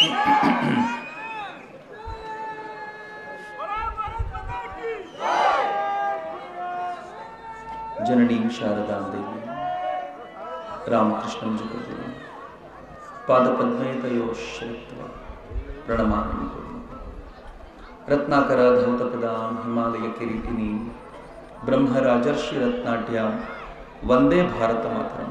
ಜನನೀಂ ಶಾರದಾಂ ದೇವಿ ರಾಮಕೃಷ್ಣಂ ಜಗದ್ಗುರು ಪಾದಪದ್ಮೇ ತಯೋ ಶ್ರತ್ವ ಪ್ರಣಮಾಮಿ ರತ್ನಾಕರ ಧೌತಪದಾಂ ಹಿಮಾಲಯ ಕಿರೀಟಿನಿ ಬ್ರಹ್ಮರಾಜರ್ಷಿ ರತ್ನಾಟ್ಯಾಂ ವಂದೇ ಭಾರತ ಮಾತರಂ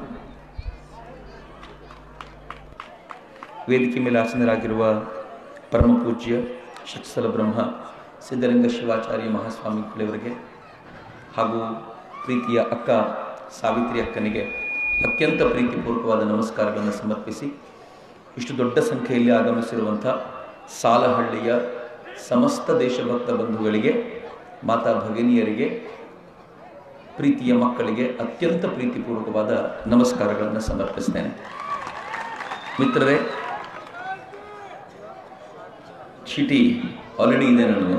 ವೇದಿಕೆ ಮೇಲೆ ಆಸನರಾಗಿರುವ ಪರಮ ಪೂಜ್ಯ ಶಕ್ಸಲ ಬ್ರಹ್ಮ ಸಿದ್ಧಲಿಂಗ ಶಿವಾಚಾರ್ಯ ಮಹಾಸ್ವಾಮಿಗಳವರಿಗೆ ಹಾಗೂ ಪ್ರೀತಿಯ ಅಕ್ಕ ಸಾವಿತ್ರಿ ಅಕ್ಕನಿಗೆ ಅತ್ಯಂತ ಪ್ರೀತಿಪೂರ್ವಕವಾದ ನಮಸ್ಕಾರಗಳನ್ನು ಸಮರ್ಪಿಸಿ ಇಷ್ಟು ದೊಡ್ಡ ಸಂಖ್ಯೆಯಲ್ಲಿ ಆಗಮಿಸಿರುವಂಥ ಸಾಲಹಳ್ಳಿಯ ಸಮಸ್ತ ದೇಶಭಕ್ತ ಬಂಧುಗಳಿಗೆ ಮಾತಾ ಭಗಿನಿಯರಿಗೆ ಪ್ರೀತಿಯ ಮಕ್ಕಳಿಗೆ ಅತ್ಯಂತ ಪ್ರೀತಿಪೂರ್ವಕವಾದ ನಮಸ್ಕಾರಗಳನ್ನು ಸಮರ್ಪಿಸ್ತೇನೆ ಮಿತ್ರರೇ ಚೀಟಿ ಆಲ್ರೆಡಿ ಇದೆ ನನಗೆ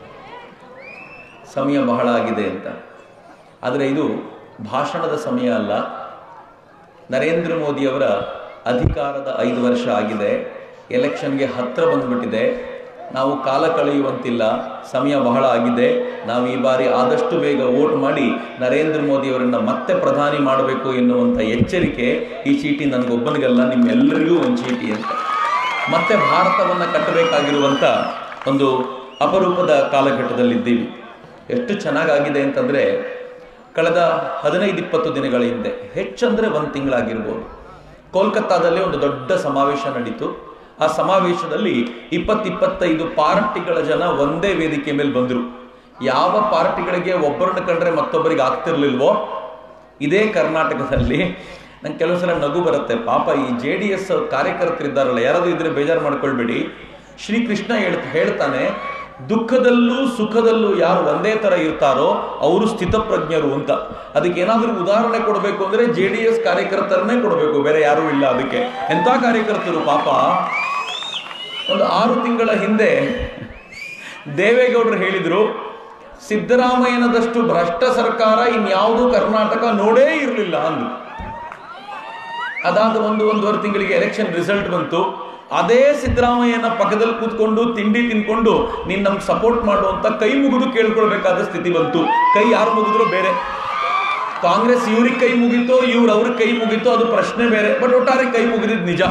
ಸಮಯ ಬಹಳ ಆಗಿದೆ ಅಂತ ಆದರೆ ಇದು ಭಾಷಣದ ಸಮಯ ಅಲ್ಲ ನರೇಂದ್ರ ಮೋದಿಯವರ ಅಧಿಕಾರದ ಐದು ವರ್ಷ ಆಗಿದೆ ಎಲೆಕ್ಷನ್ಗೆ ಹತ್ತಿರ ಬಂದ್ಬಿಟ್ಟಿದೆ ನಾವು ಕಾಲ ಕಳೆಯುವಂತಿಲ್ಲ ಸಮಯ ಬಹಳ ಆಗಿದೆ ನಾವು ಈ ಬಾರಿ ಆದಷ್ಟು ಬೇಗ ವೋಟ್ ಮಾಡಿ ನರೇಂದ್ರ ಮೋದಿಯವರನ್ನು ಮತ್ತೆ ಪ್ರಧಾನಿ ಮಾಡಬೇಕು ಎನ್ನುವಂಥ ಎಚ್ಚರಿಕೆ ಈ ಚೀಟಿ ನನಗೊಬ್ಬನಿಗಲ್ಲ ನಿಮ್ಮೆಲ್ಲರಿಗೂ ಒಂದು ಚೀಟಿ ಅಂತ ಮತ್ತೆ ಭಾರತವನ್ನು ಕಟ್ಟಬೇಕಾಗಿರುವಂಥ ಒಂದು ಅಪರೂಪದ ಕಾಲಘಟ್ಟದಲ್ಲಿದ್ದೀವಿ ಎಷ್ಟು ಚೆನ್ನಾಗಾಗಿದೆ ಅಂತಂದರೆ ಕಳೆದ ಹದಿನೈದು ಇಪ್ಪತ್ತು ದಿನಗಳ ಹಿಂದೆ ಹೆಚ್ಚಂದರೆ ಒಂದು ತಿಂಗಳಾಗಿರ್ಬೋದು ಕೋಲ್ಕತ್ತಾದಲ್ಲಿ ಒಂದು ದೊಡ್ಡ ಸಮಾವೇಶ ನಡೀತು ಆ ಸಮಾವೇಶದಲ್ಲಿ ಇಪ್ಪತ್ತಿಪ್ಪತ್ತೈದು ಪಾರ್ಟಿಗಳ ಜನ ಒಂದೇ ವೇದಿಕೆ ಮೇಲೆ ಬಂದರು ಯಾವ ಪಾರ್ಟಿಗಳಿಗೆ ಒಬ್ಬರನ್ನ ಕಂಡ್ರೆ ಮತ್ತೊಬ್ಬರಿಗೆ ಆಗ್ತಿರ್ಲಿಲ್ವೋ ಇದೇ ಕರ್ನಾಟಕದಲ್ಲಿ ನಂಗೆ ಕೆಲವು ಸಲ ನಗು ಬರುತ್ತೆ ಪಾಪ ಈ ಜೆ ಡಿ ಎಸ್ ಕಾರ್ಯಕರ್ತರಿದ್ದಾರಲ್ಲ ಯಾರಾದ್ರೂ ಇದ್ರೆ ಬೇಜಾರು ಮಾಡ್ಕೊಳ್ಬೇಡಿ ಶ್ರೀಕೃಷ್ಣ ಹೇಳ್ ಹೇಳ್ತಾನೆ ದುಃಖದಲ್ಲೂ ಸುಖದಲ್ಲೂ ಯಾರು ಒಂದೇ ತರ ಇರ್ತಾರೋ ಅವರು ಸ್ಥಿತಪ್ರಜ್ಞರು ಅಂತ ಅದಕ್ಕೆ ಏನಾದರೂ ಉದಾಹರಣೆ ಕೊಡಬೇಕು ಅಂದ್ರೆ ಜೆ ಡಿ ಎಸ್ ಕಾರ್ಯಕರ್ತರನ್ನೇ ಕೊಡಬೇಕು ಬೇರೆ ಯಾರೂ ಇಲ್ಲ ಅದಕ್ಕೆ ಎಂಥ ಕಾರ್ಯಕರ್ತರು ಪಾಪ ಒಂದು ಆರು ತಿಂಗಳ ಹಿಂದೆ ದೇವೇಗೌಡರು ಹೇಳಿದ್ರು ಸಿದ್ದರಾಮಯ್ಯನದಷ್ಟು ಭ್ರಷ್ಟ ಸರ್ಕಾರ ಇನ್ಯಾವುದೂ ಕರ್ನಾಟಕ ನೋಡೇ ಇರಲಿಲ್ಲ ಅಂದ್ರು ಅದಾದ ಒಂದು ಒಂದೂವರೆ ತಿಂಗಳಿಗೆ ಎಲೆಕ್ಷನ್ ರಿಸಲ್ಟ್ ಬಂತು ಅದೇ ಸಿದ್ದರಾಮಯ್ಯನ ಪಕ್ಕದಲ್ಲಿ ಕೂತ್ಕೊಂಡು ತಿಂಡಿ ತಿನ್ಕೊಂಡು ನೀನ್ ನಮ್ಗೆ ಸಪೋರ್ಟ್ ಮಾಡು ಅಂತ ಕೈ ಮುಗಿದು ಕೇಳ್ಕೊಳ್ಬೇಕಾದ ಸ್ಥಿತಿ ಬಂತು ಕೈ ಯಾರು ಮುಗಿದ್ರು ಬೇರೆ ಕಾಂಗ್ರೆಸ್ ಇವ್ರಿಗೆ ಕೈ ಮುಗಿತೋ ಇವ್ರು ಅವ್ರಿಗೆ ಕೈ ಮುಗಿತೋ ಅದು ಪ್ರಶ್ನೆ ಬೇರೆ ಬಟ್ ಒಟ್ಟಾರೆ ಕೈ ಮುಗಿದಿದ್ ನಿಜ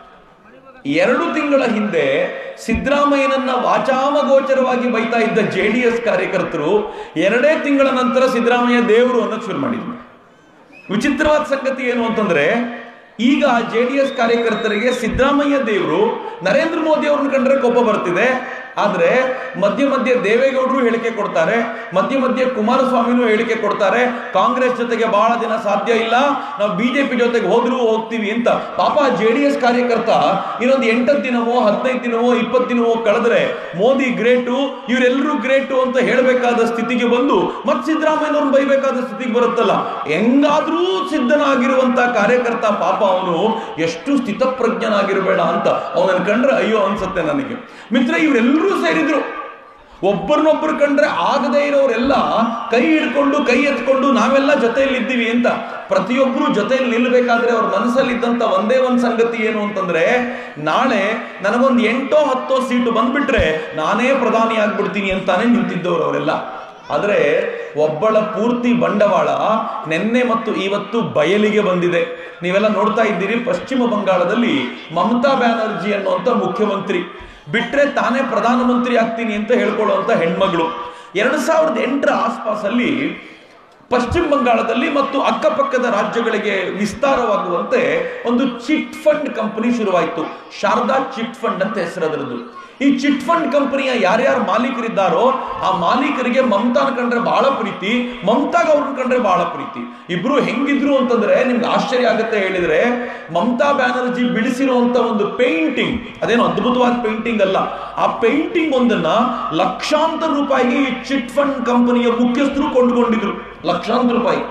ಎರಡು ತಿಂಗಳ ಹಿಂದೆ ಸಿದ್ದರಾಮಯ್ಯನನ್ನ ವಾಚಾಮಗೋಚರವಾಗಿ ಬೈತಾ ಇದ್ದ ಜೆ ಡಿ ಎಸ್ ಕಾರ್ಯಕರ್ತರು ಎರಡೇ ತಿಂಗಳ ನಂತರ ಸಿದ್ದರಾಮಯ್ಯ ದೇವರು ಅನ್ನೋದು ಶುರು ಮಾಡಿದ್ರು ವಿಚಿತ್ರವಾದ ಸಂಗತಿ ಏನು ಅಂತಂದ್ರೆ ಈಗ ಜೆ ಡಿ ಎಸ್ ಕಾರ್ಯಕರ್ತರಿಗೆ ಸಿದ್ದರಾಮಯ್ಯ ದೇವರು ನರೇಂದ್ರ ಮೋದಿ ಅವ್ರನ್ನ ಕಂಡ್ರೆ ಕೋಪ ಬರ್ತಿದೆ ಆದ್ರೆ ಮಧ್ಯ ಮಧ್ಯೆ ದೇವೇಗೌಡರು ಹೇಳಿಕೆ ಕೊಡ್ತಾರೆ ಮಧ್ಯ ಮಧ್ಯೆ ಕುಮಾರಸ್ವಾಮಿನೂ ಹೇಳಿಕೆ ಕೊಡ್ತಾರೆ ಕಾಂಗ್ರೆಸ್ ಜೊತೆಗೆ ಬಹಳ ದಿನ ಸಾಧ್ಯ ಇಲ್ಲ ನಾವು ಬಿಜೆಪಿ ಜೊತೆಗೆ ಹೋದ್ರೂ ಹೋಗ್ತೀವಿ ಅಂತ ಪಾಪ ಜೆ ಡಿ ಎಸ್ ಕಾರ್ಯಕರ್ತ ಇನ್ನೊಂದು ಎಂಟತ್ತು ದಿನವೋ ಹದಿನೈದು ದಿನವೋ ಇಪ್ಪತ್ತು ದಿನವೋ ಕಳೆದ್ರೆ ಮೋದಿ ಗ್ರೇಟು ಇವರೆಲ್ಲರೂ ಗ್ರೇಟು ಅಂತ ಹೇಳಬೇಕಾದ ಸ್ಥಿತಿಗೆ ಬಂದು ಮತ್ತೆ ಸಿದ್ದರಾಮಯ್ಯನವ್ರನ್ನ ಬೈಬೇಕಾದ ಸ್ಥಿತಿಗೆ ಬರುತ್ತಲ್ಲ ಹೆಂಗಾದ್ರೂ ಸಿದ್ಧನಾಗಿರುವಂತ ಕಾರ್ಯಕರ್ತ ಪಾಪ ಅವನು ಎಷ್ಟು ಸ್ಥಿತಪ್ರಜ್ಞನಾಗಿರಬೇಡ ಅಂತ ಅವನನ್ನು ಕಂಡ್ರೆ ಅಯ್ಯೋ ಅನ್ಸುತ್ತೆ ನನಗೆ ಮಿತ್ರ ಇವರೆಲ್ಲರೂ ಸೇರಿದ್ರು ಒಬ್ಬರನ್ನೊಬ್ಬರು ಕಂಡ್ರೆ ಆಗದೇ ಇರೋರೆಲ್ಲ ಕೈ ಹಿಡ್ಕೊಂಡು ಕೈ ಎತ್ಕೊಂಡು ನಾವೆಲ್ಲ ಜೊತೆಯಲ್ಲಿ ಇದ್ದೀವಿ ಅಂತ ಪ್ರತಿಯೊಬ್ಬರು ಜೊತೆಯಲ್ಲಿ ನಿಲ್ಲಬೇಕಾದ್ರೆ ಅವ್ರ ಮನಸ್ಸಲ್ಲಿದ್ದಂತ ಒಂದೇ ಒಂದು ಸಂಗತಿ ಏನು ಅಂತಂದ್ರೆ ನಾಳೆ ನನಗೊಂದು ಎಂಟೋ ಹತ್ತೋ ಸೀಟು ಬಂದ್ಬಿಟ್ರೆ ನಾನೇ ಪ್ರಧಾನಿ ಆಗ್ಬಿಡ್ತೀನಿ ಅಂತಾನೆ ನಿಂತಿದ್ದವರು ಅವರೆಲ್ಲ ಆದರೆ ಒಬ್ಬಳ ಪೂರ್ತಿ ಬಂಡವಾಳ ನಿನ್ನೆ ಮತ್ತು ಇವತ್ತು ಬಯಲಿಗೆ ಬಂದಿದೆ ನೀವೆಲ್ಲ ನೋಡ್ತಾ ಇದ್ದೀರಿ ಪಶ್ಚಿಮ ಬಂಗಾಳದಲ್ಲಿ ಮಮತಾ ಬ್ಯಾನರ್ಜಿ ಅನ್ನುವಂಥ ಮುಖ್ಯಮಂತ್ರಿ ಬಿಟ್ರೆ ತಾನೇ ಪ್ರಧಾನಮಂತ್ರಿ ಆಗ್ತೀನಿ ಅಂತ ಹೇಳ್ಕೊಳ್ಳುವಂತ ಹೆಣ್ಮಗಳು ಎರಡ್ ಸಾವಿರದ ಎಂಟರ ಆಸ್ಪಾಸಲ್ಲಿ ಪಶ್ಚಿಮ ಬಂಗಾಳದಲ್ಲಿ ಮತ್ತು ಅಕ್ಕಪಕ್ಕದ ರಾಜ್ಯಗಳಿಗೆ ವಿಸ್ತಾರವಾಗುವಂತೆ ಒಂದು ಚಿಟ್ ಫಂಡ್ ಕಂಪನಿ ಶುರುವಾಯಿತು ಶಾರದಾ ಚಿಟ್ ಫಂಡ್ ಅಂತ ಹೆಸರದ್ರದ್ದು ಈ ಚಿಟ್ ಫಂಡ್ ಕಂಪನಿಯ ಯಾರ್ಯಾರು ಮಾಲೀಕರಿದ್ದಾರೋ ಆ ಮಾಲೀಕರಿಗೆ ಮಮತಾನ ಕಂಡ್ರೆ ಬಹಳ ಪ್ರೀತಿ ಮಮತಾಗ ಅವ್ರನ್ನ ಕಂಡ್ರೆ ಬಹಳ ಪ್ರೀತಿ ಇಬ್ರು ಹೆಂಗಿದ್ರು ಅಂತಂದ್ರೆ ನಿಮ್ಗೆ ಆಶ್ಚರ್ಯ ಆಗುತ್ತೆ ಹೇಳಿದ್ರೆ ಮಮತಾ ಬ್ಯಾನರ್ಜಿ ಬಿಡಿಸಿರುವಂತ ಒಂದು ಪೇಂಟಿಂಗ್ ಅದೇನು ಅದ್ಭುತವಾದ ಪೇಂಟಿಂಗ್ ಅಲ್ಲ ಆ ಪೇಂಟಿಂಗ್ ಒಂದನ್ನ ಲಕ್ಷಾಂತರ ರೂಪಾಯಿಗೆ ಈ ಚಿಟ್ ಫಂಡ್ ಕಂಪನಿಯ ಮುಖ್ಯಸ್ಥರು ಕೊಂಡುಕೊಂಡಿದ್ರು ಲಕ್ಷಾಂತರ ರೂಪಾಯಿ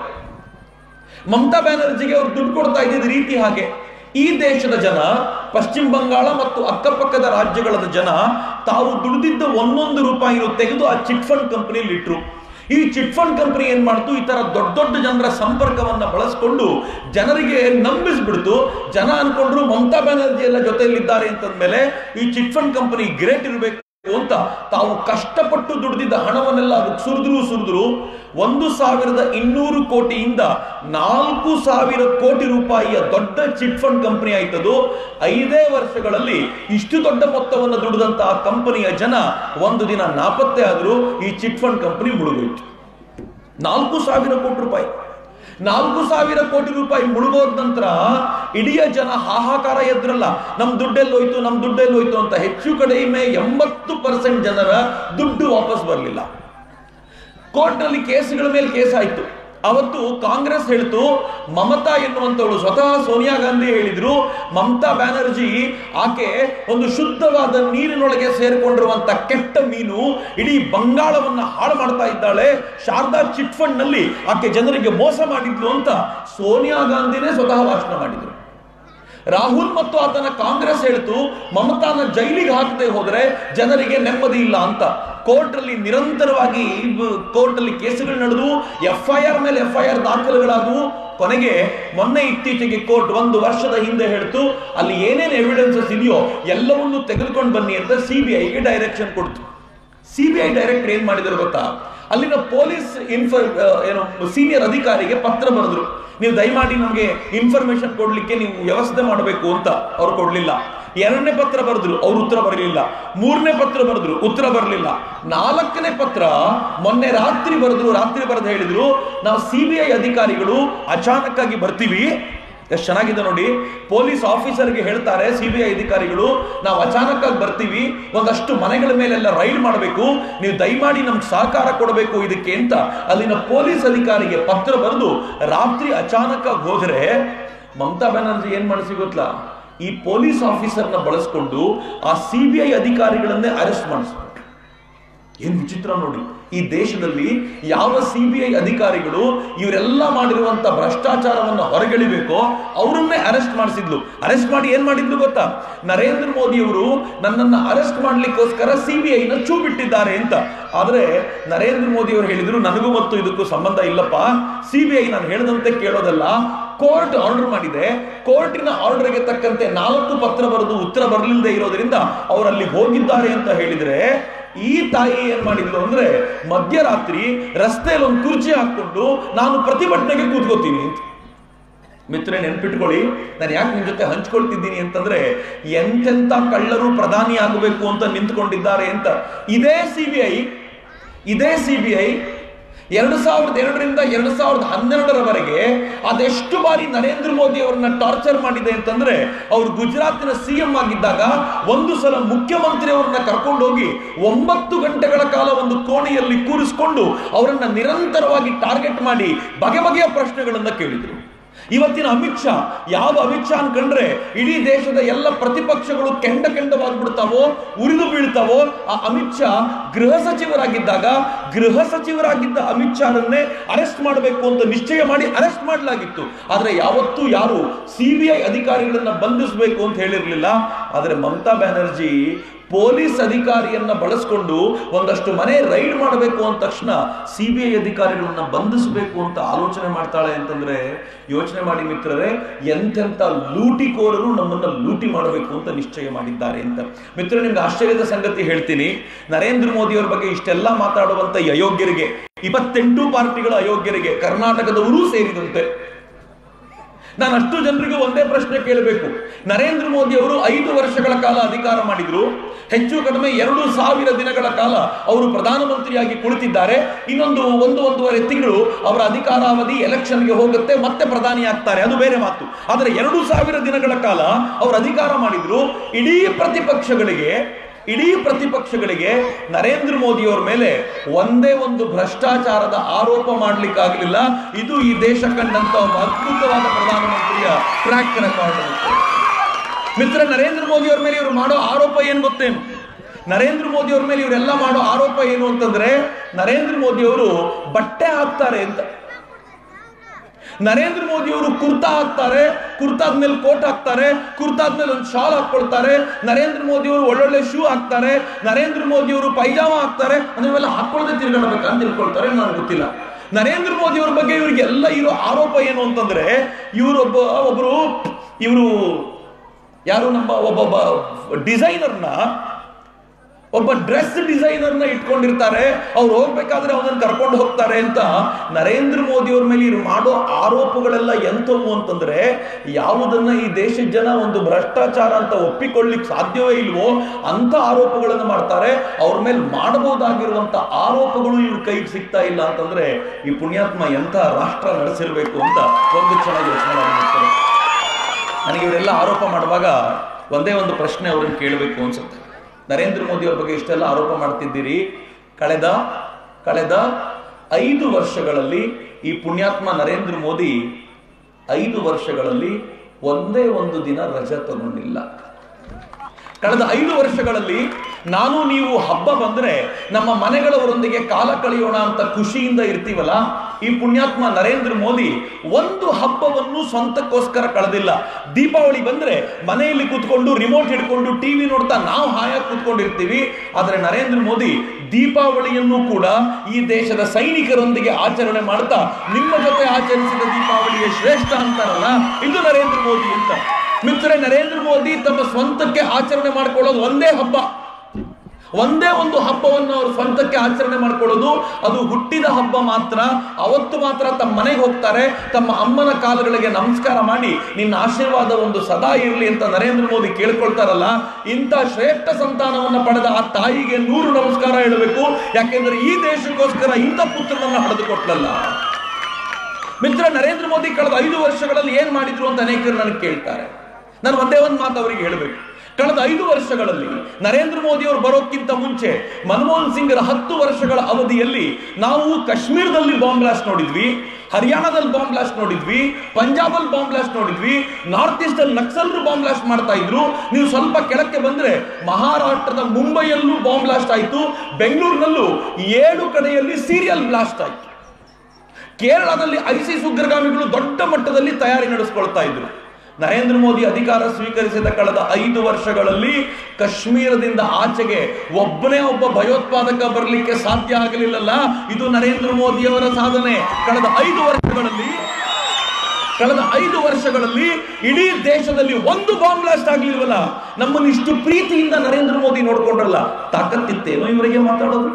ಮಮತಾ ಬ್ಯಾನರ್ಜಿಗೆ ಅವ್ರು ದುಡ್ಡು ಕೊಡ್ತಾ ಇದ್ದಿದ್ದ ರೀತಿ ಹಾಗೆ ಈ ದೇಶದ ಜನ ಪಶ್ಚಿಮ ಬಂಗಾಳ ಮತ್ತು ಅಕ್ಕಪಕ್ಕದ ರಾಜ್ಯಗಳ ಜನ ತಾವು ದುಡಿದಿದ್ದ ಒಂದೊಂದು ರೂಪಾಯಿನು ತೆಗೆದು ಆ ಚಿಟ್ ಫಂಡ್ ಕಂಪನಿಯಲ್ಲಿ ಇಟ್ರು ಈ ಚಿಟ್ ಫಂಡ್ ಕಂಪನಿ ಏನ್ ಮಾಡ್ತು ಈ ತರ ದೊಡ್ಡ ದೊಡ್ಡ ಜನರ ಸಂಪರ್ಕವನ್ನ ಬಳಸ್ಕೊಂಡು ಜನರಿಗೆ ನಂಬಿಸ್ಬಿಡ್ತು ಜನ ಅನ್ಕೊಂಡ್ರು ಮಮತಾ ಬ್ಯಾನರ್ಜಿ ಎಲ್ಲ ಜೊತೆಯಲ್ಲಿದ್ದಾರೆ ಅಂತಂದ್ಮೇಲೆ ಈ ಚಿಟ್ ಫಂಡ್ ಕಂಪನಿ ಗ್ರೇಟ್ ಇರಬೇಕು ಅಂತ ತಾವು ಕಷ್ಟಪಟ್ಟು ದುಡಿದಿದ್ದ ಹಣವನ್ನೆಲ್ಲ ಅದಕ್ಕೆ ಸುರಿದ್ರು ಸುರಿದ್ರು ಒಂದು ಸಾವಿರದ ಇನ್ನೂರು ಕೋಟಿಯಿಂದ ನಾಲ್ಕು ಸಾವಿರ ಕೋಟಿ ರೂಪಾಯಿಯ ದೊಡ್ಡ ಚಿಟ್ ಫಂಡ್ ಕಂಪನಿ ಆಯ್ತದು ಐದೇ ವರ್ಷಗಳಲ್ಲಿ ಇಷ್ಟು ದೊಡ್ಡ ಮೊತ್ತವನ್ನು ದುಡಿದಂತಹ ಕಂಪನಿಯ ಜನ ಒಂದು ದಿನ ನಾಪತ್ತೆ ಆದರೂ ಈ ಚಿಟ್ ಫಂಡ್ ಕಂಪನಿ ಮುಳುಗೋಯ್ತು ನಾಲ್ಕು ಸಾವಿರ ಕೋಟಿ ರೂಪಾಯಿ ನಾಲ್ಕು ಸಾವಿರ ಕೋಟಿ ರೂಪಾಯಿ ಮುಳುಗೋದ ನಂತರ ಇಡೀ ಜನ ಹಾಹಾಕಾರ ಎದ್ರಲ್ಲ ನಮ್ ದುಡ್ಡೆಲ್ಲಿ ಹೋಯ್ತು ನಮ್ ದುಡ್ಡೆಲ್ಲಿ ಹೋಯ್ತು ಅಂತ ಹೆಚ್ಚು ಕಡಿಮೆ ಎಂಬತ್ತು ಪರ್ಸೆಂಟ್ ಜನರ ದುಡ್ಡು ವಾಪಸ್ ಬರಲಿಲ್ಲ ಕೋರ್ಟ್ನಲ್ಲಿ ಕೇಸ್ಗಳ ಮೇಲೆ ಕೇಸ್ ಆಯ್ತು ಅವತ್ತು ಕಾಂಗ್ರೆಸ್ ಹೇಳ್ತು ಮಮತಾ ಎನ್ನುವಂತವಳು ಸ್ವತಃ ಸೋನಿಯಾ ಗಾಂಧಿ ಹೇಳಿದ್ರು ಮಮತಾ ಬ್ಯಾನರ್ಜಿ ಆಕೆ ಒಂದು ಶುದ್ಧವಾದ ನೀರಿನೊಳಗೆ ಸೇರಿಕೊಂಡಿರುವಂತ ಕೆಟ್ಟ ಮೀನು ಇಡೀ ಬಂಗಾಳವನ್ನ ಹಾಳು ಮಾಡ್ತಾ ಇದ್ದಾಳೆ ಶಾರದಾ ಚಿಟ್ ಫಂಡ್ ನಲ್ಲಿ ಆಕೆ ಜನರಿಗೆ ಮೋಸ ಮಾಡಿದ್ಲು ಅಂತ ಸೋನಿಯಾ ಗಾಂಧಿನೇ ಸ್ವತಃ ಭಾಷಣ ಮಾಡಿದ್ರು ರಾಹುಲ್ ಮತ್ತು ಆತನ ಕಾಂಗ್ರೆಸ್ ಹೇಳ್ತು ಮಮತಾನ ಜೈಲಿಗೆ ಹಾಕದೆ ಹೋದ್ರೆ ಜನರಿಗೆ ನೆಮ್ಮದಿ ಇಲ್ಲ ಅಂತ ಕೋರ್ಟ್ ಅಲ್ಲಿ ನಿರಂತರವಾಗಿ ಕೋರ್ಟ್ ಅಲ್ಲಿ ಕೇಸುಗಳು ನಡೆದು ಎಫ್ ಐ ಆರ್ ಮೇಲೆ ಎಫ್ ಐ ಆರ್ ದಾಖಲೆಗಳಾದವು ಕೊನೆಗೆ ಮೊನ್ನೆ ಇತ್ತೀಚೆಗೆ ಕೋರ್ಟ್ ಒಂದು ವರ್ಷದ ಹಿಂದೆ ಹೇಳ್ತು ಅಲ್ಲಿ ಏನೇನು ಎವಿಡೆನ್ಸಸ್ ಇದೆಯೋ ಎಲ್ಲವನ್ನೂ ತೆಗೆದುಕೊಂಡು ಬನ್ನಿ ಅಂತ ಸಿ ಬಿ ಐಗೆ ಡೈರೆಕ್ಷನ್ ಕೊಡ್ತು ಸಿ ಬಿ ಐ ಡೈರೆಕ್ಟರ್ ಏನ್ ಮಾಡಿದ್ರು ಗೊತ್ತಾ ಅಲ್ಲಿನ ಪೊಲೀಸ್ ಇನ್ಫಾರ್ ಏನು ಸೀನಿಯರ್ ಅಧಿಕಾರಿಗೆ ಪತ್ರ ಬರೆದ್ರು ನೀವು ದಯಮಾಡಿ ನಮಗೆ ಇನ್ಫಾರ್ಮೇಶನ್ ಕೊಡ್ಲಿಕ್ಕೆ ನೀವು ವ್ಯವಸ್ಥೆ ಮಾಡಬೇಕು ಅಂತ ಅವ್ರು ಕೊಡ್ಲಿಲ್ಲ ಎರಡನೇ ಪತ್ರ ಬರೆದ್ರು ಅವ್ರು ಉತ್ತರ ಬರಲಿಲ್ಲ ಮೂರನೇ ಪತ್ರ ಬರೆದ್ರು ಉತ್ತರ ಬರಲಿಲ್ಲ ನಾಲ್ಕನೇ ಪತ್ರ ಮೊನ್ನೆ ರಾತ್ರಿ ಬರೆದ್ರು ರಾತ್ರಿ ಬರೆದು ಹೇಳಿದ್ರು ನಾವು ಸಿ ಬಿ ಐ ಅಧಿಕಾರಿಗಳು ಅಚಾನಕ್ ಆಗಿ ಬರ್ತೀವಿ ಎಷ್ಟು ಚೆನ್ನಾಗಿದೆ ನೋಡಿ ಪೊಲೀಸ್ ಆಫೀಸರ್ಗೆ ಹೇಳ್ತಾರೆ ಸಿ ಬಿ ಐ ಅಧಿಕಾರಿಗಳು ನಾವು ಅಚಾನಕ್ ಆಗಿ ಬರ್ತೀವಿ ಒಂದಷ್ಟು ಮನೆಗಳ ಮೇಲೆಲ್ಲ ರೈಡ್ ಮಾಡಬೇಕು ನೀವು ದಯಮಾಡಿ ನಮ್ಗೆ ಸಹಕಾರ ಕೊಡಬೇಕು ಇದಕ್ಕೆ ಅಂತ ಅಲ್ಲಿನ ಪೊಲೀಸ್ ಅಧಿಕಾರಿಗೆ ಪತ್ರ ಬರೆದು ರಾತ್ರಿ ಅಚಾನಕ್ ಆಗಿ ಹೋದ್ರೆ ಮಮತಾ ಬ್ಯಾನರ್ಜಿ ಏನ್ ಮಾಡಿಸಿ ಗೊತ್ತಲ್ಲ ಈ ಪೊಲೀಸ್ ಆಫೀಸರ್ನ ಬಳಸ್ಕೊಂಡು ಆ ಸಿ ಬಿ ಐ ಅಧಿಕಾರಿಗಳನ್ನೇ ಅರೆಸ್ಟ್ ಮಾಡಿಸ್ಬಿಟ್ರು ಏನ್ ವಿಚಿತ್ರ ನೋಡಿ ಈ ದೇಶದಲ್ಲಿ ಯಾವ ಸಿ ಬಿ ಐ ಅಧಿಕಾರಿಗಳು ಇವರೆಲ್ಲ ಮಾಡಿರುವಂತ ಭ್ರಷ್ಟಾಚಾರವನ್ನು ಹೊರಗೆಳಿಬೇಕೋ ಅವರನ್ನೇ ಅರೆಸ್ಟ್ ಮಾಡಿಸಿದ್ಲು ಅರೆಸ್ಟ್ ಮಾಡಿ ಏನ್ ಮಾಡಿದ್ಲು ಗೊತ್ತಾ ನರೇಂದ್ರ ಮೋದಿ ಅವರು ನನ್ನನ್ನು ಅರೆಸ್ಟ್ ಮಾಡ್ಲಿಕ್ಕೋಸ್ಕರ ಸಿ ಬಿ ಐನ ಚೂ ಬಿಟ್ಟಿದ್ದಾರೆ ಅಂತ ಆದ್ರೆ ನರೇಂದ್ರ ಮೋದಿ ಅವರು ಹೇಳಿದ್ರು ನನಗೂ ಮತ್ತು ಇದಕ್ಕೂ ಸಂಬಂಧ ಇಲ್ಲಪ್ಪ ಸಿ ಬಿ ಐ ನಾನು ಹೇಳದಂತೆ ಕೇಳೋದಲ್ಲ ಕೋರ್ಟ್ ಆರ್ಡರ್ ಮಾಡಿದೆ ಕೋರ್ಟಿನ ಆರ್ಡರ್ಗೆ ತಕ್ಕಂತೆ ನಾಲ್ಕು ಪತ್ರ ಬರೆದು ಉತ್ತರ ಬರಲಿಲ್ಲದೆ ಇರೋದ್ರಿಂದ ಅವರಲ್ಲಿ ಹೋಗಿದ್ದಾರೆ ಅಂತ ಹೇಳಿದ್ರೆ ಈ ತಾಯಿ ಏನ್ ಮಾಡಿದ್ಲು ಅಂದ್ರೆ ಮಧ್ಯರಾತ್ರಿ ರಸ್ತೆಯಲ್ಲಿ ಒಂದು ಕುರ್ಚಿ ಹಾಕೊಂಡು ನಾನು ಪ್ರತಿಭಟನೆಗೆ ಕೂತ್ಕೋತೀನಿ ಅಂತ ಮಿತ್ರ ನೆನ್ಪಿಟ್ಕೊಳ್ಳಿ ನಾನು ಯಾಕೆ ನಿಮ್ ಜೊತೆ ಹಂಚ್ಕೊಳ್ತಿದ್ದೀನಿ ಅಂತಂದ್ರೆ ಎಂತೆಂತ ಕಳ್ಳರು ಪ್ರಧಾನಿ ಆಗಬೇಕು ಅಂತ ನಿಂತ್ಕೊಂಡಿದ್ದಾರೆ ಅಂತ ಇದೇ ಸಿ ಬಿ ಐ ಇದೇ ಸಿ ಬಿ ಐ ಎರಡು ಸಾವಿರದ ಎರಡರಿಂದ ಎರಡು ಸಾವಿರದ ಹನ್ನೆರಡರವರೆಗೆ ಅದೆಷ್ಟು ಬಾರಿ ನರೇಂದ್ರ ಮೋದಿ ಅವರನ್ನ ಟಾರ್ಚರ್ ಮಾಡಿದೆ ಅಂತಂದ್ರೆ ಅವರು ಗುಜರಾತಿನ ಸಿಎಂ ಆಗಿದ್ದಾಗ ಒಂದು ಸಲ ಮುಖ್ಯಮಂತ್ರಿ ಅವರನ್ನ ಕರ್ಕೊಂಡು ಹೋಗಿ ಒಂಬತ್ತು ಗಂಟೆಗಳ ಕಾಲ ಒಂದು ಕೋಣೆಯಲ್ಲಿ ಕೂರಿಸಿಕೊಂಡು ಅವರನ್ನ ನಿರಂತರವಾಗಿ ಟಾರ್ಗೆಟ್ ಮಾಡಿ ಬಗೆ ಬಗೆಯ ಪ್ರಶ್ನೆಗಳನ್ನ ಕೇಳಿದ್ರು ಇವತ್ತಿನ ಅಮಿತ್ ಶಾ ಯಾವ ಅಮಿತ್ ಶಾ ಅನ್ಕಂಡ್ರೆ ಇಡೀ ದೇಶದ ಎಲ್ಲ ಪ್ರತಿಪಕ್ಷಗಳು ಕೆಂಡ ಕೆಂಡವಾಗ್ಬಿಡ್ತಾವೋ ಉರಿದು ಬೀಳ್ತಾವೋ ಆ ಅಮಿತ್ ಶಾ ಗೃಹ ಸಚಿವರಾಗಿದ್ದಾಗ ಗೃಹ ಸಚಿವರಾಗಿದ್ದ ಅಮಿತ್ ಶಾರನ್ನೇ ಅರೆಸ್ಟ್ ಮಾಡಬೇಕು ಅಂತ ನಿಶ್ಚಯ ಮಾಡಿ ಅರೆಸ್ಟ್ ಮಾಡಲಾಗಿತ್ತು ಆದ್ರೆ ಯಾವತ್ತೂ ಯಾರು ಸಿ ಬಿ ಐ ಅಧಿಕಾರಿಗಳನ್ನ ಬಂಧಿಸಬೇಕು ಅಂತ ಹೇಳಿರ್ಲಿಲ್ಲ ಆದ್ರೆ ಮಮತಾ ಬ್ಯಾನರ್ಜಿ ಪೊಲೀಸ್ ಅಧಿಕಾರಿಯನ್ನ ಬಳಸ್ಕೊಂಡು ಒಂದಷ್ಟು ಮನೆ ರೈಡ್ ಮಾಡಬೇಕು ಅಂದ ತಕ್ಷಣ ಸಿ ಬಿ ಐ ಅಧಿಕಾರಿಗಳನ್ನ ಬಂಧಿಸಬೇಕು ಅಂತ ಆಲೋಚನೆ ಮಾಡ್ತಾಳೆ ಅಂತಂದ್ರೆ ಯೋಚನೆ ಮಾಡಿ ಮಿತ್ರರೇ ಎಂತೆಂತ ಲೂಟಿಕೋರರು ನಮ್ಮನ್ನ ಲೂಟಿ ಮಾಡಬೇಕು ಅಂತ ನಿಶ್ಚಯ ಮಾಡಿದ್ದಾರೆ ಅಂತ ಮಿತ್ರ ನಿಮ್ಗೆ ಆಶ್ಚರ್ಯದ ಸಂಗತಿ ಹೇಳ್ತೀನಿ ನರೇಂದ್ರ ಮೋದಿ ಅವರ ಬಗ್ಗೆ ಇಷ್ಟೆಲ್ಲ ಮಾತಾಡುವಂತ ಈ ಅಯೋಗ್ಯರಿಗೆ ಇಪ್ಪತ್ತೆಂಟು ಪಾರ್ಟಿಗಳ ಅಯೋಗ್ಯರಿಗೆ ಕರ್ನಾಟಕದವರೂ ಸೇರಿದಂತೆ ನಾನು ಅಷ್ಟು ಜನರಿಗೂ ಒಂದೇ ಪ್ರಶ್ನೆ ಕೇಳಬೇಕು ನರೇಂದ್ರ ಮೋದಿ ಅವರು ಐದು ವರ್ಷಗಳ ಕಾಲ ಅಧಿಕಾರ ಮಾಡಿದ್ರು ಹೆಚ್ಚು ಕಡಿಮೆ ಎರಡು ಸಾವಿರ ದಿನಗಳ ಕಾಲ ಅವರು ಪ್ರಧಾನಮಂತ್ರಿಯಾಗಿ ಕುಳಿತಿದ್ದಾರೆ ಇನ್ನೊಂದು ಒಂದು ಒಂದೂವರೆ ತಿಂಗಳು ಅವರ ಅಧಿಕಾರಾವಧಿ ಎಲೆಕ್ಷನ್ಗೆ ಹೋಗುತ್ತೆ ಮತ್ತೆ ಪ್ರಧಾನಿ ಆಗ್ತಾರೆ ಅದು ಬೇರೆ ಮಾತು ಆದರೆ ಎರಡು ಸಾವಿರ ದಿನಗಳ ಕಾಲ ಅವರು ಅಧಿಕಾರ ಮಾಡಿದ್ರು ಇಡೀ ಪ್ರತಿಪಕ್ಷಗಳಿಗೆ ಇಡೀ ಪ್ರತಿಪಕ್ಷಗಳಿಗೆ ನರೇಂದ್ರ ಮೋದಿ ಅವರ ಮೇಲೆ ಒಂದೇ ಒಂದು ಭ್ರಷ್ಟಾಚಾರದ ಆರೋಪ ಮಾಡ್ಲಿಕ್ಕಾಗಲಿಲ್ಲ ಇದು ಈ ದೇಶ ಕಂಡಂತ ಒಬ್ಬ ಅದ್ಭುತವಾದ ಪ್ರಧಾನಮಂತ್ರಿಯ ಟ್ರ್ಯಾಕ್ ರೆಕಾರ್ಡ್ ಮಿತ್ರ ನರೇಂದ್ರ ಮೋದಿ ಅವ್ರ ಮೇಲೆ ಇವರು ಮಾಡೋ ಆರೋಪ ಏನ್ ಗೊತ್ತೇನು ನರೇಂದ್ರ ಮೋದಿ ಅವ್ರ ಮೇಲೆ ಇವರೆಲ್ಲ ಮಾಡೋ ಆರೋಪ ಏನು ಅಂತಂದ್ರೆ ನರೇಂದ್ರ ಮೋದಿ ಅವರು ಬಟ್ಟೆ ಹಾಕ್ತಾರೆ ಅಂತ ನರೇಂದ್ರ ಮೋದಿ ಅವರು ಕುರ್ತಾ ಹಾಕ್ತಾರೆ ಕುರ್ತಾದ ಮೇಲೆ ಕೋಟ್ ಹಾಕ್ತಾರೆ ಕುರ್ತಾದ ಮೇಲೆ ಒಂದು ಶಾಲ್ ಹಾಕೊಳ್ತಾರೆ ನರೇಂದ್ರ ಮೋದಿ ಅವರು ಒಳ್ಳೊಳ್ಳೆ ಶೂ ಹಾಕ್ತಾರೆ ನರೇಂದ್ರ ಮೋದಿ ಅವರು ಪೈಜಾಮ ಹಾಕ್ತಾರೆ ಅದನ್ನೆಲ್ಲ ಹಾಕೊಳ್ಳದೆ ತಿರ್ಗಾಡಬೇಕಂತ ತಿಳ್ಕೊಳ್ತಾರೆ ನನಗೆ ಗೊತ್ತಿಲ್ಲ ನರೇಂದ್ರ ಮೋದಿ ಅವ್ರ ಬಗ್ಗೆ ಇವರಿಗೆಲ್ಲ ಇರೋ ಆರೋಪ ಏನು ಅಂತಂದ್ರೆ ಇವರೊಬ್ಬ ಒಬ್ಬರು ಇವರು ಯಾರು ನಮ್ಮ ಒಬ್ಬೊಬ್ಬ ಡಿಸೈನರ್ನ ಒಬ್ಬ ಡ್ರೆಸ್ ಡಿಸೈನರ್ನ ಇಟ್ಕೊಂಡಿರ್ತಾರೆ ಅವ್ರು ಹೋಗ್ಬೇಕಾದ್ರೆ ಅವನನ್ನು ಕರ್ಕೊಂಡು ಹೋಗ್ತಾರೆ ಅಂತ ನರೇಂದ್ರ ಮೋದಿ ಅವ್ರ ಮೇಲೆ ಇವ್ರು ಮಾಡೋ ಆರೋಪಗಳೆಲ್ಲ ಎಂಥವು ಅಂತಂದ್ರೆ ಯಾವುದನ್ನ ಈ ದೇಶದ ಜನ ಒಂದು ಭ್ರಷ್ಟಾಚಾರ ಅಂತ ಒಪ್ಪಿಕೊಳ್ಳಿಕ್ ಸಾಧ್ಯವೇ ಇಲ್ವೋ ಅಂತ ಆರೋಪಗಳನ್ನು ಮಾಡ್ತಾರೆ ಅವ್ರ ಮೇಲೆ ಮಾಡಬಹುದಾಗಿರುವಂತ ಆರೋಪಗಳು ಇವ್ರ ಕೈಗೆ ಸಿಗ್ತಾ ಇಲ್ಲ ಅಂತಂದ್ರೆ ಈ ಪುಣ್ಯಾತ್ಮ ಎಂಥ ರಾಷ್ಟ್ರ ನಡೆಸಿರ್ಬೇಕು ಅಂತ ಒಂದು ಕ್ಷಣ ಯೋಚನೆ ಮಾಡ್ತಾರೆ ನನಗೆ ಇವರೆಲ್ಲ ಆರೋಪ ಮಾಡುವಾಗ ಒಂದೇ ಒಂದು ಪ್ರಶ್ನೆ ಅವ್ರನ್ನ ಕೇಳಬೇಕು ಅನ್ಸುತ್ತೆ ನರೇಂದ್ರ ಮೋದಿ ಅವ್ರ ಬಗ್ಗೆ ಇಷ್ಟೆಲ್ಲ ಆರೋಪ ಮಾಡ್ತಿದ್ದೀರಿ ಕಳೆದ ಕಳೆದ ಐದು ವರ್ಷಗಳಲ್ಲಿ ಈ ಪುಣ್ಯಾತ್ಮ ನರೇಂದ್ರ ಮೋದಿ ಐದು ವರ್ಷಗಳಲ್ಲಿ ಒಂದೇ ಒಂದು ದಿನ ರಜೆ ತಗೊಂಡಿಲ್ಲ ಕಳೆದ ಐದು ವರ್ಷಗಳಲ್ಲಿ ನಾನು ನೀವು ಹಬ್ಬ ಬಂದ್ರೆ ನಮ್ಮ ಮನೆಗಳವರೊಂದಿಗೆ ಕಾಲ ಕಳೆಯೋಣ ಅಂತ ಖುಷಿಯಿಂದ ಇರ್ತೀವಲ್ಲ ಈ ಪುಣ್ಯಾತ್ಮ ನರೇಂದ್ರ ಮೋದಿ ಒಂದು ಹಬ್ಬವನ್ನು ಸ್ವಂತಕ್ಕೋಸ್ಕರ ಕಳೆದಿಲ್ಲ ದೀಪಾವಳಿ ಬಂದ್ರೆ ಮನೆಯಲ್ಲಿ ಕೂತ್ಕೊಂಡು ರಿಮೋಟ್ ಹಿಡ್ಕೊಂಡು ಟಿವಿ ನೋಡ್ತಾ ನಾವು ಹಾಯಾಗಿ ಕೂತ್ಕೊಂಡಿರ್ತೀವಿ ಆದ್ರೆ ನರೇಂದ್ರ ಮೋದಿ ದೀಪಾವಳಿಯನ್ನು ಕೂಡ ಈ ದೇಶದ ಸೈನಿಕರೊಂದಿಗೆ ಆಚರಣೆ ಮಾಡ್ತಾ ನಿಮ್ಮ ಜೊತೆ ಆಚರಿಸಿದ ದೀಪಾವಳಿಯೇ ಶ್ರೇಷ್ಠ ಅಂತಾರಲ್ಲ ಇದು ನರೇಂದ್ರ ಮೋದಿ ಅಂತ ಮಿತ್ರರೇ ನರೇಂದ್ರ ಮೋದಿ ತಮ್ಮ ಸ್ವಂತಕ್ಕೆ ಆಚರಣೆ ಮಾಡ್ಕೊಳ್ಳೋದು ಒಂದೇ ಹಬ್ಬ ಒಂದೇ ಒಂದು ಹಬ್ಬವನ್ನು ಅವರು ಸ್ವಂತಕ್ಕೆ ಆಚರಣೆ ಮಾಡ್ಕೊಳ್ಳೋದು ಅದು ಹುಟ್ಟಿದ ಹಬ್ಬ ಮಾತ್ರ ಅವತ್ತು ಮಾತ್ರ ತಮ್ಮ ಮನೆಗೆ ಹೋಗ್ತಾರೆ ತಮ್ಮ ಅಮ್ಮನ ಕಾಲುಗಳಿಗೆ ನಮಸ್ಕಾರ ಮಾಡಿ ನಿನ್ನ ಆಶೀರ್ವಾದ ಒಂದು ಸದಾ ಇರಲಿ ಅಂತ ನರೇಂದ್ರ ಮೋದಿ ಕೇಳ್ಕೊಳ್ತಾರಲ್ಲ ಇಂಥ ಶ್ರೇಷ್ಠ ಸಂತಾನವನ್ನು ಪಡೆದ ಆ ತಾಯಿಗೆ ನೂರು ನಮಸ್ಕಾರ ಹೇಳಬೇಕು ಯಾಕೆಂದ್ರೆ ಈ ದೇಶಕ್ಕೋಸ್ಕರ ಇಂಥ ಪುತ್ರನನ್ನು ಹಡೆದುಕೊಟ್ಲಲ್ಲ ಮಿತ್ರ ನರೇಂದ್ರ ಮೋದಿ ಕಳೆದ ಐದು ವರ್ಷಗಳಲ್ಲಿ ಏನ್ ಮಾಡಿದ್ರು ಅಂತ ಅನೇಕರು ನನಗೆ ಕೇಳ್ತಾರೆ ನಾನು ಒಂದೇ ಒಂದು ಮಾತು ಅವರಿಗೆ ಹೇಳಬೇಕು ಕಳೆದ ಐದು ವರ್ಷಗಳಲ್ಲಿ ನರೇಂದ್ರ ಮೋದಿ ಅವರು ಬರೋಕ್ಕಿಂತ ಮುಂಚೆ ಮನಮೋಹನ್ ಸಿಂಗ್ರ ಹತ್ತು ವರ್ಷಗಳ ಅವಧಿಯಲ್ಲಿ ನಾವು ಕಾಶ್ಮೀರದಲ್ಲಿ ಬಾಂಬ್ ಬ್ಲಾಸ್ಟ್ ನೋಡಿದ್ವಿ ಹರಿಯಾಣದಲ್ಲಿ ಬಾಂಬ್ ಬ್ಲಾಸ್ಟ್ ನೋಡಿದ್ವಿ ಪಂಜಾಬಲ್ಲಿ ಬಾಂಬ್ ಬ್ಲಾಸ್ಟ್ ನೋಡಿದ್ವಿ ನಾರ್ತ್ ಈಸ್ಟ್ ಅಲ್ಲಿ ನಕ್ಸಲರು ಬಾಂಬ್ ಬ್ಲಾಸ್ಟ್ ಮಾಡ್ತಾ ಇದ್ರು ನೀವು ಸ್ವಲ್ಪ ಕೆಳಕ್ಕೆ ಬಂದ್ರೆ ಮಹಾರಾಷ್ಟ್ರದ ಮುಂಬೈಯಲ್ಲೂ ಬಾಂಬ್ ಬ್ಲಾಸ್ಟ್ ಆಯಿತು ಬೆಂಗಳೂರಿನಲ್ಲೂ ಏಳು ಕಡೆಯಲ್ಲಿ ಸೀರಿಯಲ್ ಬ್ಲಾಸ್ಟ್ ಆಯಿತು ಕೇರಳದಲ್ಲಿ ಐಸಿಸ್ ಉಗ್ರಗಾಮಿಗಳು ದೊಡ್ಡ ಮಟ್ಟದಲ್ಲಿ ತಯಾರಿ ನಡೆಸ್ಕೊಳ್ತಾ ಇದ್ರು ನರೇಂದ್ರ ಮೋದಿ ಅಧಿಕಾರ ಸ್ವೀಕರಿಸಿದ ಕಳೆದ ಐದು ವರ್ಷಗಳಲ್ಲಿ ಕಾಶ್ಮೀರದಿಂದ ಆಚೆಗೆ ಒಬ್ಬನೇ ಒಬ್ಬ ಭಯೋತ್ಪಾದಕ ಬರಲಿಕ್ಕೆ ಸಾಧ್ಯ ಆಗಲಿಲ್ಲಲ್ಲ ಇದು ನರೇಂದ್ರ ಮೋದಿಯವರ ಸಾಧನೆ ಕಳೆದ ಐದು ವರ್ಷಗಳಲ್ಲಿ ಕಳೆದ ಐದು ವರ್ಷಗಳಲ್ಲಿ ಇಡೀ ದೇಶದಲ್ಲಿ ಒಂದು ಬಾಂಬ್ ಬ್ಲಾಸ್ಟ್ ಆಗ್ಲಿಲ್ವಲ್ಲ ನಮ್ಮನ್ನು ಇಷ್ಟು ಪ್ರೀತಿಯಿಂದ ನರೇಂದ್ರ ಮೋದಿ ನೋಡ್ಕೊಂಡ್ರಲ್ಲ ತಾಕತ್ತಿತ್ತೇನೋ ಇವರಿಗೆ ಮಾತಾಡೋದು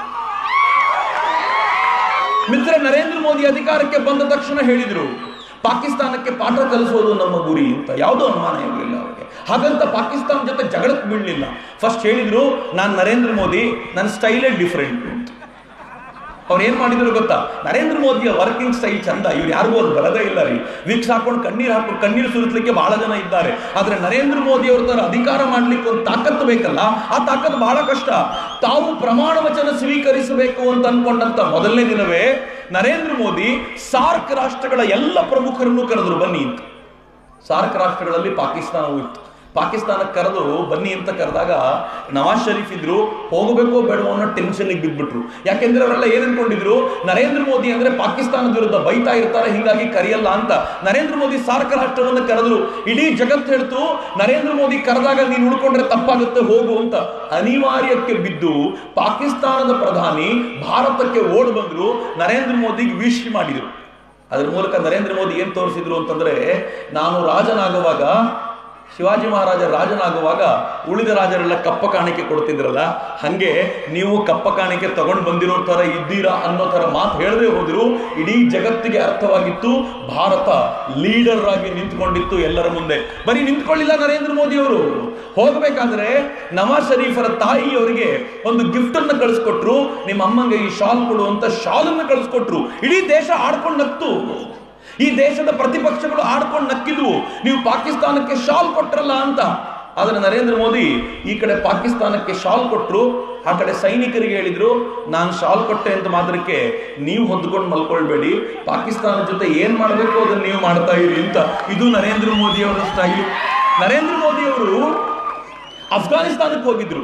ಮಿತ್ರ ನರೇಂದ್ರ ಮೋದಿ ಅಧಿಕಾರಕ್ಕೆ ಬಂದ ತಕ್ಷಣ ಹೇಳಿದ್ರು ಪಾಕಿಸ್ತಾನಕ್ಕೆ ಪಾಠ ಕಲಿಸೋದು ನಮ್ಮ ಗುರಿ ಅಂತ ಯಾವುದೋ ಅನುಮಾನ ಇರಲಿಲ್ಲ ಅವರಿಗೆ ಹಾಗಂತ ಪಾಕಿಸ್ತಾನ ಜೊತೆ ಜಗಳಕ್ಕೆ ಬೀಳಲಿಲ್ಲ ಫಸ್ಟ್ ಹೇಳಿದ್ರು ನಾನು ನರೇಂದ್ರ ಮೋದಿ ನನ್ನ ಸ್ಟೈಲೇ ಡಿಫ್ರೆಂಟ್ ಅಂತ ಅವ್ರು ಏನ್ ಮಾಡಿದ್ರು ಗೊತ್ತಾ ನರೇಂದ್ರ ಮೋದಿಯ ವರ್ಕಿಂಗ್ ಸ್ಟೈಲ್ ಚಂದ ಇವ್ರು ಯಾರಿಗೂ ಅದು ಬರದೇ ಇಲ್ಲ ರೀ ವಿಕ್ಸ್ ಹಾಕೊಂಡು ಕಣ್ಣೀರು ಹಾಕೊಂಡು ಕಣ್ಣೀರು ಸುರಿಸ್ಲಿಕ್ಕೆ ಬಹಳ ಜನ ಇದ್ದಾರೆ ಆದ್ರೆ ನರೇಂದ್ರ ಮೋದಿ ಅವ್ರ ತರ ಅಧಿಕಾರ ಮಾಡ್ಲಿಕ್ಕೆ ಒಂದು ತಾಕತ್ತು ಬೇಕಲ್ಲ ಆ ತಾಕತ್ತು ಬಹಳ ಕಷ್ಟ ತಾವು ಪ್ರಮಾಣ ವಚನ ಸ್ವೀಕರಿಸಬೇಕು ಅಂತ ಅನ್ಕೊಂಡಂತ ಮೊದಲನೇ ದಿನವೇ ನರೇಂದ್ರ ಮೋದಿ ಸಾರ್ಕ್ ರಾಷ್ಟ್ರಗಳ ಎಲ್ಲ ಪ್ರಮುಖರನ್ನು ಕರೆದ್ರು ಬನ್ನಿ ಅಂತ ಸಾರ್ಕ್ ರಾಷ್ಟ್ರಗಳಲ್ಲಿ ಪಾಕಿಸ್ತಾನವೂ ಇತ್ತು ಪಾಕಿಸ್ತಾನಕ್ಕೆ ಕರೆದು ಬನ್ನಿ ಅಂತ ಕರೆದಾಗ ನವಾಜ್ ಶರೀಫ್ ಇದ್ರು ಹೋಗಬೇಕೋ ಬೇಡವೋ ಅನ್ನೋ ಟೆನ್ಷನ್ಗೆ ಬಿದ್ಬಿಟ್ರು ಯಾಕೆಂದ್ರೆ ಅವರೆಲ್ಲ ಏನ್ ಅನ್ಕೊಂಡಿದ್ರು ನರೇಂದ್ರ ಮೋದಿ ಅಂದ್ರೆ ಪಾಕಿಸ್ತಾನದ ವಿರುದ್ಧ ಬೈತಾ ಇರ್ತಾರೆ ಹಿಂಗಾಗಿ ಕರೆಯಲ್ಲ ಅಂತ ನರೇಂದ್ರ ಮೋದಿ ಸಾರ್ಕ ರಾಷ್ಟ್ರವನ್ನು ಕರೆದ್ರು ಇಡೀ ಜಗತ್ತು ಹೇಳ್ತು ನರೇಂದ್ರ ಮೋದಿ ಕರೆದಾಗ ನೀನು ಉಳ್ಕೊಂಡ್ರೆ ತಪ್ಪಾಗುತ್ತೆ ಹೋಗು ಅಂತ ಅನಿವಾರ್ಯಕ್ಕೆ ಬಿದ್ದು ಪಾಕಿಸ್ತಾನದ ಪ್ರಧಾನಿ ಭಾರತಕ್ಕೆ ಓಡ್ ಬಂದ್ರು ನರೇಂದ್ರ ಮೋದಿಗೆ ವಿಶ್ ಮಾಡಿದ್ರು ಅದ್ರ ಮೂಲಕ ನರೇಂದ್ರ ಮೋದಿ ಏನ್ ತೋರಿಸಿದ್ರು ಅಂತಂದ್ರೆ ನಾನು ರಾಜನಾಗುವಾಗ ಶಿವಾಜಿ ಮಹಾರಾಜ ರಾಜನಾಗುವಾಗ ಉಳಿದ ರಾಜರೆಲ್ಲ ಕಪ್ಪ ಕಾಣಿಕೆ ಕೊಡ್ತಿದ್ರಲ್ಲ ಹಂಗೆ ನೀವು ಕಪ್ಪ ಕಾಣಿಕೆ ತಗೊಂಡು ಬಂದಿರೋ ತರ ಇದ್ದೀರಾ ಅನ್ನೋ ತರ ಮಾತು ಹೇಳದೆ ಹೋದ್ರು ಇಡೀ ಜಗತ್ತಿಗೆ ಅರ್ಥವಾಗಿತ್ತು ಭಾರತ ಲೀಡರ್ ಆಗಿ ನಿಂತ್ಕೊಂಡಿತ್ತು ಎಲ್ಲರ ಮುಂದೆ ಬರೀ ನಿಂತ್ಕೊಳ್ಳಿಲ್ಲ ನರೇಂದ್ರ ಮೋದಿ ಅವರು ಹೋಗಬೇಕಾದ್ರೆ ನವಾಜ್ ಶರೀಫರ ತಾಯಿಯವರಿಗೆ ಒಂದು ಗಿಫ್ಟ್ ಅನ್ನು ಕಳಿಸ್ಕೊಟ್ರು ನಿಮ್ಮ ಅಮ್ಮಂಗೆ ಈ ಶಾಲ್ ಕೊಡು ಅಂತ ಶಾಲ್ ಅನ್ನು ಕಳಿಸ್ಕೊಟ್ರು ಇಡೀ ದೇಶ ಆಡ್ಕೊಂಡು ನಕ್ತು ಈ ದೇಶದ ಪ್ರತಿಪಕ್ಷಗಳು ಆಡ್ಕೊಂಡು ನಕ್ಕಿದ್ವು ನೀವು ಪಾಕಿಸ್ತಾನಕ್ಕೆ ಶಾಲ್ ಕೊಟ್ರಲ್ಲ ಅಂತ ಆದ್ರೆ ನರೇಂದ್ರ ಮೋದಿ ಈ ಕಡೆ ಪಾಕಿಸ್ತಾನಕ್ಕೆ ಶಾಲ್ ಕೊಟ್ರು ಆ ಕಡೆ ಸೈನಿಕರಿಗೆ ಹೇಳಿದ್ರು ನಾನು ಶಾಲ್ ಕೊಟ್ಟೆ ಅಂತ ಮಾತ್ರಕ್ಕೆ ನೀವು ಹೊದ್ಕೊಂಡು ಮಲ್ಕೊಳ್ಬೇಡಿ ಪಾಕಿಸ್ತಾನದ ಜೊತೆ ಏನ್ ಮಾಡಬೇಕು ಅದನ್ನ ನೀವು ಮಾಡ್ತಾ ಇರಿ ಅಂತ ಇದು ನರೇಂದ್ರ ಮೋದಿ ಅವರ ಸ್ಟೈಲ್ ನರೇಂದ್ರ ಮೋದಿ ಅವರು ಅಫ್ಘಾನಿಸ್ತಾನಕ್ಕೆ ಹೋಗಿದ್ರು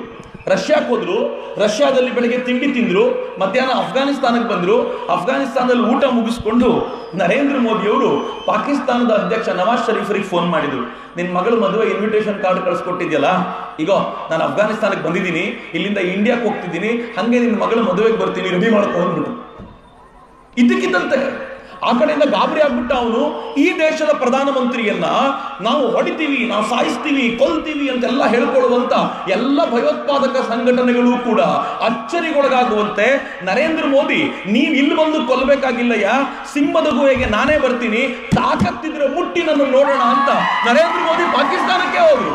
ರಷ್ಯಾಕ್ಕೆ ಹೋದ್ರು ರಷ್ಯಾದಲ್ಲಿ ಬೆಳಗ್ಗೆ ತಿಂಡಿ ತಿಂದ್ರು ಮಧ್ಯಾಹ್ನ ಅಫ್ಘಾನಿಸ್ತಾನಕ್ಕೆ ಬಂದ್ರು ಅಫ್ಘಾನಿಸ್ತಾನದಲ್ಲಿ ಊಟ ಮುಗಿಸ್ಕೊಂಡು ನರೇಂದ್ರ ಮೋದಿಯವರು ಪಾಕಿಸ್ತಾನದ ಅಧ್ಯಕ್ಷ ನವಾಜ್ ಶರೀಫರಿಗೆ ಫೋನ್ ಮಾಡಿದ್ರು ನಿನ್ನ ಮಗಳು ಮದುವೆ ಇನ್ವಿಟೇಷನ್ ಕಾರ್ಡ್ ಕಳಿಸ್ಕೊಟ್ಟಿದ್ಯಲ್ಲ ಈಗ ನಾನು ಅಫ್ಘಾನಿಸ್ತಾನಕ್ಕೆ ಬಂದಿದ್ದೀನಿ ಇಲ್ಲಿಂದ ಇಂಡಿಯಾಕ್ಕೆ ಹೋಗ್ತಿದ್ದೀನಿ ಹಂಗೆ ನಿನ್ನ ಮಗಳ ಮದುವೆಗೆ ಬರ್ತೀನಿ ರೆಡಿ ಮಾಡ್ಕೊ ಅಂದ್ಬಿಟ್ಟು ಇದಕ್ಕಿದ್ದಂತೆ ಆ ಕಡೆಯಿಂದ ಗಾಬರಿ ಆಗ್ಬಿಟ್ಟ ಅವನು ಈ ದೇಶದ ಪ್ರಧಾನಮಂತ್ರಿಯನ್ನ ನಾವು ಹೊಡಿತೀವಿ ನಾವು ಸಾಯಿಸ್ತೀವಿ ಕೊಲ್ತೀವಿ ಅಂತೆಲ್ಲ ಹೇಳ್ಕೊಳ್ಳುವಂತ ಎಲ್ಲ ಭಯೋತ್ಪಾದಕ ಸಂಘಟನೆಗಳು ಕೂಡ ಅಚ್ಚರಿಗೊಳಗಾಗುವಂತೆ ನರೇಂದ್ರ ಮೋದಿ ನೀವ್ ಇಲ್ಲಿ ಬಂದು ಕೊಲ್ಬೇಕಾಗಿಲ್ಲಯ್ಯ ಸಿಂಹದ ಗುಹೆಗೆ ನಾನೇ ಬರ್ತೀನಿ ತಾಕತ್ತಿದ್ರೆ ಮುಟ್ಟಿ ನನ್ನ ನೋಡೋಣ ಅಂತ ನರೇಂದ್ರ ಮೋದಿ ಪಾಕಿಸ್ತಾನಕ್ಕೆ ಹೋದ್ರು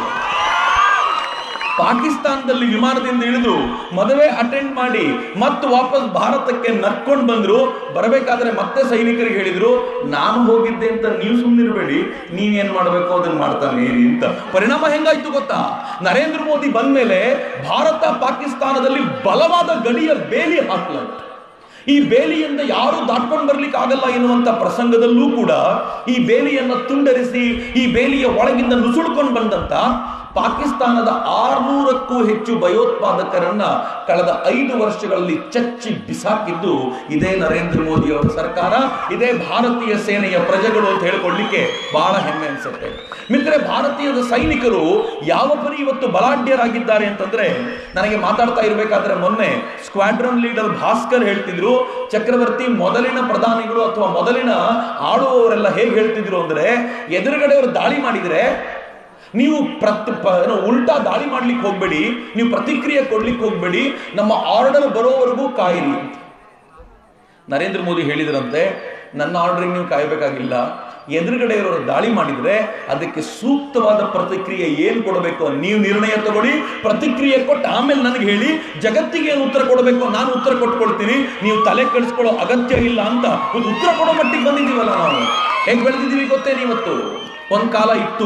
ಪಾಕಿಸ್ತಾನದಲ್ಲಿ ವಿಮಾನದಿಂದ ಇಳಿದು ಮದುವೆ ಅಟೆಂಡ್ ಮಾಡಿ ಮತ್ತೆ ವಾಪಸ್ ಭಾರತಕ್ಕೆ ನಡ್ಕೊಂಡು ಬಂದ್ರು ಬರಬೇಕಾದ್ರೆ ಮತ್ತೆ ಸೈನಿಕರಿಗೆ ಹೇಳಿದ್ರು ನಾನು ಹೋಗಿದ್ದೆ ಅಂತ ನೀವು ಸುಮ್ಮನಿರಬೇಡಿ ನೀವೇನ್ ಮಾಡಬೇಕು ಅದನ್ನ ಮಾಡ್ತಾನೆ ಇರಿ ಅಂತ ಪರಿಣಾಮ ಹೆಂಗಾಯ್ತು ಗೊತ್ತಾ ನರೇಂದ್ರ ಮೋದಿ ಬಂದ್ಮೇಲೆ ಭಾರತ ಪಾಕಿಸ್ತಾನದಲ್ಲಿ ಬಲವಾದ ಗಡಿಯ ಬೇಲಿ ಹಾಕ್ಲಾಯ್ತು ಈ ಬೇಲಿಯಿಂದ ಯಾರು ದಾಟ್ಕೊಂಡು ಬರ್ಲಿಕ್ಕೆ ಆಗಲ್ಲ ಎನ್ನುವಂತ ಪ್ರಸಂಗದಲ್ಲೂ ಕೂಡ ಈ ಬೇಲಿಯನ್ನ ತುಂಡರಿಸಿ ಈ ಬೇಲಿಯ ಒಳಗಿಂದ ನುಸುಳ್ಕೊಂಡು ಬಂದಂತ ಪಾಕಿಸ್ತಾನದ ಆರ್ನೂರಕ್ಕೂ ಹೆಚ್ಚು ಭಯೋತ್ಪಾದಕರನ್ನ ಕಳೆದ ಐದು ವರ್ಷಗಳಲ್ಲಿ ಚಚ್ಚಿ ಬಿಸಾಕಿದ್ದು ಇದೇ ನರೇಂದ್ರ ಮೋದಿ ಅವರ ಸರ್ಕಾರ ಇದೇ ಭಾರತೀಯ ಸೇನೆಯ ಪ್ರಜೆಗಳು ಅಂತ ಹೇಳ್ಕೊಳ್ಳಿಕ್ಕೆ ಬಹಳ ಹೆಮ್ಮೆ ಅನ್ಸುತ್ತೆ ಮಿತ್ರೆ ಭಾರತೀಯದ ಸೈನಿಕರು ಯಾವ ಪರಿ ಇವತ್ತು ಬಲಾಢ್ಯರಾಗಿದ್ದಾರೆ ಅಂತಂದ್ರೆ ನನಗೆ ಮಾತಾಡ್ತಾ ಇರಬೇಕಾದ್ರೆ ಮೊನ್ನೆ ಸ್ಕ್ವಾಡ್ರನ್ ಲೀಡರ್ ಭಾಸ್ಕರ್ ಹೇಳ್ತಿದ್ರು ಚಕ್ರವರ್ತಿ ಮೊದಲಿನ ಪ್ರಧಾನಿಗಳು ಅಥವಾ ಮೊದಲಿನ ಆಳುವವರೆಲ್ಲ ಹೇಗೆ ಹೇಳ್ತಿದ್ರು ಅಂದ್ರೆ ಎದುರುಗಡೆ ಅವರು ದಾಳಿ ಮಾಡಿದ್ರೆ ನೀವು ಪ್ರತಿ ಪ- ಏನು, ಉಲ್ಟಾ ದಾಳಿ ಮಾಡ್ಲಿಕ್ಕೆ ಹೋಗ್ಬೇಡಿ ನೀವು ಪ್ರತಿಕ್ರಿಯೆ ಕೊಡ್ಲಿಕ್ಕೆ ಹೋಗ್ಬೇಡಿ ನಮ್ಮ ಆರ್ಡರ್ ಬರೋವರೆಗೂ ಕಾಯಿರಿ ನರೇಂದ್ರ ಮೋದಿ ಹೇಳಿದ್ರಂತೆ ನನ್ನ ಆರ್ಡರ್ಗೆ ನೀವು ಕಾಯಬೇಕಾಗಿಲ್ಲ ಎದುರುಗಡೆ ಇರೋರು ದಾಳಿ ಮಾಡಿದ್ರೆ ಅದಕ್ಕೆ ಸೂಕ್ತವಾದ ಪ್ರತಿಕ್ರಿಯೆ ಏನ್ ಕೊಡಬೇಕು ನೀವು ನಿರ್ಣಯ ತಗೊಳ್ಳಿ ಪ್ರತಿಕ್ರಿಯೆ ಕೊಟ್ಟು ಆಮೇಲೆ ನನಗೆ ಹೇಳಿ ಜಗತ್ತಿಗೆ ಏನು ಉತ್ತರ ಕೊಡಬೇಕು ನಾನು ಉತ್ತರ ಕೊಟ್ಕೊಳ್ತೀನಿ ನೀವು ತಲೆ ಕೆಡಿಸ್ಕೊಳ್ಳೋ ಅಗತ್ಯ ಇಲ್ಲ ಅಂತ ಒಂದು ಉತ್ತರ ಕೊಡೋ ಮಟ್ಟಿಗೆ ಬಂದಿದ್ದೀವಲ್ಲ ನಾವು ಹೇಗೆ ಬೆಳೆದಿದ್ದೀವಿ ಗೊತ್ತೇನು ಇವತ್ತು ಒಂದ್ ಕಾಲ ಇತ್ತು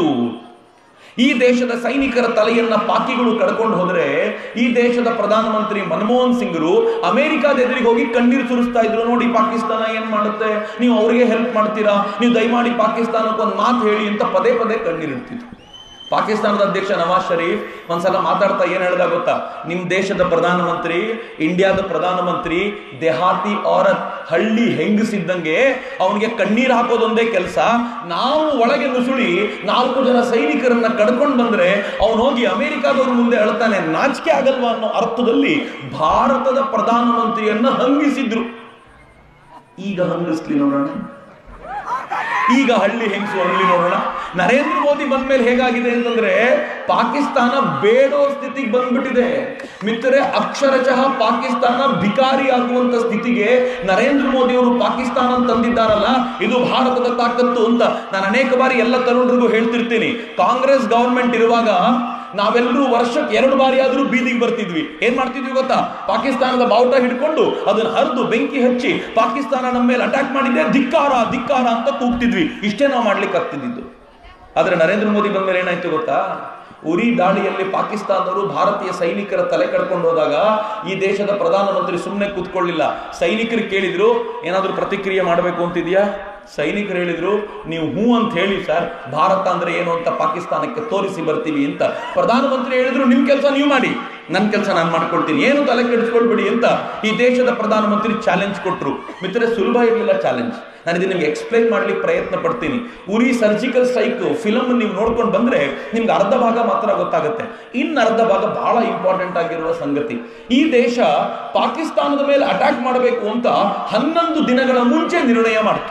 ಈ ದೇಶದ ಸೈನಿಕರ ತಲೆಯನ್ನ ಪಾಕಿಗಳು ಕಡ್ಕೊಂಡು ಹೋದ್ರೆ ಈ ದೇಶದ ಪ್ರಧಾನಮಂತ್ರಿ ಮನಮೋಹನ್ ಸಿಂಗ್ರು ಅಮೆರಿಕಾದ ಎದುರಿಗೆ ಹೋಗಿ ಕಣ್ಣೀರು ಸುರಿಸ್ತಾ ಇದ್ರು ನೋಡಿ ಪಾಕಿಸ್ತಾನ ಏನ್ ಮಾಡುತ್ತೆ ನೀವು ಅವರಿಗೆ ಹೆಲ್ಪ್ ಮಾಡ್ತೀರಾ ನೀವು ದಯಮಾಡಿ ಪಾಕಿಸ್ತಾನಕ್ಕೆ ಒಂದು ಮಾತು ಹೇಳಿ ಅಂತ ಪದೇ ಪದೇ ಕಣ್ಣೀರಿಡ್ತಿದ್ರು ಪಾಕಿಸ್ತಾನದ ಅಧ್ಯಕ್ಷ ನವಾಜ್ ಶರೀಫ್ ಒಂದ್ಸಲ ಮಾತಾಡ್ತಾ ಏನ್ ಹೇಳ್ದ ಗೊತ್ತಾ ನಿಮ್ ದೇಶದ ಪ್ರಧಾನಮಂತ್ರಿ ಇಂಡಿಯಾದ ಪ್ರಧಾನಮಂತ್ರಿ ದೇಹಾತಿ ಔರತ್ ಹಳ್ಳಿ ಹೆಂಗಸಿದ್ದಂಗೆ ಅವನಿಗೆ ಕಣ್ಣೀರ್ ಹಾಕೋದೊಂದೇ ಕೆಲಸ ನಾವು ಒಳಗೆ ನುಸುಳಿ ನಾಲ್ಕು ಜನ ಸೈನಿಕರನ್ನ ಕಡ್ಕೊಂಡು ಬಂದ್ರೆ ಅವನು ಹೋಗಿ ಅಮೆರಿಕಾದವ್ರ ಮುಂದೆ ಅಳ್ತಾನೆ ನಾಚಿಕೆ ಆಗಲ್ವಾ ಅನ್ನೋ ಅರ್ಥದಲ್ಲಿ ಭಾರತದ ಪ್ರಧಾನಮಂತ್ರಿಯನ್ನ ಹಂಗಿಸಿದ್ರು ಈಗ ಹಂಗಿಸ್ಲಿ ನೋಡೋಣ ಈಗ ಹಳ್ಳಿ ಹೆಂಗಸು ಹಳ್ಳಿ ನೋಡೋಣ ನರೇಂದ್ರ ಮೋದಿ ಬಂದ್ಮೇಲೆ ಹೇಗಾಗಿದೆ ಅಂತಂದ್ರೆ ಪಾಕಿಸ್ತಾನ ಬೇಡೋ ಸ್ಥಿತಿಗೆ ಬಂದ್ಬಿಟ್ಟಿದೆ ಮಿತ್ರರೆ ಅಕ್ಷರಶಃ ಪಾಕಿಸ್ತಾನ ಭಿಕಾರಿ ಆಗುವಂತ ಸ್ಥಿತಿಗೆ ನರೇಂದ್ರ ಮೋದಿ ಅವರು ಪಾಕಿಸ್ತಾನ ಅಂತ ತಂದಿದ್ದಾರಲ್ಲ ಇದು ಭಾರತದ ತಾಕತ್ತು ಅಂತ ನಾನು ಅನೇಕ ಬಾರಿ ಎಲ್ಲ ತರುಣರಿಗೂ ಹೇಳ್ತಿರ್ತೀನಿ ಕಾಂಗ್ರೆಸ್ ಗವರ್ಮೆಂಟ್ ಇರುವಾಗ ನಾವೆಲ್ಲರೂ ವರ್ಷಕ್ಕೆ ಎರಡು ಬಾರಿ ಆದ್ರೂ ಬೀದಿಗೆ ಬರ್ತಿದ್ವಿ ಏನ್ ಮಾಡ್ತಿದ್ವಿ ಗೊತ್ತಾ ಪಾಕಿಸ್ತಾನದ ಬಾವುಟ ಹಿಡ್ಕೊಂಡು ಅದನ್ನ ಹರಿದು ಬೆಂಕಿ ಹಚ್ಚಿ ಪಾಕಿಸ್ತಾನ ನಮ್ಮ ಮೇಲೆ ಅಟ್ಯಾಕ್ ಮಾಡಿದೆ ಧಿಕ್ಕಾರ ಧಿಕ್ಕಾರ ಅಂತ ಕೂಗ್ತಿದ್ವಿ ಇಷ್ಟೇ ನಾವು ಮಾಡ್ಲಿಕ್ಕೆ ಆಗ್ತಿದ್ದು ಆದ್ರೆ ನರೇಂದ್ರ ಮೋದಿ ಬಂದ್ಮೇಲೆ ಏನಾಯ್ತು ಗೊತ್ತಾ ಉರಿ ದಾಳಿಯಲ್ಲಿ ಪಾಕಿಸ್ತಾನದವರು ಭಾರತೀಯ ಸೈನಿಕರ ತಲೆ ಕಡ್ಕೊಂಡು ಹೋದಾಗ ಈ ದೇಶದ ಪ್ರಧಾನಮಂತ್ರಿ ಸುಮ್ಮನೆ ಕೂತ್ಕೊಳ್ಳಿಲ್ಲ ಸೈನಿಕರು ಕೇಳಿದ್ರು ಏನಾದ್ರೂ ಪ್ರತಿಕ್ರಿಯೆ ಮಾಡಬೇಕು ಅಂತಿದ್ಯಾ ಸೈನಿಕರು ಹೇಳಿದ್ರು ನೀವು ಹೂ ಅಂತ ಹೇಳಿ ಸರ್ ಭಾರತ ಅಂದ್ರೆ ಏನು ಅಂತ ಪಾಕಿಸ್ತಾನಕ್ಕೆ ತೋರಿಸಿ ಬರ್ತೀವಿ ಅಂತ ಪ್ರಧಾನಮಂತ್ರಿ ಹೇಳಿದ್ರು ನಿಮ್ ಕೆಲಸ ನೀವು ಮಾಡಿ ನನ್ನ ಕೆಲಸ ನಾನು ಮಾಡ್ಕೊಳ್ತೀನಿ ಏನು ತಲೆ ಕೆಡಿಸ್ಕೊಳ್ಬೇಡಿ ಅಂತ ಈ ದೇಶದ ಪ್ರಧಾನಮಂತ್ರಿ ಚಾಲೆಂಜ್ ಕೊಟ್ರು ಮಿತ್ರ ಸುಲಭ ಇರಲಿಲ್ಲ ಚಾಲೆಂಜ್ ನಾನು ಇದನ್ನ ನಿಮ್ಗೆ ಎಕ್ಸ್ಪ್ಲೈನ್ ಮಾಡ್ಲಿಕ್ಕೆ ಪ್ರಯತ್ನ ಪಡ್ತೀನಿ ಉರಿ ಸರ್ಜಿಕಲ್ ಸ್ಟ್ರೈಕ್ ಫಿಲಮ್ ನೀವು ನೋಡ್ಕೊಂಡು ಬಂದ್ರೆ ನಿಮ್ಗೆ ಅರ್ಧ ಭಾಗ ಮಾತ್ರ ಗೊತ್ತಾಗುತ್ತೆ ಇನ್ನು ಅರ್ಧ ಭಾಗ ಬಹಳ ಇಂಪಾರ್ಟೆಂಟ್ ಆಗಿರುವ ಸಂಗತಿ ಈ ದೇಶ ಪಾಕಿಸ್ತಾನದ ಮೇಲೆ ಅಟ್ಯಾಕ್ ಮಾಡಬೇಕು ಅಂತ ಹನ್ನೊಂದು ದಿನಗಳ ಮುಂಚೆ ನಿರ್ಣಯ ಮಾಡಿತು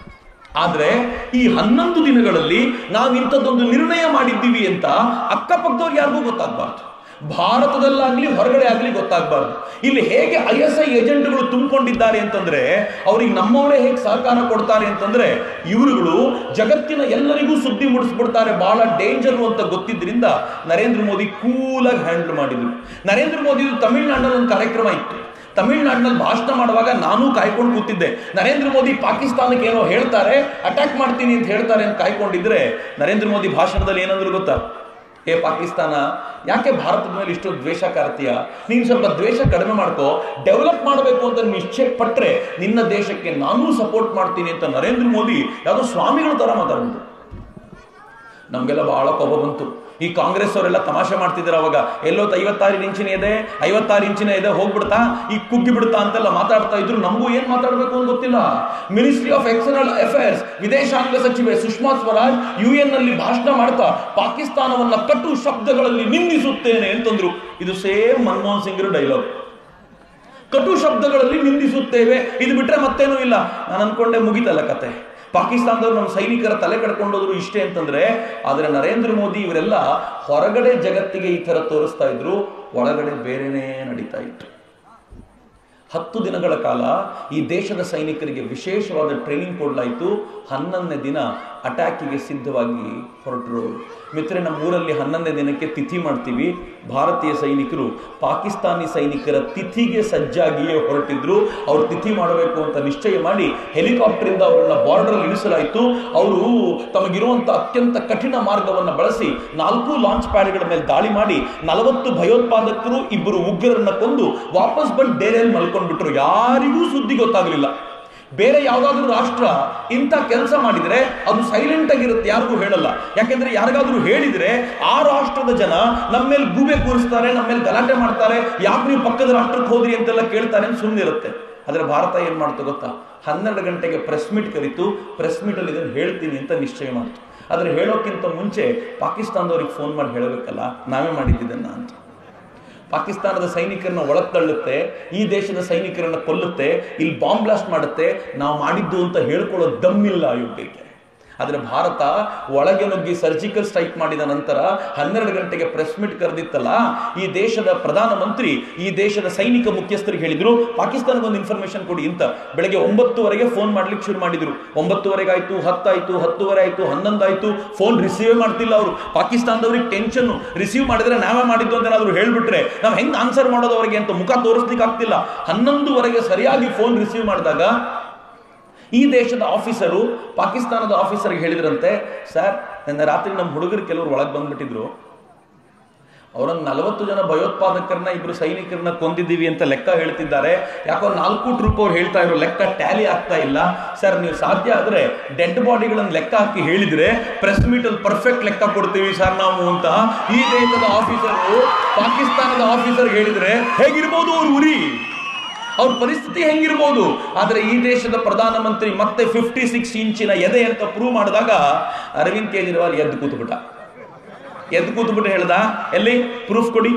ಆದ್ರೆ ಈ ಹನ್ನೊಂದು ದಿನಗಳಲ್ಲಿ ನಾವು ಇಂಥದ್ದೊಂದು ನಿರ್ಣಯ ಮಾಡಿದ್ದೀವಿ ಅಂತ ಅಕ್ಕಪಕ್ಕದವ್ರು ಯಾರಿಗೂ ಗೊತ್ತಾಗಬಾರ್ದು ಭಾರತದಲ್ಲಾಗ್ಲಿ ಹೊರಗಡೆ ಆಗ್ಲಿ ಗೊತ್ತಾಗಬಾರ್ದು ಇಲ್ಲಿ ಹೇಗೆ ಐ ಎಸ್ ಐ ಏಜೆಂಟ್ಗಳು ತುಂಬಿಕೊಂಡಿದ್ದಾರೆ ಅಂತಂದ್ರೆ ಅವ್ರಿಗೆ ನಮ್ಮವರೇ ಹೇಗೆ ಸಹಕಾರ ಕೊಡ್ತಾರೆ ಅಂತಂದ್ರೆ ಇವರುಗಳು ಜಗತ್ತಿನ ಎಲ್ಲರಿಗೂ ಸುದ್ದಿ ಮುಡಿಸ್ಬಿಡ್ತಾರೆ ಬಹಳ ಡೇಂಜರ್ ಅಂತ ಗೊತ್ತಿದ್ರಿಂದ ನರೇಂದ್ರ ಮೋದಿ ಕೂಲಾಗಿ ಹ್ಯಾಂಡಲ್ ಮಾಡಿದ್ರು ನರೇಂದ್ರ ಮೋದಿ ತಮಿಳುನಾಡಿನಲ್ಲಿ ಒಂದು ಕಾರ್ಯಕ್ರಮ ಇತ್ತು ತಮಿಳುನಾಡಿನಲ್ಲಿ ಭಾಷಣ ಮಾಡುವಾಗ ನಾನು ಕಾಯ್ಕೊಂಡು ಕೂತಿದ್ದೆ ನರೇಂದ್ರ ಮೋದಿ ಪಾಕಿಸ್ತಾನಕ್ಕೆ ಏನೋ ಹೇಳ್ತಾರೆ ಅಟ್ಯಾಕ್ ಮಾಡ್ತೀನಿ ಅಂತ ಹೇಳ್ತಾರೆ ಅಂತ ಕಾಯ್ಕೊಂಡಿದ್ರೆ ನರೇಂದ್ರ ಮೋದಿ ಭಾಷಣದಲ್ಲಿ ಏನಂದ್ರು ಗೊತ್ತಾ ಏ ಪಾಕಿಸ್ತಾನ ಯಾಕೆ ಭಾರತದ ಮೇಲೆ ಇಷ್ಟೊಂದು ದ್ವೇಷ ಕಾರ್ತೀಯ ನೀನು ಸ್ವಲ್ಪ ದ್ವೇಷ ಕಡಿಮೆ ಮಾಡ್ಕೋ ಡೆವಲಪ್ ಮಾಡಬೇಕು ಅಂತ ನಿಶ್ಚಯ ಪಟ್ರೆ ನಿನ್ನ ದೇಶಕ್ಕೆ ನಾನೂ ಸಪೋರ್ಟ್ ಮಾಡ್ತೀನಿ ಅಂತ ನರೇಂದ್ರ ಮೋದಿ ಯಾವುದೋ ಸ್ವಾಮಿಗಳ ತರ ಮಾತಾಡಿದ್ರು ನಮಗೆಲ್ಲ ಬಹಳ ಕೋಪ ಬಂತು ಈ ಕಾಂಗ್ರೆಸ್ ಅವರೆಲ್ಲ ತಮಾಷೆ ಮಾಡ್ತಿದ್ದಾರೆ ಅವಾಗ ಎಲ್ಲೋ ಐವತ್ತಾರು ಇಂಚಿನ ಇದೆ ಐವತ್ತಾರು ಇಂಚಿನ ಇದೆ ಹೋಗ್ಬಿಡ್ತಾ ಈ ಕುಗ್ಗಿ ಬಿಡ್ತಾ ಅಂತೆಲ್ಲ ಮಾತಾಡ್ತಾ ಇದ್ರು ನಮಗೂ ಏನ್ ಮಾತಾಡಬೇಕು ಅಂತ ಗೊತ್ತಿಲ್ಲ ಮಿನಿಸ್ಟ್ರಿ ಆಫ್ ಎಕ್ಸ್ಟರ್ನಲ್ ಅಫೇರ್ಸ್ ವಿದೇಶಾಂಗ ಸಚಿವೆ ಸುಷ್ಮಾ ಸ್ವರಾಜ್ ಯು ಎನ್ ನಲ್ಲಿ ಭಾಷಣ ಮಾಡ್ತಾ ಪಾಕಿಸ್ತಾನವನ್ನ ಕಟು ಶಬ್ದಗಳಲ್ಲಿ ನಿಂದಿಸುತ್ತೇನೆ ಅಂತಂದ್ರು ಇದು ಸೇಮ್ ಮನಮೋಹನ್ ಸಿಂಗ್ ಡೈಲಾಗ್ ಕಟು ಶಬ್ದಗಳಲ್ಲಿ ನಿಂದಿಸುತ್ತೇವೆ ಇದು ಬಿಟ್ರೆ ಮತ್ತೇನೂ ಇಲ್ಲ ನಾನು ಅನ್ಕೊಂಡೆ ಮುಗಿತಲ್ಲ ಕತೆ ಪಾಕಿಸ್ತಾನದವ್ರು ನಮ್ಮ ಸೈನಿಕರ ತಲೆ ಕಡ್ಕೊಂಡೋದ್ರು ಇಷ್ಟೇ ಅಂತಂದ್ರೆ ಆದ್ರೆ ನರೇಂದ್ರ ಮೋದಿ ಇವರೆಲ್ಲ ಹೊರಗಡೆ ಜಗತ್ತಿಗೆ ಈ ತರ ತೋರಿಸ್ತಾ ಇದ್ರು ಒಳಗಡೆ ಬೇರೆನೇ ನಡೀತಾ ಇತ್ತು ಹತ್ತು ದಿನಗಳ ಕಾಲ ಈ ದೇಶದ ಸೈನಿಕರಿಗೆ ವಿಶೇಷವಾದ ಟ್ರೈನಿಂಗ್ ಕೊಡಲಾಯಿತು ಹನ್ನೊಂದನೇ ದಿನ ಅಟ್ಯಾಕಿಗೆ ಸಿದ್ಧವಾಗಿ ಹೊರಟರು ಮಿತ್ರೆ ನಮ್ಮ ಊರಲ್ಲಿ ಹನ್ನೊಂದನೇ ದಿನಕ್ಕೆ ತಿಥಿ ಮಾಡ್ತೀವಿ ಭಾರತೀಯ ಸೈನಿಕರು ಪಾಕಿಸ್ತಾನಿ ಸೈನಿಕರ ತಿಥಿಗೆ ಸಜ್ಜಾಗಿಯೇ ಹೊರಟಿದ್ರು ಅವ್ರು ತಿಥಿ ಮಾಡಬೇಕು ಅಂತ ನಿಶ್ಚಯ ಮಾಡಿ ಹೆಲಿಕಾಪ್ಟರಿಂದ ಅವರನ್ನ ಬಾರ್ಡರ್ ಇಳಿಸಲಾಯಿತು ಅವರು ತಮಗಿರುವಂತ ಅತ್ಯಂತ ಕಠಿಣ ಮಾರ್ಗವನ್ನು ಬಳಸಿ ನಾಲ್ಕು ಲಾಂಚ್ ಪ್ಯಾಡ್ಗಳ ಮೇಲೆ ದಾಳಿ ಮಾಡಿ ನಲವತ್ತು ಭಯೋತ್ಪಾದಕರು ಇಬ್ಬರು ಉಗ್ರರನ್ನ ಕೊಂದು ವಾಪಸ್ ಬಂದು ಡೇರೆಯಲ್ಲಿ ಮಲ್ಕೊಂಡ್ಬಿಟ್ರು ಯಾರಿಗೂ ಸುದ್ದಿ ಗೊತ್ತಾಗಲಿಲ್ಲ ಬೇರೆ ಯಾವುದಾದ್ರೂ ರಾಷ್ಟ್ರ ಇಂಥ ಕೆಲಸ ಮಾಡಿದ್ರೆ ಅದು ಸೈಲೆಂಟ್ ಆಗಿರುತ್ತೆ ಯಾರಿಗೂ ಹೇಳಲ್ಲ ಯಾಕೆಂದ್ರೆ ಯಾರಿಗಾದ್ರೂ ಹೇಳಿದ್ರೆ ಆ ರಾಷ್ಟ್ರದ ಜನ ನಮ್ಮ ಮೇಲೆ ಗೂಬೆ ಕೂರಿಸ್ತಾರೆ ನಮ್ಮ ಮೇಲೆ ಗಲಾಟೆ ಮಾಡ್ತಾರೆ ಯಾಕೆ ನೀವು ಪಕ್ಕದ ರಾಷ್ಟ್ರಕ್ಕೆ ಹೋದ್ರಿ ಅಂತೆಲ್ಲ ಕೇಳ್ತಾರೆ ಅಂತ ಸುಮ್ಮನಿರುತ್ತೆ ಆದ್ರೆ ಭಾರತ ಏನ್ ಮಾಡ್ತು ಗೊತ್ತಾ ಹನ್ನೆರಡು ಗಂಟೆಗೆ ಪ್ರೆಸ್ ಮೀಟ್ ಕರೀತು ಪ್ರೆಸ್ ಮೀಟ್ ಅಲ್ಲಿ ಇದನ್ನು ಹೇಳ್ತೀನಿ ಅಂತ ನಿಶ್ಚಯ ಮಾಡ್ತು ಆದ್ರೆ ಹೇಳೋಕ್ಕಿಂತ ಮುಂಚೆ ಪಾಕಿಸ್ತಾನದವ್ರಿಗೆ ಫೋನ್ ಮಾಡಿ ಹೇಳಬೇಕಲ್ಲ ನಾವೇ ಮಾಡಿದ್ದಿದ್ದನ್ನ ಅಂತ ಪಾಕಿಸ್ತಾನದ ಸೈನಿಕರನ್ನ ಒಳಗ್ ತಳ್ಳುತ್ತೆ ಈ ದೇಶದ ಸೈನಿಕರನ್ನ ಕೊಲ್ಲುತ್ತೆ ಇಲ್ಲಿ ಬಾಂಬ್ ಬ್ಲಾಸ್ಟ್ ಮಾಡುತ್ತೆ ನಾವು ಮಾಡಿದ್ದು ಅಂತ ಹೇಳ್ಕೊಳ್ಳೋ ದಮ್ಮಿಲ್ಲ ಇವ್ರಿಗೆ ಆದ್ರೆ ಭಾರತ ಒಳಗೆ ನುಗ್ಗಿ ಸರ್ಜಿಕಲ್ ಸ್ಟ್ರೈಕ್ ಮಾಡಿದ ನಂತರ ಹನ್ನೆರಡು ಗಂಟೆಗೆ ಪ್ರೆಸ್ ಮೀಟ್ ಕರೆದಿತ್ತಲ್ಲ ಈ ದೇಶದ ಪ್ರಧಾನಮಂತ್ರಿ ಈ ದೇಶದ ಸೈನಿಕ ಮುಖ್ಯಸ್ಥರಿಗೆ ಹೇಳಿದ್ರು ಪಾಕಿಸ್ತಾನಕ್ಕೆ ಒಂದು ಇನ್ಫಾರ್ಮೇಶನ್ ಕೊಡಿ ಅಂತ ಬೆಳಗ್ಗೆ ಒಂಬತ್ತುವರೆಗೆ ಫೋನ್ ಮಾಡ್ಲಿಕ್ಕೆ ಶುರು ಮಾಡಿದ್ರು ಒಂಬತ್ತುವರೆಗೆ ಆಯ್ತು ಹತ್ತಾಯ್ತು ಹತ್ತುವರೆ ಆಯ್ತು ಹನ್ನೊಂದಾಯ್ತು ಫೋನ್ ರಿಸೀವ್ ಮಾಡ್ತಿಲ್ಲ ಅವರು ಪಾಕಿಸ್ತಾನದವ್ರಿಗೆ ಟೆನ್ಷನ್ ರಿಸೀವ್ ಮಾಡಿದ್ರೆ ನಾವೇ ಮಾಡಿದ್ದು ಅಂತ ಏನಾದ್ರು ಹೇಳ್ಬಿಟ್ರೆ ನಾವು ಹೆಂಗ್ ಆನ್ಸರ್ ಮಾಡೋದು ಅವರಿಗೆ ಅಂತ ಮುಖ ತೋರಿಸ್ಲಿಕ್ಕೆ ಆಗ್ತಿಲ್ಲ ಹನ್ನೊಂದುವರೆಗೆ ಸರಿಯಾಗಿ ಫೋನ್ ರಿಸೀವ್ ಮಾಡಿದಾಗ ಈ ದೇಶದ ಆಫೀಸರು ಪಾಕಿಸ್ತಾನದ ಆಫೀಸರ್ಗೆ ಹೇಳಿದ್ರಂತೆ ಸರ್ ನಿನ್ನೆ ರಾತ್ರಿ ನಮ್ಮ ಹುಡುಗರು ಕೆಲವರು ಒಳಗೆ ಬಂದ್ಬಿಟ್ಟಿದ್ರು ಅವರೊಂದು ನಲವತ್ತು ಜನ ಭಯೋತ್ಪಾದಕರನ್ನ ಇಬ್ರು ಸೈನಿಕರನ್ನ ಕೊಂದಿದ್ದೀವಿ ಅಂತ ಲೆಕ್ಕ ಹೇಳ್ತಿದ್ದಾರೆ ಯಾಕೋ ನಾಲ್ಕು ಟ್ರೂಪ್ ಅವ್ರು ಹೇಳ್ತಾ ಇರೋ ಲೆಕ್ಕ ಟ್ಯಾಲಿ ಆಗ್ತಾ ಇಲ್ಲ ಸರ್ ನೀವು ಸಾಧ್ಯ ಆದ್ರೆ ಡೆಡ್ ಬಾಡಿಗಳನ್ನ ಲೆಕ್ಕ ಹಾಕಿ ಹೇಳಿದ್ರೆ ಪ್ರೆಸ್ ಮೀಟ್ ಅಲ್ಲಿ ಪರ್ಫೆಕ್ಟ್ ಲೆಕ್ಕ ಕೊಡ್ತೀವಿ ಸರ್ ನಾವು ಅಂತ ಈ ದೇಶದ ಆಫೀಸರು ಪಾಕಿಸ್ತಾನದ ಆಫೀಸರ್ ಹೇಳಿದ್ರೆ ಹೇಗಿರ್ಬೋದು ಅವ್ರ ಉರಿ ಅವ್ರ ಪರಿಸ್ಥಿತಿ ಹೆಂಗಿರ್ಬೋದು ಆದ್ರೆ ಈ ದೇಶದ ಪ್ರಧಾನಮಂತ್ರಿ ಮತ್ತೆ ಫಿಫ್ಟಿ ಸಿಕ್ಸ್ ಇಂಚಿನ ಎದೆ ಅಂತ ಪ್ರೂವ್ ಮಾಡಿದಾಗ ಅರವಿಂದ್ ಕೇಜ್ರಿವಾಲ್ ಎದ್ದು ಕೂತ್ಬಿಟ್ಟ ಎದ್ದು ಕೂತ್ಬಿಟ್ಟು ಹೇಳ್ದ ಎಲ್ಲಿ ಪ್ರೂಫ್ ಕೊಡಿ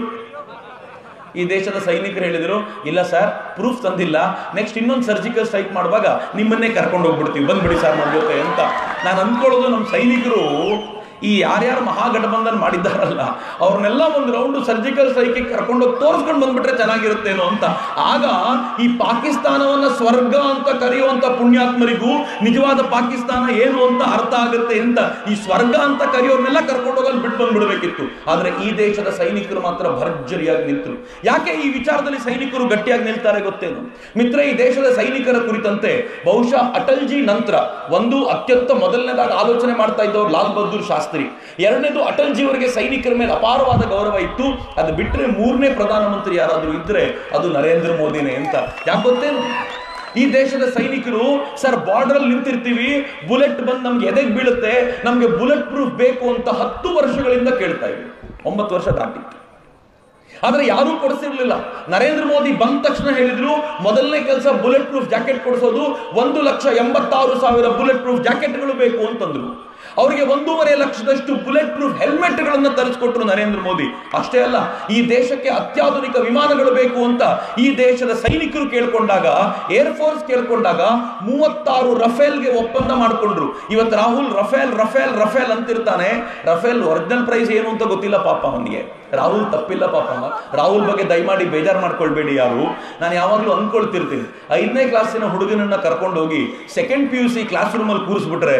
ಈ ದೇಶದ ಸೈನಿಕರು ಹೇಳಿದ್ರು ಇಲ್ಲ ಸರ್ ಪ್ರೂಫ್ ತಂದಿಲ್ಲ ನೆಕ್ಸ್ಟ್ ಇನ್ನೊಂದು ಸರ್ಜಿಕಲ್ ಸ್ಟ್ರೈಕ್ ಮಾಡುವಾಗ ನಿಮ್ಮನ್ನೇ ಕರ್ಕೊಂಡು ಹೋಗ್ಬಿಡ್ತೀವಿ ಬಂದ್ಬಿಡಿ ಸರ್ ನಮ್ಮ ಜೊತೆ ಅಂತ ನಾನು ಅನ್ಕೊಳ್ಳೋದು ನಮ್ಮ ಸೈನಿಕರು ಈ ಯಾರ್ಯಾರು ಮಹಾಗಠಬಂಧನ್ ಮಾಡಿದ್ದಾರಲ್ಲ ಅವ್ರನ್ನೆಲ್ಲ ಒಂದು ರೌಂಡ್ ಸರ್ಜಿಕಲ್ ಸ್ಟ್ರೈಕ್ ಕರ್ಕೊಂಡೋಗಿ ತೋರಿಸ್ಕೊಂಡು ಬಂದ್ಬಿಟ್ರೆ ಚೆನ್ನಾಗಿರುತ್ತೇನೋ ಅಂತ ಆಗ ಈ ಪಾಕಿಸ್ತಾನವನ್ನ ಸ್ವರ್ಗ ಅಂತ ಕರೆಯುವಂತ ಪುಣ್ಯಾತ್ಮರಿಗೂ ನಿಜವಾದ ಪಾಕಿಸ್ತಾನ ಏನು ಅಂತ ಅರ್ಥ ಆಗುತ್ತೆ ಅಂತ ಈ ಸ್ವರ್ಗ ಅಂತ ಕರೆಯೋರ್ನೆಲ್ಲ ಕರ್ಕೊಂಡೋಗಲ್ಲಿ ಬಿಟ್ಟು ಬಂದ್ಬಿಡ್ಬೇಕಿತ್ತು ಆದ್ರೆ ಈ ದೇಶದ ಸೈನಿಕರು ಮಾತ್ರ ಭರ್ಜರಿಯಾಗಿ ನಿಂತರು ಯಾಕೆ ಈ ವಿಚಾರದಲ್ಲಿ ಸೈನಿಕರು ಗಟ್ಟಿಯಾಗಿ ನಿಲ್ತಾರೆ ಗೊತ್ತೇನು ಮಿತ್ರ ಈ ದೇಶದ ಸೈನಿಕರ ಕುರಿತಂತೆ ಬಹುಶಃ ಅಟಲ್ಜಿ ನಂತರ ಒಂದು ಅತ್ಯಂತ ಮೊದಲನೇದಾಗಿ ಆಲೋಚನೆ ಮಾಡ್ತಾ ಇದ್ದವರು ಲಾಲ್ ಬಹದ್ದೂರ್ ಶಾಸ್ತ್ರಿ ಎರಡನೇದು ಅಟಲ್ಜಿ ಅವರಿಗೆ ಸೈನಿಕರ ಮೇಲೆ ಅಪಾರವಾದ ಗೌರವ ಇತ್ತು ಅದು ಬಿಟ್ಟರೆ ಮೂರನೇ ಪ್ರಧಾನಮಂತ್ರಿ ಯಾರಾದರೂ ಇದ್ರೆ ಅದು ನರೇಂದ್ರ ಮೋದಿನೇ ಅಂತ ಯಾಕೆ ಗೊತ್ತೇನು ಈ ದೇಶದ ಸೈನಿಕರು ಸರ್ ಬಾರ್ಡರ್ ಅಲ್ಲಿ ನಿಂತಿರ್ತೀವಿ ಬುಲೆಟ್ ಬಂದು ನಮ್ಗೆ ಎದೆಗೆ ಬೀಳುತ್ತೆ ನಮ್ಗೆ ಬುಲೆಟ್ ಪ್ರೂಫ್ ಬೇಕು ಅಂತ ಹತ್ತು ವರ್ಷಗಳಿಂದ ಕೇಳ್ತಾ ಇದ್ವಿ ಒಂಬತ್ತು ವರ್ಷ ದಾಟಿತ್ತು ಆದ್ರೆ ಯಾರೂ ಕೊಡಿಸಿರ್ಲಿಲ್ಲ ನರೇಂದ್ರ ಮೋದಿ ಬಂದ ತಕ್ಷಣ ಹೇಳಿದ್ರು ಮೊದಲನೇ ಕೆಲಸ ಬುಲೆಟ್ ಪ್ರೂಫ್ ಜಾಕೆಟ್ ಕೊಡಿಸೋದು ಒಂದು ಲಕ್ಷ ಎಂಬತ್ತಾರು ಸಾವಿರ ಬುಲೆಟ್ ಪ್ರೂಫ್ ಜಾಕೆಟ್ಗಳು ಬೇಕು ಅಂತಂದ್ರು ಅವರಿಗೆ ಒಂದೂವರೆ ಲಕ್ಷದಷ್ಟು ಬುಲೆಟ್ ಪ್ರೂಫ್ ಹೆಲ್ಮೆಟ್ಗಳನ್ನು ತರಿಸ್ಕೊಟ್ರು ನರೇಂದ್ರ ಮೋದಿ ಅಷ್ಟೇ ಅಲ್ಲ ಈ ದೇಶಕ್ಕೆ ಅತ್ಯಾಧುನಿಕ ವಿಮಾನಗಳು ಬೇಕು ಅಂತ ಈ ದೇಶದ ಸೈನಿಕರು ಕೇಳ್ಕೊಂಡಾಗ ಏರ್ ಫೋರ್ಸ್ ಕೇಳ್ಕೊಂಡಾಗ ಮೂವತ್ತಾರು ರಫೇಲ್ಗೆ ಒಪ್ಪಂದ ಮಾಡಿಕೊಂಡ್ರು ಇವತ್ತು ರಾಹುಲ್ ರಫೇಲ್ ರಫೇಲ್ ರಫೇಲ್ ಅಂತಿರ್ತಾನೆ ರಫೇಲ್ ಒರಿಜಿನಲ್ ಪ್ರೈಸ್ ಏನು ಅಂತ ಗೊತ್ತಿಲ್ಲ ಪಾಪ ಅವನಿಗೆ ರಾಹುಲ್ ತಪ್ಪಿಲ್ಲ ಪಾಪ ರಾಹುಲ್ ಬಗ್ಗೆ ದಯಮಾಡಿ ಬೇಜಾರು ಮಾಡ್ಕೊಳ್ಬೇಡಿ ಯಾರು ನಾನು ಯಾವಾಗಲೂ ಅನ್ಕೊಳ್ತಿರ್ತೀನಿ ಐದನೇ ಕ್ಲಾಸಿನ ಹುಡುಗನನ್ನ ಕರ್ಕೊಂಡು ಹೋಗಿ second P U C class ರೂಮಲ್ಲಿ ಕೂರಿಸ್ಬಿಟ್ರೆ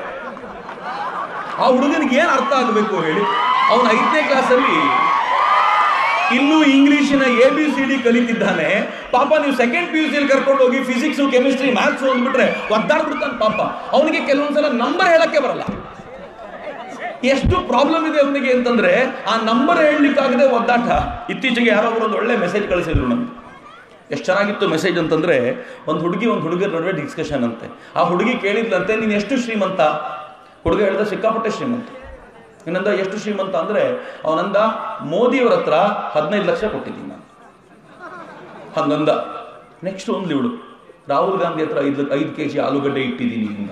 ಆ ಹುಡುಗನಿಗೆ ಏನ್ ಅರ್ಥ ಆಗಬೇಕು ಹೇಳಿ ಅವನ ಐದನೇ ಕ್ಲಾಸಲ್ಲಿ ಇನ್ನೂ ಇಂಗ್ಲಿಶಿನ ಎ ಬಿ ಸಿ ಡಿ ಕಲಿತಿದ್ದಾನೆ ಪಾಪ ನೀವು ಸೆಕೆಂಡ್ ಪಿ ಯು ಸಿಲಿ ಕರ್ಕೊಂಡು ಹೋಗಿ ಫಿಸಿಕ್ಸ್ ಕೆಮಿಸ್ಟ್ರಿ ಮ್ಯಾಥ್ಸ್ ಅಂದ್ಬಿಟ್ರೆ ಒದ್ದಾಡ್ಬಿಡ್ತಾನೆ ಪಾಪ ಅವನಿಗೆ ಕೆಲವೊಂದ್ಸಲ ನಂಬರ್ ಹೇಳಕ್ಕೆ ಬರಲ್ಲ ಎಷ್ಟು ಪ್ರಾಬ್ಲಮ್ ಇದೆ ಅವನಿಗೆ ಅಂತಂದ್ರೆ ಆ ನಂಬರ್ ಹೇಳಲಿಕ್ಕಾಗದೆ ಒದ್ದಾಟ ಇತ್ತೀಚೆಗೆ ಯಾರೋ ಒಬ್ರು ಒಂದು ಒಳ್ಳೆ ಮೆಸೇಜ್ ಕಳಿಸಿದ್ರು ನಮ್ಗೆ ಎಷ್ಟು ಚೆನ್ನಾಗಿತ್ತು ಮೆಸೇಜ್ ಅಂತಂದ್ರೆ ಒಂದು ಹುಡುಗಿ ಒಂದು ಹುಡುಗರ ನಡುವೆ ಡಿಸ್ಕಷನ್ ಅಂತೆ ಆ ಹುಡುಗಿ ಕೇಳಿದ್ಲಂತೆ ನೀನು ಎಷ್ಟು ಶ್ರೀಮಂತ ಹುಡುಗ ಹೇಳ್ದ ಸಿಕ್ಕಾಪಟ್ಟೆ ಶ್ರೀಮಂತ ಇನ್ನೊಂದ ಎಷ್ಟು ಶ್ರೀಮಂತ ಅಂದ್ರೆ ಅವನಂದ ಮೋದಿಯವರ ಹತ್ರ ಹದಿನೈದು ಲಕ್ಷ ಕೊಟ್ಟಿದ್ದೀನಿ ನಾನು ಹಂಗಂದ ನೆಕ್ಸ್ಟ್ ಒಂದು ಇವಳು ರಾಹುಲ್ ಗಾಂಧಿ ಹತ್ರ ಐದು ಐದು ಕೆ ಜಿ ಆಲೂಗಡ್ಡೆ ಇಟ್ಟಿದ್ದೀನಿ ಇಂದ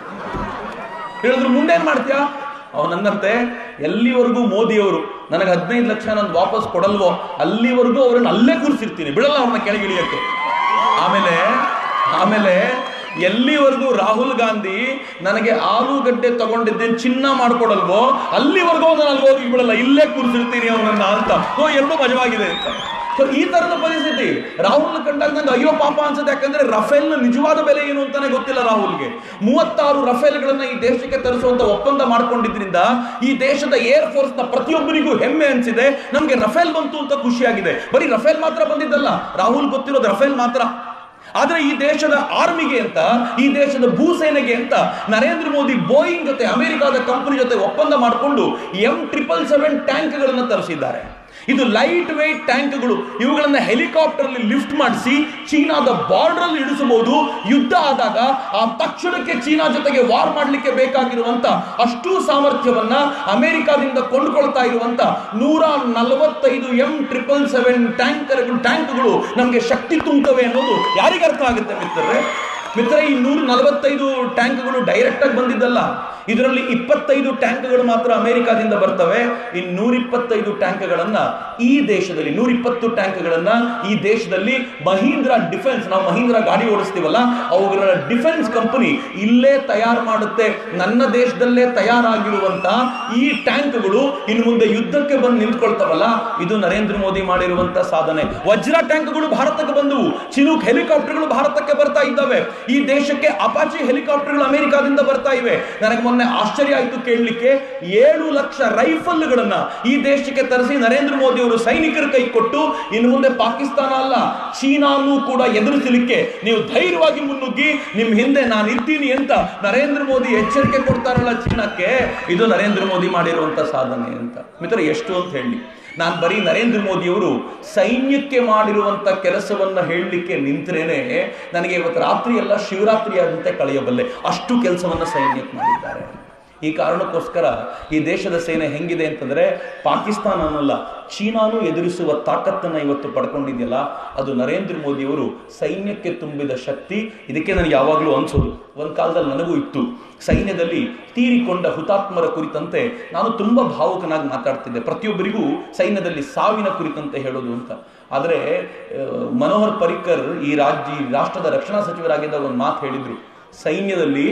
ಹೇಳಿದ್ರು ಮುಂದೇನ್ ಮಾಡ್ತೀಯಾ ಅವನಂದಂತೆ ಎಲ್ಲಿವರೆಗೂ ಮೋದಿಯವರು ನನಗೆ ಹದಿನೈದು ಲಕ್ಷ ನಾನು ವಾಪಸ್ ಕೊಡಲ್ವೋ ಅಲ್ಲಿವರೆಗೂ ಅವರನ್ನು ಅಲ್ಲೇ ಕೂರಿಸಿರ್ತೀನಿ ಬಿಡಲ್ಲ ಅವ್ರನ್ನ ಕೆಳಗಿಳಿಯಕ್ಕೆ ಆಮೇಲೆ ಆಮೇಲೆ ಎಲ್ಲಿವರೆಗೂ ರಾಹುಲ್ ಗಾಂಧಿ ನನಗೆ ಆಲೂಗಡ್ಡೆ ತಗೊಂಡಿದ್ದೇನೆ ಚಿನ್ನ ಮಾಡ್ಕೊಡಲ್ವೋ ಅಲ್ಲಿವರೆಗೂ ನಾನು ಅಲ್ಲಿ ಹೋಗಿ ಬಿಡಲ್ಲ ಇಲ್ಲೇ ಕೂರಿಸಿರ್ತೀನಿ ಅವನನ್ನ ಅಂತ ಓ ಎರಡೂ ಮಜವಾಗಿದೆ ಅಂತ ಸೊ ಈ ತರದ ಪರಿಸ್ಥಿತಿ ರಾಹುಲ್ ಕಂಡಾಗ ನಂಗೆ ಅಯ್ಯೋ ಪಾಪ ಅನ್ಸುತ್ತೆ ಯಾಕಂದ್ರೆ ರಫೇಲ್ನ ನಿಜವಾದ ಬೆಲೆ ಏನು ಅಂತಾನೆ ಗೊತ್ತಿಲ್ಲ ರಾಹುಲ್ಗೆ ಮೂವತ್ತಾರು ರಫೇಲ್ಗಳನ್ನ ಈ ದೇಶಕ್ಕೆ ತರಿಸುವಂತ ಒಪ್ಪಂದ ಮಾಡ್ಕೊಂಡಿದ್ರಿಂದ ಈ ದೇಶದ ಏರ್ ಫೋರ್ಸ್ ನ ಪ್ರತಿಯೊಬ್ಬರಿಗೂ ಹೆಮ್ಮೆ ಅನ್ಸಿದೆ ನಮ್ಗೆ ರಫೇಲ್ ಬಂತು ಅಂತ ಖುಷಿಯಾಗಿದೆ ಬರೀ ರಫೇಲ್ ಮಾತ್ರ ಬಂದಿದ್ದಲ್ಲ ರಾಹುಲ್ ಗೊತ್ತಿರೋದು ರಫೇಲ್ ಮಾತ್ರ ಆದ್ರೆ ಈ ದೇಶದ ಆರ್ಮಿಗೆ ಅಂತ ಈ ದೇಶದ ಭೂಸೇನೆಗೆ ಅಂತ ನರೇಂದ್ರ ಮೋದಿ ಬೋಯಿಂಗ್ ಜೊತೆ ಅಮೆರಿಕಾದ ಕಂಪನಿ ಜೊತೆ ಒಪ್ಪಂದ ಮಾಡಿಕೊಂಡು ಎಂ ಟ್ರಿಪಲ್ ಸೆವೆನ್ ಟ್ಯಾಂಕ್ಗಳನ್ನು ತರಿಸಿದ್ದಾರೆ ಇದು ಲೈಟ್ ವೆಯ್ಟ್ ಟ್ಯಾಂಕ್ಗಳು ಇವುಗಳನ್ನ ಹೆಲಿಕಾಪ್ಟರ್ ಲಿಫ್ಟ್ ಮಾಡಿಸಿ ಚೀನಾದ ಬಾರ್ಡರ್ ಅಲ್ಲಿ ಇಳಿಸಬಹುದು ಯುದ್ಧ ಆದಾಗ ಆ ತಕ್ಷಣಕ್ಕೆ ಚೀನಾ ಜೊತೆಗೆ ವಾರ್ ಮಾಡಲಿಕ್ಕೆ ಬೇಕಾಗಿರುವಂತ ಅಷ್ಟು ಸಾಮರ್ಥ್ಯವನ್ನ ಅಮೆರಿಕಾದಿಂದ ಕೊಂಡುಕೊಳ್ತಾ ಇರುವಂತ ನೂರ ನಲವತ್ತೈದು ಎಂ ಟ್ರಿಪಲ್ ಸೆವೆನ್ ಟ್ಯಾಂಕರ್ಗಳು ಟ್ಯಾಂಕ್ಗಳು ನಮಗೆ ಶಕ್ತಿ ತುಂಬುತ್ತವೆ ಅನ್ನೋದು ಯಾರಿಗೆ ಅರ್ಥ ಆಗುತ್ತೆ ಮಿತ್ರರೇ ಮಿತ್ರ ಈ ನೂರ ನಲವತ್ತೈದು ಟ್ಯಾಂಕ್ಗಳು ಡೈರೆಕ್ಟ್ ಆಗಿ ಬಂದಿದ್ದಲ್ಲ ಇದರಲ್ಲಿ ಇಪ್ಪತ್ತೈದು ಟ್ಯಾಂಕ್ಗಳು ಮಾತ್ರ ಅಮೆರಿಕಾದಿಂದ ಬರ್ತವೆ ಇನ್ನು ನೂರಿಪ್ಪತ್ತೈದು ಟ್ಯಾಂಕ್ಗಳನ್ನ ಈ ದೇಶದಲ್ಲಿ ನೂರಿಪ್ಪತ್ತು ಟ್ಯಾಂಕ್ಗಳನ್ನ ಈ ದೇಶದಲ್ಲಿ ಮಹೀಂದ್ರ ಡಿಫೆನ್ಸ್ ನಾವು ಮಹೀಂದ್ರ ಗಾಡಿ ಓಡಿಸ್ತೀವಲ್ಲ ಅವುಗಳ ಡಿಫೆನ್ಸ್ ಕಂಪನಿ ಇಲ್ಲೇ ತಯಾರು ಮಾಡುತ್ತೆ ನನ್ನ ದೇಶದಲ್ಲೇ ತಯಾರಾಗಿರುವಂತ ಈ ಟ್ಯಾಂಕ್ಗಳು ಇನ್ನು ಮುಂದೆ ಯುದ್ಧಕ್ಕೆ ಬಂದು ನಿಂತ್ಕೊಳ್ತಾವಲ್ಲ ಇದು ನರೇಂದ್ರ ಮೋದಿ ಮಾಡಿರುವಂತ ಸಾಧನೆ ವಜ್ರ ಟ್ಯಾಂಕ್ಗಳು ಭಾರತಕ್ಕೆ ಬಂದವು ಚಿನೂಕ್ ಹೆಲಿಕಾಪ್ಟರ್ಗಳು ಭಾರತಕ್ಕೆ ಬರ್ತಾ ಇದ್ದಾವೆ ಈ ದೇಶಕ್ಕೆ ಅಪಾಚಿ ಹೆಲಿಕಾಪ್ಟರ್ಗಳು ಅಮೆರಿಕಾದಿಂದ ಬರ್ತಾ ಇವೆ ನನಗೆ ಮೊನ್ನೆ ಆಶ್ಚರ್ಯ ಆಯ್ತು ಕೇಳಲಿಕ್ಕೆ ಏಳು ಲಕ್ಷ ರೈಫಲ್ಗಳನ್ನ ಈ ದೇಶಕ್ಕೆ ತರಿಸಿ ನರೇಂದ್ರ ಮೋದಿ ಅವರು ಸೈನಿಕರ ಕೈ ಕೊಟ್ಟು ಇನ್ನು ಮುಂದೆ ಪಾಕಿಸ್ತಾನ ಅಲ್ಲ ಚೀನಾನು ಕೂಡ ಎದುರಿಸಲಿಕ್ಕೆ ನೀವು ಧೈರ್ಯವಾಗಿ ಮುನ್ನುಗ್ಗಿ ನಿಮ್ ಹಿಂದೆ ನಾನು ಇದ್ದೀನಿ ಅಂತ ನರೇಂದ್ರ ಮೋದಿ ಎಚ್ಚರಿಕೆ ಕೊಡ್ತಾರಲ್ಲ ಚೀನಾಕ್ಕೆ ಇದು ನರೇಂದ್ರ ಮೋದಿ ಮಾಡಿರುವಂತ ಸಾಧನೆ ಅಂತ ಮಿತ್ರ ಎಷ್ಟು ಅಂತ ಹೇಳಿ ನಾನು ಬರೀ ನರೇಂದ್ರ ಮೋದಿಯವರು ಸೈನ್ಯಕ್ಕೆ ಮಾಡಿರುವಂತ ಕೆಲಸವನ್ನ ಹೇಳಲಿಕ್ಕೆ ನಿಂತ್ರೇನೆ ನನಗೆ ಇವತ್ತು ರಾತ್ರಿ ಎಲ್ಲ ಶಿವರಾತ್ರಿ ಆದಂತೆ ಕಳೆಯಬಲ್ಲೆ ಅಷ್ಟು ಕೆಲಸವನ್ನ ಸೈನ್ಯಕ್ಕೆ ಮಾಡಿದ್ದಾರೆ ಈ ಕಾರಣಕ್ಕೋಸ್ಕರ ಈ ದೇಶದ ಸೇನೆ ಹೆಂಗಿದೆ ಅಂತಂದ್ರೆ ಪಾಕಿಸ್ತಾನ ಅನ್ನಲ್ಲ ಚೀನಾನು ಎದುರಿಸುವ ತಾಕತ್ತನ್ನ ಇವತ್ತು ಪಡ್ಕೊಂಡಿದೆಯಲ್ಲ ಅದು ನರೇಂದ್ರ ಮೋದಿಯವರು ಸೈನ್ಯಕ್ಕೆ ತುಂಬಿದ ಶಕ್ತಿ ಇದಕ್ಕೆ ನನಗೆ ಯಾವಾಗಲೂ ಅನ್ಸೋದು ಒಂದು ಕಾಲದಲ್ಲಿ ನನಗೂ ಇತ್ತು ಸೈನ್ಯದಲ್ಲಿ ತೀರಿಕೊಂಡ ಹುತಾತ್ಮರ ಕುರಿತಂತೆ ನಾನು ತುಂಬಾ ಭಾವುಕನಾಗಿ ಮಾತಾಡ್ತಿದ್ದೆ ಪ್ರತಿಯೊಬ್ಬರಿಗೂ ಸೈನ್ಯದಲ್ಲಿ ಸಾವಿನ ಕುರಿತಂತೆ ಹೇಳೋದು ಅಂತ ಆದರೆ ಆ, ಮನೋಹರ್ ಪರಿಕ್ಕರ್ ಈ ರಾಜ್ಯ ಈ ರಾಷ್ಟ್ರದ ರಕ್ಷಣಾ ಸಚಿವರಾಗಿದ್ದಾಗ ಒಂದು ಮಾತು ಹೇಳಿದ್ರು ಸೈನ್ಯದಲ್ಲಿ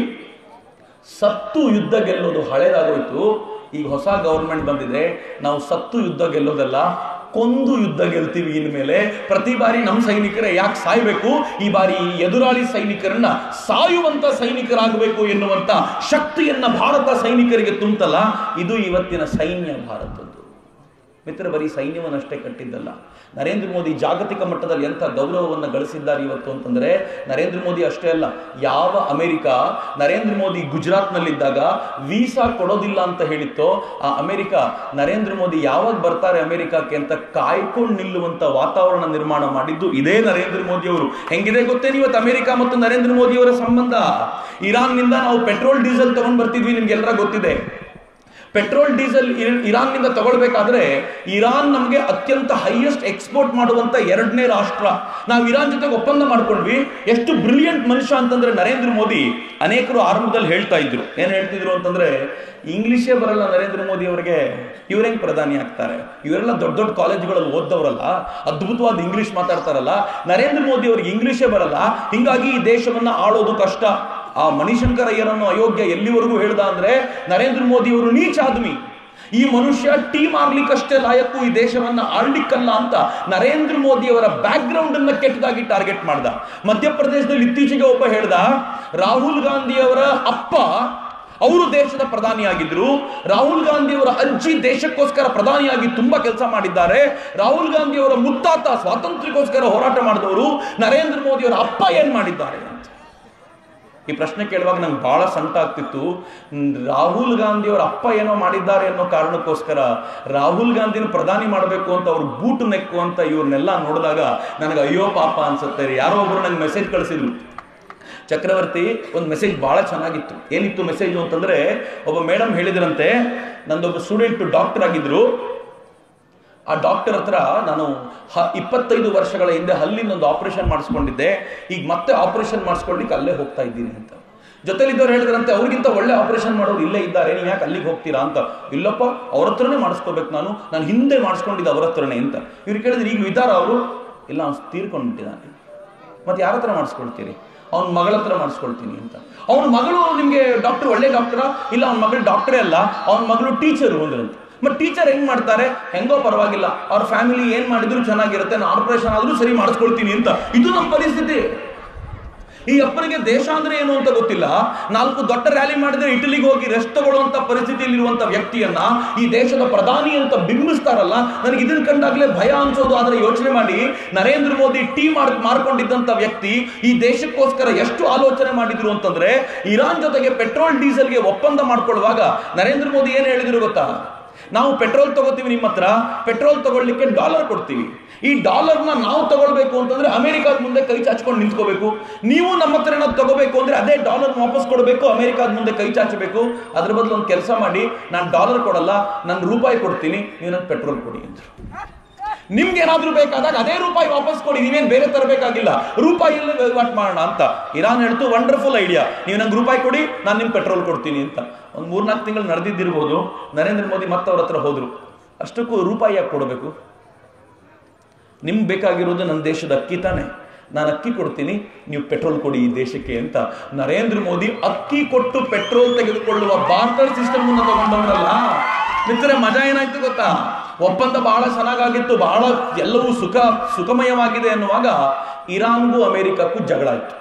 ಸತ್ತು ಯುದ್ಧ ಗೆಲ್ಲೋದು ಹಳೇದಾಗೋಯ್ತು ಈಗ ಹೊಸ ಗವರ್ಮೆಂಟ್ ಬಂದಿದೆ ನಾವು ಸತ್ತು ಯುದ್ಧ ಗೆಲ್ಲೋದಲ್ಲ ಕೊಂದು ಯುದ್ಧ ಗೆಲ್ತೀವಿ ಇನ್ಮೇಲೆ ಪ್ರತಿ ಬಾರಿ ನಮ್ಮ ಸೈನಿಕರೇ ಯಾಕೆ ಸಾಯ್ಬೇಕು ಈ ಬಾರಿ ಈ ಎದುರಾಳಿ ಸೈನಿಕರನ್ನ ಸಾಯುವಂತ ಸೈನಿಕರಾಗಬೇಕು ಎನ್ನುವಂತ ಶಕ್ತಿಯನ್ನ ಭಾರತ ಸೈನಿಕರಿಗೆ ತುಂಬತಲ್ಲ ಇದು ಇವತ್ತಿನ ಸೈನ್ಯ ಭಾರತದ್ದು ಮಿತ್ರ ಬರೀ ಸೈನ್ಯವನ್ನಷ್ಟೇ ಕಟ್ಟಿದ್ದಲ್ಲ ನರೇಂದ್ರ ಮೋದಿ ಜಾಗತಿಕ ಮಟ್ಟದಲ್ಲಿ ಎಂಥ ಗೌರವವನ್ನು ಗಳಿಸಿದ್ದಾರೆ ಇವತ್ತು ಅಂತಂದ್ರೆ ನರೇಂದ್ರ ಮೋದಿ ಅಷ್ಟೇ ಅಲ್ಲ ಯಾವ ಅಮೆರಿಕ ನರೇಂದ್ರ ಮೋದಿ ಗುಜರಾತ್ನಲ್ಲಿದ್ದಾಗ ವೀಸಾ ಕೊಡೋದಿಲ್ಲ ಅಂತ ಹೇಳಿತ್ತೋ ಆ ಅಮೆರಿಕ ನರೇಂದ್ರ ಮೋದಿ ಯಾವಾಗ ಬರ್ತಾರೆ ಅಮೆರಿಕಕ್ಕೆ ಅಂತ ಕಾಯ್ಕೊಂಡು ನಿಲ್ಲುವಂತ ವಾತಾವರಣ ನಿರ್ಮಾಣ ಮಾಡಿದ್ದು ಇದೇ ನರೇಂದ್ರ ಮೋದಿ ಅವರು ಹೆಂಗಿದೆ ಗೊತ್ತೇನು ಇವತ್ತು ಅಮೆರಿಕ ಮತ್ತು ನರೇಂದ್ರ ಮೋದಿ ಅವರ ಸಂಬಂಧ ಇರಾನ್ನಿಂದ ನಾವು ಪೆಟ್ರೋಲ್ ಡೀಸೆಲ್ ತಗೊಂಡ್ ಬರ್ತಿದ್ವಿ ನಿಮ್ಗೆಲ್ಲರ ಗೊತ್ತಿದೆ ಪೆಟ್ರೋಲ್ ಡೀಸೆಲ್ ಇರ್- ಇರಾನ್ನಿಂದ ತಗೊಳ್ಬೇಕಾದ್ರೆ ಇರಾನ್ ನಮಗೆ ಅತ್ಯಂತ ಹೈಯೆಸ್ಟ್ ಎಕ್ಸ್ಪೋರ್ಟ್ ಮಾಡುವಂತ ಎರಡನೇ ರಾಷ್ಟ್ರ ನಾವು ಇರಾನ್ ಜೊತೆಗೆ ಒಪ್ಪಂದ ಮಾಡ್ಕೊಂಡ್ವಿ ಎಷ್ಟು ಬ್ರಿಲಿಯಂಟ್ ಮನುಷ್ಯ ಅಂತಂದ್ರೆ ನರೇಂದ್ರ ಮೋದಿ ಅನೇಕರು ಆರಂಭದಲ್ಲಿ ಹೇಳ್ತಾ ಇದ್ರು ಏನ್ ಹೇಳ್ತಿದ್ರು ಅಂತಂದ್ರೆ ಇಂಗ್ಲಿಷೇ ಬರಲ್ಲ ನರೇಂದ್ರ ಮೋದಿ ಅವರಿಗೆ ಇವ್ರ ಹೆಂಗ್ ಪ್ರಧಾನಿ ಆಗ್ತಾರೆ ಇವರೆಲ್ಲ ದೊಡ್ಡ ದೊಡ್ಡ ಕಾಲೇಜುಗಳಲ್ಲಿ ಓದ್ದವರಲ್ಲ ಅದ್ಭುತವಾದ ಇಂಗ್ಲಿಷ್ ಮಾತಾಡ್ತಾರಲ್ಲ ನರೇಂದ್ರ ಮೋದಿ ಅವ್ರಿಗೆ ಇಂಗ್ಲಿಷೇ ಬರಲ್ಲ ಹಿಂಗಾಗಿ ಈ ದೇಶವನ್ನ ಆಳೋದು ಕಷ್ಟ ಆ ಮಣಿಶಂಕರ ಅಯ್ಯರನ್ನು ಅಯೋಗ್ಯ ಎಲ್ಲಿವರೆಗೂ ಹೇಳ್ದ ಅಂದ್ರೆ ನರೇಂದ್ರ ಮೋದಿ ಅವರು ನೀಚ ಆದ್ಮಿ ಈ ಮನುಷ್ಯ ಟೀ ಮಾರ್ಲಿಕ್ಕಷ್ಟೇ ಲಾಯಕ್ಕು ಈ ದೇಶವನ್ನ ಆಳ್ಲಿಕ್ಕಲ್ಲ ಅಂತ ನರೇಂದ್ರ ಮೋದಿ ಅವರ ಬ್ಯಾಕ್ ಗ್ರೌಂಡ್ ಅನ್ನ ಕೆಟ್ಟದಾಗಿ ಟಾರ್ಗೆಟ್ ಮಾಡ್ದ ಮಧ್ಯಪ್ರದೇಶದಲ್ಲಿ ಇತ್ತೀಚೆಗೆ ಒಬ್ಬ ಹೇಳ್ದ ರಾಹುಲ್ ಗಾಂಧಿ ಅವರ ಅಪ್ಪ ಅವರು ದೇಶದ ಪ್ರಧಾನಿಯಾಗಿದ್ರು ರಾಹುಲ್ ಗಾಂಧಿ ಅವರ ಅಜ್ಜಿ ದೇಶಕ್ಕೋಸ್ಕರ ಪ್ರಧಾನಿಯಾಗಿ ತುಂಬಾ ಕೆಲಸ ಮಾಡಿದ್ದಾರೆ ರಾಹುಲ್ ಗಾಂಧಿ ಅವರ ಮುತ್ತಾತ ಸ್ವಾತಂತ್ರ್ಯಕ್ಕೋಸ್ಕರ ಹೋರಾಟ ಮಾಡಿದವರು ನರೇಂದ್ರ ಮೋದಿ ಅವರ ಅಪ್ಪ ಏನ್ ಮಾಡಿದ್ದಾರೆ ಅಂತ ಈ ಪ್ರಶ್ನೆ ಕೇಳುವಾಗ ನಂಗೆ ಬಹಳ ಸಂಕಟ ಆಗ್ತಿತ್ತು ಹ್ಮ್, ರಾಹುಲ್ ಗಾಂಧಿ ಅವರ ಅಪ್ಪ ಏನೋ ಮಾಡಿದ್ದಾರೆ ಅನ್ನೋ ಕಾರಣಕ್ಕೋಸ್ಕರ ರಾಹುಲ್ ಗಾಂಧಿನ ಪ್ರಧಾನಿ ಮಾಡಬೇಕು ಅಂತ ಅವ್ರು ಬೂಟು ನೆಕ್ಕು ಅಂತ ಇವ್ರನ್ನೆಲ್ಲ ನೋಡಿದಾಗ ನನಗೆ ಅಯ್ಯೋ ಪಾಪ ಅನ್ಸುತ್ತೆ ಯಾರೋ ಒಬ್ರು ನಂಗೆ ಮೆಸೇಜ್ ಕಳಿಸಿದ್ರು ಚಕ್ರವರ್ತಿ ಒಂದು ಮೆಸೇಜ್ ಬಹಳ ಚೆನ್ನಾಗಿತ್ತು ಏನಿತ್ತು ಮೆಸೇಜು ಅಂತಂದ್ರೆ ಒಬ್ಬ ಮೇಡಮ್ ಹೇಳಿದ್ರಂತೆ ನಂದೊಬ್ಬ ಸ್ಟೂಡೆಂಟ್ ಡಾಕ್ಟರ್ ಆಗಿದ್ರು ಆ ಡಾಕ್ಟರ್ ಹತ್ರ ನಾನು ಹ ಇಪ್ಪತ್ತೈದು ವರ್ಷಗಳ ಹಿಂದೆ ಹಲ್ಲಿನ ಒಂದು ಆಪರೇಷನ್ ಮಾಡಿಸ್ಕೊಂಡಿದ್ದೆ ಈಗ ಮತ್ತೆ ಆಪರೇಷನ್ ಮಾಡಿಸ್ಕೊಳ್ಳಿಕ್ಕೆ ಅಲ್ಲೇ ಹೋಗ್ತಾ ಇದ್ದೀನಿ ಅಂತ ಜೊತೆಲಿದ್ದವ್ರು ಹೇಳಿದ್ರಂತೆ ಅವ್ರಿಗಿಂತ ಒಳ್ಳೆ ಆಪರೇಷನ್ ಮಾಡೋರು ಇಲ್ಲೇ ಇದ್ದಾರೆ ನೀವು ಯಾಕೆ ಅಲ್ಲಿಗೆ ಹೋಗ್ತೀರಾ ಅಂತ ಇಲ್ಲಪ್ಪ ಅವ್ರ ಹತ್ರನೇ ಮಾಡಿಸ್ಕೋಬೇಕು ನಾನು ನಾನು ಹಿಂದೆ ಮಾಡಿಸ್ಕೊಂಡಿದ್ದೆ ಅವ್ರ ಹತ್ರನೇ ಅಂತ ಇವ್ರು ಕೇಳಿದ್ರೆ ಈಗ ಇದ್ದಾರ ಅವರು ಇಲ್ಲ ಅವ್ನು ತೀರ್ಕೊಂಡ್ಬಿಟ್ಟಿದ್ದಾನೆ ಮತ್ತೆ ಯಾರ ಹತ್ರ ಮಾಡಿಸ್ಕೊಳ್ತೀರಿ ಅವ್ನ ಮಗಳ ಹತ್ರ ಮಾಡಿಸ್ಕೊಳ್ತೀನಿ ಅಂತ ಅವನ ಮಗಳು ನಿಮಗೆ ಡಾಕ್ಟರ್ ಒಳ್ಳೆ ಡಾಕ್ಟರಾ ಇಲ್ಲ ಅವ್ನ ಮಗಳು ಡಾಕ್ಟರೇ ಅಲ್ಲ ಅವನ ಮಗಳು ಟೀಚರು ಒಂದ್ರಂತೆ ಮತ್ತೆ ಟೀಚರ್ ಹೆಂಗ್ ಮಾಡ್ತಾರೆ ಹೆಂಗೋ ಪರವಾಗಿಲ್ಲ ಅವ್ರ ಫ್ಯಾಮಿಲಿ ಏನ್ ಮಾಡಿದ್ರು ಚೆನ್ನಾಗಿರುತ್ತೆ ನಾನು ಆಪರೇಷನ್ ಆದ್ರೂ ಸರಿ ಮಾಡಿಸ್ಕೊಳ್ತೀನಿ ಅಂತ ಇದು ನಮ್ಮ ಪರಿಸ್ಥಿತಿ ಈ ಅಪ್ಪನಿಗೆ ದೇಶ ಅಂದ್ರೆ ಏನು ಅಂತ ಗೊತ್ತಿಲ್ಲ ನಾಲ್ಕು ದೊಡ್ಡ ರ್ಯಾಲಿ ಮಾಡಿದ್ರೆ ಇಟಲಿಗೆ ಹೋಗಿ ರೆಸ್ಟ್ ತಗೊಳ್ಳುವಂತ ಪರಿಸ್ಥಿತಿಯಲ್ಲಿ ಇರುವಂತ ವ್ಯಕ್ತಿಯನ್ನ ಈ ದೇಶದ ಪ್ರಧಾನಿ ಅಂತ ಬಿಂಬಿಸ್ತಾರಲ್ಲ ನನಗೆ ಇದನ್ನ ಕಂಡಾಗ್ಲೇ ಭಯ ಅನ್ಸೋದು ಆದ್ರೆ ಯೋಚನೆ ಮಾಡಿ ನರೇಂದ್ರ ಮೋದಿ ಟೀ ಮಾರ್ ಮಾರ್ಕೊಂಡಿದ್ದಂತ ವ್ಯಕ್ತಿ ಈ ದೇಶಕ್ಕೋಸ್ಕರ ಎಷ್ಟು ಆಲೋಚನೆ ಮಾಡಿದ್ರು ಅಂತಂದ್ರೆ ಇರಾನ್ ಜೊತೆಗೆ ಪೆಟ್ರೋಲ್ ಡೀಸೆಲ್ಗೆ ಒಪ್ಪಂದ ಮಾಡ್ಕೊಳ್ಳುವಾಗ ನರೇಂದ್ರ ಮೋದಿ ಏನ್ ಹೇಳಿದ್ರು ಗೊತ್ತಾ ನಾವು ಪೆಟ್ರೋಲ್ ತಗೋತೀವಿ ನಿಮ್ಮ ಹತ್ರ ಪೆಟ್ರೋಲ್ ತಗೊಳ್ಳಿಕ್ಕೆ ಡಾಲರ್ ಕೊಡ್ತೀವಿ ಈ ಡಾಲರ್ನ ನಾವು ತಗೊಳ್ಬೇಕು ಅಂತಂದ್ರೆ ಅಮೆರಿಕಾದ ಮುಂದೆ ಕೈ ಚಾಚ್ಕೊಂಡು ನಿಂತ್ಕೋಬೇಕು ನೀವು ನಮ್ಮ ಹತ್ರ ಏನಾದ್ರು ತಗೋಬೇಕು ಅಂದ್ರೆ ಅದೇ ಡಾಲರ್ ವಾಪಸ್ ಕೊಡಬೇಕು ಅಮೆರಿಕಾದ ಮುಂದೆ ಕೈ ಚಾಚಬೇಕು ಅದ್ರ ಬದಲು ಒಂದು ಕೆಲಸ ಮಾಡಿ ನಾನು ಡಾಲರ್ ಕೊಡಲ್ಲ ನಾನು ರೂಪಾಯಿ ಕೊಡ್ತೀನಿ ನೀವು ನನಗೆ ಪೆಟ್ರೋಲ್ ಕೊಡಿ ಅಂದ್ರು ನಿಮ್ಗೆ ಏನಾದ್ರೂ ಬೇಕಾದಾಗ ಅದೇ ರೂಪಾಯಿ ವಾಪಸ್ ಕೊಡಿ ನೀವೇನ್ ಬೇರೆ ತರಬೇಕಾಗಿಲ್ಲ ರೂಪಾಯಿ ಎಲ್ಲ ವಹಿವಾಟ್ ಮಾಡೋಣ ಅಂತ ಇರಾನ್ ಹೇಳ್ತು ವಂಡರ್ಫುಲ್ ಐಡಿಯಾ ನೀವು ನಂಗೆ ರೂಪಾಯಿ ಕೊಡಿ ನಾನು ನಿಮ್ಗೆ ಪೆಟ್ರೋಲ್ ಕೊಡ್ತೀನಿ ಅಂತ ಒಂದು ಮೂರ್ನಾಲ್ಕು ತಿಂಗಳು ನಡೆದಿದ್ದಿರ್ಬೋದು ನರೇಂದ್ರ ಮೋದಿ ಮತ್ತೆ ಅವ್ರ ಹತ್ರ ಹೋದ್ರು ಅಷ್ಟಕ್ಕೂ ರೂಪಾಯಿ ಯಾಕೆ ಕೊಡಬೇಕು ನಿಮ್ಗೆ ಬೇಕಾಗಿರೋದು ನನ್ನ ದೇಶದ ಅಕ್ಕಿ ತಾನೆ ನಾನು ಅಕ್ಕಿ ಕೊಡ್ತೀನಿ ನೀವು ಪೆಟ್ರೋಲ್ ಕೊಡಿ ಈ ದೇಶಕ್ಕೆ ಅಂತ ನರೇಂದ್ರ ಮೋದಿ ಅಕ್ಕಿ ಕೊಟ್ಟು ಪೆಟ್ರೋಲ್ ತೆಗೆದುಕೊಳ್ಳುವ ಬಾರ್ಟರ್ ಸಿಸ್ಟಮ್ ಅನ್ನು ತಗೊಂಡವರಲ್ಲ ಮಿತ್ರರೆ ಮಜಾ ಏನಾಯ್ತು ಗೊತ್ತಾ ಒಪ್ಪಂದ ಬಹಳ ಚೆನ್ನಾಗಾಗಿತ್ತು ಬಹಳ ಎಲ್ಲವೂ ಸುಖ ಸುಖಮಯವಾಗಿದೆ ಅನ್ನುವಾಗ ಇರಾನ್ಗೂ ಅಮೆರಿಕಕ್ಕೂ ಜಗಳ ಆಯ್ತು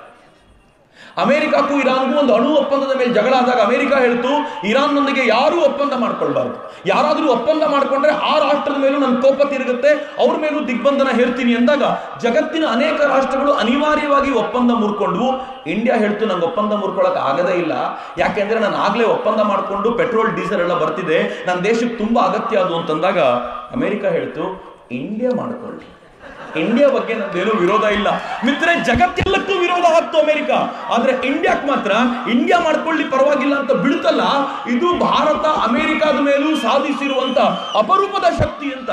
ಅಮೆರಿಕಕ್ಕೂ ಇರಾನ್ಗೂ ಒಂದು ಅಣು ಒಪ್ಪಂದದ ಮೇಲೆ ಜಗಳ ಆದಾಗ ಅಮೆರಿಕ ಹೇಳ್ತು ಇರಾನ್ನೊಂದಿಗೆ ಯಾರೂ ಒಪ್ಪಂದ ಮಾಡ್ಕೊಳ್ಬಾರ್ದು ಯಾರಾದರೂ ಒಪ್ಪಂದ ಮಾಡ್ಕೊಂಡ್ರೆ ಆ ರಾಷ್ಟ್ರದ ಮೇಲೂ ನನ್ನ ಕೋಪ ತಿರುಗುತ್ತೆ ಅವ್ರ ಮೇಲೂ ದಿಗ್ಬಂಧನ ಹೇರ್ತೀನಿ ಅಂದಾಗ ಜಗತ್ತಿನ ಅನೇಕ ರಾಷ್ಟ್ರಗಳು ಅನಿವಾರ್ಯವಾಗಿ ಒಪ್ಪಂದ ಮುರ್ಕೊಂಡ್ವು ಇಂಡಿಯಾ ಹೇಳ್ತು ನಂಗೆ ಒಪ್ಪಂದ ಮುರ್ಕೊಳಕ್ ಆಗದೇ ಇಲ್ಲ ಯಾಕೆಂದ್ರೆ ನಾನು ಆಗ್ಲೇ ಒಪ್ಪಂದ ಮಾಡ್ಕೊಂಡು ಪೆಟ್ರೋಲ್ ಡೀಸೆಲ್ ಎಲ್ಲ ಬರ್ತಿದೆ ನನ್ನ ದೇಶಕ್ಕೆ ತುಂಬಾ ಅಗತ್ಯ ಅದು ಅಂತಂದಾಗ ಅಮೆರಿಕ ಹೇಳ್ತು ಇಂಡಿಯಾ ಮಾಡ್ಕೊಳ್ಳಿ ಇಂಡಿಯಾ ಬಗ್ಗೆ ನಂದೇನು ವಿರೋಧ ಇಲ್ಲ ಮಿತ್ರ ಜಗತ್ತೆಲ್ಲಕ್ಕೂ ವಿರೋಧ ಆಗ್ತು ಅಮೆರಿಕ ಆದ್ರೆ ಇಂಡಿಯಾಕ್ ಮಾತ್ರ ಇಂಡಿಯಾ ಮಾಡ್ಕೊಳ್ಳಿ ಪರವಾಗಿಲ್ಲ ಅಂತ ಬಿಡುತ್ತಲ್ಲ ಇದು ಭಾರತ ಅಮೆರಿಕಾದ ಮೇಲೂ ಸಾಧಿಸಿರುವಂತ ಅಪರೂಪದ ಶಕ್ತಿ ಅಂತ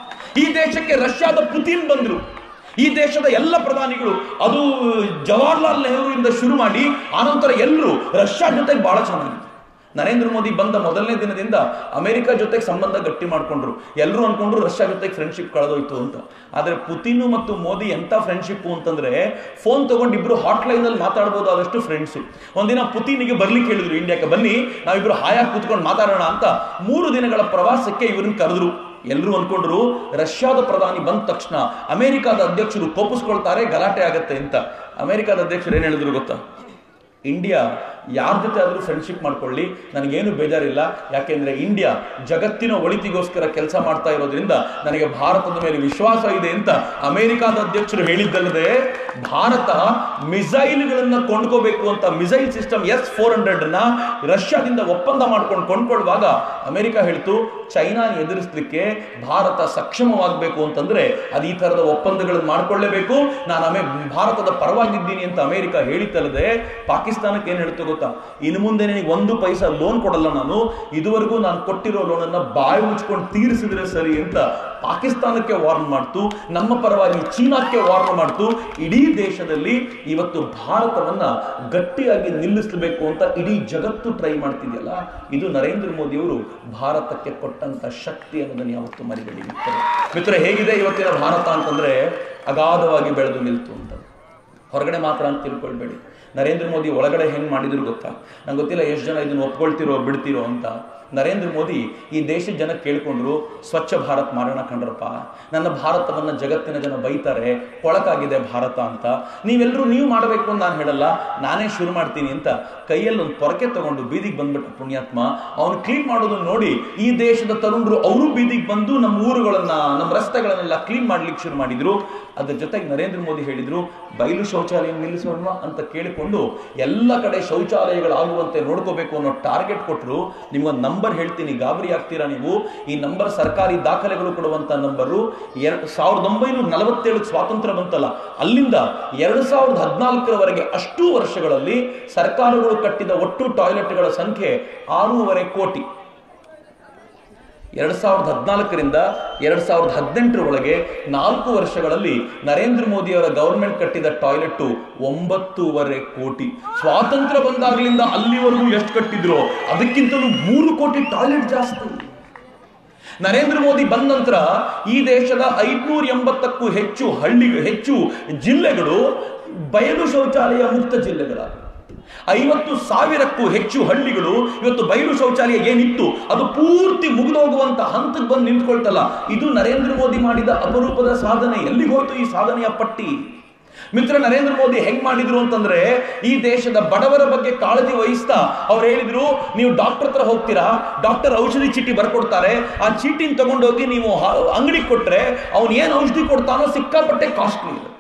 ಈ ದೇಶಕ್ಕೆ ರಷ್ಯಾದ ಪುತಿನ್ ಬಂದ್ರು ಈ ದೇಶದ ಎಲ್ಲ ಪ್ರಧಾನಿಗಳು ಅದು ಜವಾಹರ್ಲಾಲ್ ನೆಹರುವಿಂದ ಶುರು ಮಾಡಿ ಆನಂತರ ಎಲ್ಲರೂ ರಷ್ಯಾ ಜೊತೆಗೆ ಬಹಳ ಚೆನ್ನಾಗಿತ್ತು ನರೇಂದ್ರ ಮೋದಿ ಬಂದ ಮೊದಲನೇ ದಿನದಿಂದ ಅಮೆರಿಕ ಜೊತೆಗೆ ಸಂಬಂಧ ಗಟ್ಟಿ ಮಾಡ್ಕೊಂಡ್ರು ಎಲ್ಲರೂ ಅನ್ಕೊಂಡ್ರು ರಷ್ಯಾ ಜೊತೆಗೆ ಫ್ರೆಂಡ್ಶಿಪ್ ಕಳೆದೋಯ್ತು ಅಂತ ಆದ್ರೆ ಪುತಿನ್ ಮತ್ತು ಮೋದಿ ಎಂತ ಫ್ರೆಂಡ್ಶಿಪ್ ಅಂತಂದ್ರೆ ಫೋನ್ ತಗೊಂಡು ಇಬ್ರು ಹಾಟ್ಲೈನ್ ಅಲ್ಲಿ ಮಾತಾಡಬಹುದಾದಷ್ಟು ಫ್ರೆಂಡ್ಸ್ ಒಂದಿನ ಪುತಿನಿಗೆ ಬರ್ಲಿಕ್ಕೆ ಹೇಳಿದ್ರು ಇಂಡಿಯಾಕ್ಕೆ ಬನ್ನಿ ನಾವಿಬ್ರು ಹಾಯಾಗಿ ಕೂತ್ಕೊಂಡು ಮಾತಾಡೋಣ ಅಂತ ಮೂರು ದಿನಗಳ ಪ್ರವಾಸಕ್ಕೆ ಇವ್ರನ್ನ ಕರೆದ್ರು ಎಲ್ಲರೂ ಅನ್ಕೊಂಡ್ರು ರಷ್ಯಾದ ಪ್ರಧಾನಿ ಬಂದ ತಕ್ಷಣ ಅಮೆರಿಕಾದ ಅಧ್ಯಕ್ಷರು ಕೋಪಿಸ್ಕೊಳ್ತಾರೆ ಗಲಾಟೆ ಆಗತ್ತೆ ಅಂತ ಅಮೆರಿಕಾದ ಅಧ್ಯಕ್ಷರು ಏನ್ ಹೇಳಿದ್ರು ಗೊತ್ತಾ ಇಂಡಿಯಾ ಯಾರ ಜೊತೆ ಆದರೂ ಫ್ರೆಂಡ್ಶಿಪ್ ಮಾಡ್ಕೊಳ್ಳಿ ನನಗೇನು ಬೇಜಾರಿಲ್ಲ ಯಾಕೆಂದ್ರೆ ಇಂಡಿಯಾ ಜಗತ್ತಿನ ಒಳಿತಿಗೋಸ್ಕರ ಕೆಲಸ ಮಾಡ್ತಾ ಇರೋದ್ರಿಂದ ನನಗೆ ಭಾರತದ ಮೇಲೆ ವಿಶ್ವಾಸ ಇದೆ ಅಂತ ಅಮೆರಿಕಾದ ಅಧ್ಯಕ್ಷರು ಹೇಳಿದ್ದಲ್ಲದೆ ಭಾರತ ಮಿಸೈಲ್ಗಳನ್ನ ಕೊಂಡ್ಕೋಬೇಕು ಅಂತ missile system S four hundred ನ ರಷ್ಯಾದಿಂದ ಒಪ್ಪಂದ ಮಾಡ್ಕೊಂಡು ಕೊಂಡ್ಕೊಳ್ಳುವಾಗ ಅಮೆರಿಕ ಹೇಳ್ತು ಚೈನಾ ಎದುರಿಸಲಿಕ್ಕೆ ಭಾರತ ಸಕ್ಷಮವಾಗಬೇಕು ಅಂತಂದ್ರೆ ಅದು ಈ ತರದ ಒಪ್ಪಂದಗಳನ್ನು ಮಾಡ್ಕೊಳ್ಳೇಬೇಕು ನಾನು ಅಮೆ ಭಾರತದ ಪರವಾಗಿದ್ದೀನಿ ಅಂತ ಅಮೆರಿಕ ಹೇಳಿತ್ತಲ್ಲದೆ ಪಾಕಿಸ್ತಾನಕ್ಕೆ ಏನ್ ಹೇಳ್ತು ಗೊತ್ತಾ ಇನ್ನು ಮುಂದೆ ನಿನಗೆ ಒಂದು ಪೈಸಾ ಲೋನ್ ಕೊಡಲ್ಲ ನಾನು ಇದುವರೆಗೂ ನಾನು ಕೊಟ್ಟಿರೋ ಲೋನ್ ಅನ್ನ ಬಾಯಿ ಮುಚ್ಕೊಂಡು ತೀರಿಸಿದ್ರೆ ಸರಿ ಅಂತ ಪಾಕಿಸ್ತಾನಕ್ಕೆ ವಾರ್ನ್ ಮಾಡ್ತು ನಮ್ಮ ಪರವಾಗಿ ಚೀನಾಕ್ಕೆ ವಾರ್ನ್ ಮಾಡ್ತು ಇಡೀ ದೇಶದಲ್ಲಿ ಇವತ್ತು ಭಾರತವನ್ನ ಗಟ್ಟಿಯಾಗಿ ನಿಲ್ಲಿಸಬೇಕು ಅಂತ ಇಡೀ ಜಗತ್ತು ಟ್ರೈ ಮಾಡ್ತಿದೆಯಲ್ಲ ಇದು ನರೇಂದ್ರ ಮೋದಿ ಅವರು ಭಾರತಕ್ಕೆ ಕೊಟ್ಟಂತ ಶಕ್ತಿ ಅನ್ನೋದನ್ನ ಯಾವತ್ತು ಮರಿಬೇಡಿ ಮಿತ್ರರೆ ಮಿತ್ರ ಹೇಗಿದೆ ಇವತ್ತಿನ ಭಾರತ ಅಂತಂದ್ರೆ ಅಗಾಧವಾಗಿ ಬೆಳೆದು ನಿಲ್ತು ಅಂತ ಹೊರಗಡೆ ಮಾತ್ರ ಅಂತ ತಿಳ್ಕೊಳ್ಬೇಡಿ ನರೇಂದ್ರ ಮೋದಿ ಒಳಗಡೆ ಹೆಂಗ್ ಮಾಡಿದ್ರು ಗೊತ್ತಾ ನಂಗೆ ಗೊತ್ತಿಲ್ಲ ಎಷ್ಟು ಜನ ಇದನ್ನ ಒಪ್ಕೊಳ್ತಿರೋ ಬಿಡ್ತಿರೋ ಅಂತ ನರೇಂದ್ರ ಮೋದಿ ಈ ದೇಶದ ಜನ ಕೇಳ್ಕೊಂಡ್ರು ಸ್ವಚ್ಛ ಭಾರತ್ ಮಾಡೋಣ ಕಂಡ್ರಪ್ಪ ನನ್ನ ಭಾರತವನ್ನ ಜಗತ್ತಿನ ಜನ ಬೈತಾರೆ ಕೊಳಕಾಗಿದೆ ಭಾರತ ಅಂತ ನೀವೆಲ್ಲರೂ ನೀವು ಮಾಡಬೇಕು ಅಂತ ನಾನು ಹೇಳಲ್ಲ ನಾನೇ ಶುರು ಮಾಡ್ತೀನಿ ಅಂತ ಕೈಯಲ್ಲಿ ಒಂದು ಪೊರಕೆ ತಗೊಂಡು ಬೀದಿಗೆ ಬಂದ್ಬಿಟ್ಟ ಪುಣ್ಯಾತ್ಮ ಅವನು ಕ್ಲೀನ್ ಮಾಡೋದನ್ನ ನೋಡಿ ಈ ದೇಶದ ತರುಣರು ಅವರು ಬೀದಿಗೆ ಬಂದು ನಮ್ಮ ಊರುಗಳನ್ನ ನಮ್ಮ ರಸ್ತೆಗಳನ್ನೆಲ್ಲ ಕ್ಲೀನ್ ಮಾಡ್ಲಿಕ್ಕೆ ಶುರು ಮಾಡಿದ್ರು ಅದ್ರ ಜೊತೆಗೆ ನರೇಂದ್ರ ಮೋದಿ ಹೇಳಿದ್ರು ಬಯಲು ಶೌಚಾಲಯ ನಿಲ್ಲಿಸೋಣ ಅಂತ ಕೇಳಿ ಇಟ್ಕೊಂಡು ಎಲ್ಲ ಕಡೆ ಶೌಚಾಲಯಗಳಾಗುವಂತೆ ನೋಡ್ಕೋಬೇಕು ಅನ್ನೋ ಟಾರ್ಗೆಟ್ ಕೊಟ್ಟರು ನಿಮ್ಗೊಂದು ನಂಬರ್ ಹೇಳ್ತೀನಿ ಗಾಬರಿ ಆಗ್ತೀರಾ ನೀವು ಈ ನಂಬರ್ ಸರ್ಕಾರಿ ದಾಖಲೆಗಳು ಕೊಡುವಂತ ನಂಬರು ಎರಡು ಸಾವಿರದ ಒಂಬೈನೂರ ನಲವತ್ತೇಳು ಸ್ವಾತಂತ್ರ್ಯ ಬಂತಲ್ಲ ಅಲ್ಲಿಂದ ಎರಡು ಸಾವಿರದ ಹದಿನಾಲ್ಕರವರೆಗೆ ಅಷ್ಟು ವರ್ಷಗಳಲ್ಲಿ ಸರ್ಕಾರಗಳು ಕಟ್ಟಿದ ಒಟ್ಟು ಟಾಯ್ಲೆಟ್ಗಳ ಸಂಖ್ಯೆ ಆರೂವರೆ ಕೋಟಿ ಎರಡ್ ಸಾವಿರದ ಹದಿನಾಲ್ಕರಿಂದ ಎರಡ್ ಸಾವಿರದ ಹದಿನೆಂಟರೊಳಗೆ ನಾಲ್ಕು ವರ್ಷಗಳಲ್ಲಿ ನರೇಂದ್ರ ಮೋದಿಯವರ ಗವರ್ಮೆಂಟ್ ಕಟ್ಟಿದ ಟಾಯ್ಲೆಟ್ ಒಂಬತ್ತೂವರೆ ಕೋಟಿ ಸ್ವಾತಂತ್ರ್ಯ ಬಂದಾಗಲಿಂದ ಅಲ್ಲಿವರೆಗೂ ಎಷ್ಟು ಕಟ್ಟಿದ್ರು ಅದಕ್ಕಿಂತಲೂ ಮೂರು ಕೋಟಿ ಟಾಯ್ಲೆಟ್ ಜಾಸ್ತಿ ನರೇಂದ್ರ ಮೋದಿ ಬಂದ ನಂತರ ಈ ದೇಶದ ಐದ್ನೂರ ಎಂಬತ್ತಕ್ಕೂ ಹೆಚ್ಚು ಹಳ್ಳಿ ಹೆಚ್ಚು ಜಿಲ್ಲೆಗಳು ಬಯಲು ಶೌಚಾಲಯ ಮುಕ್ತ ಜಿಲ್ಲೆಗಳಾಗಿವೆ ಐವತ್ತು ಸಾವಿರಕ್ಕೂ ಹೆಚ್ಚು ಹಳ್ಳಿಗಳು ಇವತ್ತು ಬಯಲು ಶೌಚಾಲಯ ಏನಿತ್ತು ಅದು ಪೂರ್ತಿ ಮುಗಿದೋಗುವಂತ ಹಂತಕ್ಕೆ ಬಂದು ನಿಂತ್ಕೊಳ್ತಲ್ಲ ಇದು ನರೇಂದ್ರ ಮೋದಿ ಮಾಡಿದ ಅಪರೂಪದ ಸಾಧನೆ ಎಲ್ಲಿಗೆ ಹೋಯ್ತು ಈ ಸಾಧನೆಯ ಪಟ್ಟಿ ಮಿತ್ರ ನರೇಂದ್ರ ಮೋದಿ ಹೆಂಗ್ ಮಾಡಿದ್ರು ಅಂತಂದ್ರೆ ಈ ದೇಶದ ಬಡವರ ಬಗ್ಗೆ ಕಾಳಜಿ ವಹಿಸ್ತಾ ಅವ್ರು ಹೇಳಿದ್ರು ನೀವು ಡಾಕ್ಟರ್ ಹತ್ರ ಹೋಗ್ತೀರಾ ಡಾಕ್ಟರ್ ಔಷಧಿ ಚೀಟಿ ಬರ್ಕೊಡ್ತಾರೆ ಆ ಚೀಟಿನ ತಗೊಂಡೋಗಿ ನೀವು ಅಂಗಡಿ ಕೊಟ್ರೆ ಅವ್ನು ಏನ್ ಔಷಧಿ ಕೊಡ್ತಾನೋ ಸಿಕ್ಕಾಪಟ್ಟೆ ಕಾಸ್ಟ್ಲಿ ಇರುತ್ತೆ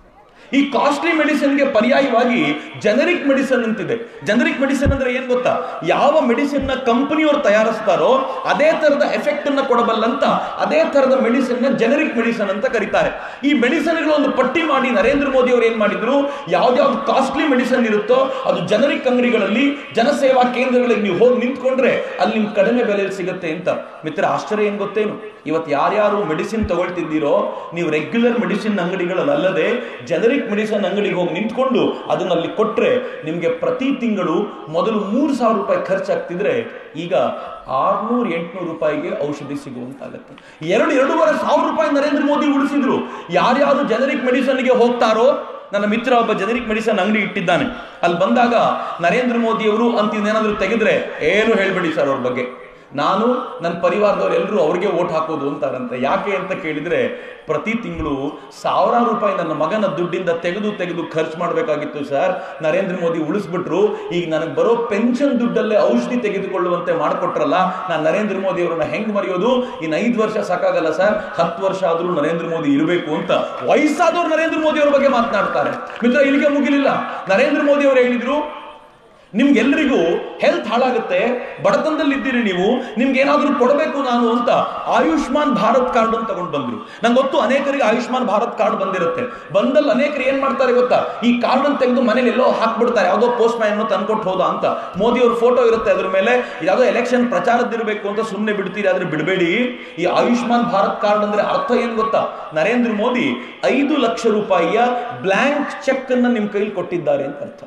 ಈ ಕಾಸ್ಟ್ಲಿ ಮೆಡಿಸಿನ್ಗೆ ಪರ್ಯಾಯವಾಗಿ ಜನರಿಕ್ ಮೆಡಿಸಿನ್ ಅಂತಿದೆ ಜನರಿಕ್ ಮೆಡಿಸಿನ್ ಅಂದ್ರೆ ಏನ್ ಗೊತ್ತಾ ಯಾವ ಮೆಡಿಸಿನ್ ನ ಕಂಪನಿಯವರು ತಯಾರಿಸ್ತಾರೋ ಅದೇ ತರದ ಎಫೆಕ್ಟ್ ಅನ್ನ ಕೊಡಬಲ್ಲಂತ ಅದೇ ತರದ ಮೆಡಿಸಿನ್ ನ ಜನರಿಕ್ ಮೆಡಿಸಿನ್ ಅಂತ ಕರೀತಾರೆ ಈ ಮೆಡಿಸಿನ್ಗಳು ಒಂದು ಪಟ್ಟಿ ಮಾಡಿ ನರೇಂದ್ರ ಮೋದಿ ಅವರು ಏನ್ ಮಾಡಿದ್ರು ಯಾವ್ದಾವ್ದು ಕಾಸ್ಟ್ಲಿ ಮೆಡಿಸಿನ್ ಇರುತ್ತೋ ಅದು ಜನರಿಕ್ ಅಂಗಡಿಗಳಲ್ಲಿ ಜನಸೇವಾ ಕೇಂದ್ರಗಳಿಗೆ ನೀವು ಹೋಗಿ ನಿಂತ್ಕೊಂಡ್ರೆ ಅಲ್ಲಿ ನಿಮ್ಗೆ ಕಡಿಮೆ ಬೆಲೆಯಲ್ಲಿ ಸಿಗುತ್ತೆ ಅಂತ ಮಿತ್ರ ಆಶ್ಚರ್ಯ ಏನ್ ಗೊತ್ತೇನು ಇವತ್ತು ಯಾರ್ಯಾರು ಮೆಡಿಸಿನ್ ತಗೊಳ್ತಿದ್ದೀರೋ ನೀವು ರೆಗ್ಯುಲರ್ ಮೆಡಿಸಿನ್ ಅಂಗಡಿಗಳಲ್ಲದೆ ಜನರಿಕ್ ಮೆಡಿಸಿನ್ ಅಂಗಡಿಗೆ ಹೋಗಿ ನಿಂತ್ಕೊಂಡು ಅದನ್ನ ಅಲ್ಲಿ ಕೊಟ್ರೆ ನಿಮಗೆ ಪ್ರತಿ ತಿಂಗಳು ಮೊದಲು ಮೂರು ಸಾವಿರ ರೂಪಾಯಿ ಖರ್ಚಾಗ್ತಿದ್ರೆ ಈಗ ಆರ್ನೂರ ಎಂಟ್ನೂರು ರೂಪಾಯಿಗೆ ಔಷಧಿ ಸಿಗುವಂತಾಗತ್ತೆ ಎರಡು ಎರಡೂವರೆ ಸಾವಿರ ರೂಪಾಯಿ ನರೇಂದ್ರ ಮೋದಿ ಉಳಿಸಿದ್ರು ಯಾರ್ಯಾರು ಜನರಿಕ್ ಮೆಡಿಸಿನ್ಗೆ ಹೋಗ್ತಾರೋ ನನ್ನ ಮಿತ್ರ ಒಬ್ಬ ಜನರಿಕ್ ಮೆಡಿಸಿನ್ ಅಂಗಡಿ ಇಟ್ಟಿದ್ದಾನೆ ಅಲ್ಲಿ ಬಂದಾಗ ನರೇಂದ್ರ ಮೋದಿ ಅವರು ಅಂತ ಏನಾದ್ರು ತೆಗೆದ್ರೆ ಏನು ಹೇಳ್ಬೇಡಿ ಸರ್ ಅವ್ರ ಬಗ್ಗೆ ನಾನು ನನ್ನ ಪರಿವಾರದವ್ರು ಎಲ್ಲರೂ ಅವ್ರಿಗೆ ಓಟ್ ಹಾಕೋದು ಅಂತಾರಂತೆ ಯಾಕೆ ಅಂತ ಕೇಳಿದ್ರೆ ಪ್ರತಿ ತಿಂಗಳು ಸಾವಿರಾರು ರೂಪಾಯಿ ನನ್ನ ಮಗನ ದುಡ್ಡಿಂದ ತೆಗೆದು ತೆಗೆದು ಖರ್ಚು ಮಾಡಬೇಕಾಗಿತ್ತು ಸರ್ ನರೇಂದ್ರ ಮೋದಿ ಉಳಿಸ್ಬಿಟ್ರು ಈಗ ನನಗೆ ಬರೋ ಪೆನ್ಷನ್ ದುಡ್ಡಲ್ಲೇ ಔಷಧಿ ತೆಗೆದುಕೊಳ್ಳುವಂತೆ ಮಾಡಿಕೊಟ್ರಲ್ಲ ನಾನು ನರೇಂದ್ರ ಮೋದಿ ಅವರನ್ನ ಹೆಂಗ್ ಮರೆಯೋದು ಇನ್ನು ಐದು ವರ್ಷ ಸಾಕಾಗಲ್ಲ ಸರ್ ಹತ್ತು ವರ್ಷ ಆದ್ರೂ ನರೇಂದ್ರ ಮೋದಿ ಇರಬೇಕು ಅಂತ ವಯಸ್ಸಾದವ್ರು ನರೇಂದ್ರ ಮೋದಿ ಅವ್ರ ಬಗ್ಗೆ ಮಾತನಾಡ್ತಾರೆ ಮಿತ್ರ ಇಲ್ಲಿಗೆ ಮುಗಿಲಿಲ್ಲ ನರೇಂದ್ರ ಮೋದಿ ಅವರು ಹೇಳಿದ್ರು ನಿಮ್ಗೆಲ್ಲರಿಗೂ ಹೆಲ್ತ್ ಹಾಳಾಗುತ್ತೆ ಬಡತನದಲ್ಲಿ ಇದ್ದೀರಿ ನೀವು ನಿಮ್ಗೆ ಏನಾದ್ರೂ ಕೊಡಬೇಕು ನಾನು ಅಂತ ಆಯುಷ್ಮಾನ್ ಭಾರತ್ ಕಾರ್ಡ್ ಅಂತ ತಗೊಂಡು ಬಂದ್ರು ನಂಗೆ ಗೊತ್ತು ಅನೇಕರಿಗೆ ಆಯುಷ್ಮಾನ್ ಭಾರತ್ ಕಾರ್ಡ್ ಬಂದಿರುತ್ತೆ ಬಂದಲ್ಲಿ ಅನೇಕರು ಏನ್ ಮಾಡ್ತಾರೆ ಗೊತ್ತಾ ಈ ಕಾರ್ಡ್ ಅನ್ನು ತೆಗೆದು ಮನೇಲಿ ಎಲ್ಲೋ ಹಾಕ್ಬಿಡ್ತಾರೆ ಯಾವುದೋ ಪೋಸ್ಟ್ ಮ್ಯಾನ್ ತಂದ್ಕೊಟ್ಟು ಹೋದ ಅಂತ ಮೋದಿ ಅವ್ರ ಫೋಟೋ ಇರುತ್ತೆ ಅದ್ರ ಮೇಲೆ ಯಾವುದೋ ಎಲೆಕ್ಷನ್ ಪ್ರಚಾರದಿರಬೇಕು ಅಂತ ಸುಮ್ಮನೆ ಬಿಡ್ತೀರಿ ಆದ್ರೆ ಬಿಡಬೇಡಿ ಈ ಆಯುಷ್ಮಾನ್ ಭಾರತ್ ಕಾರ್ಡ್ ಅಂದ್ರೆ ಅರ್ಥ ಏನ್ ಗೊತ್ತಾ ನರೇಂದ್ರ ಮೋದಿ ಐದು ಲಕ್ಷ ರೂಪಾಯಿಯ ಬ್ಲಾಂಕ್ ಚೆಕ್ ಅನ್ನ ನಿಮ್ ಕೈಲಿ ಕೊಟ್ಟಿದ್ದಾರೆ ಅಂತ ಅರ್ಥ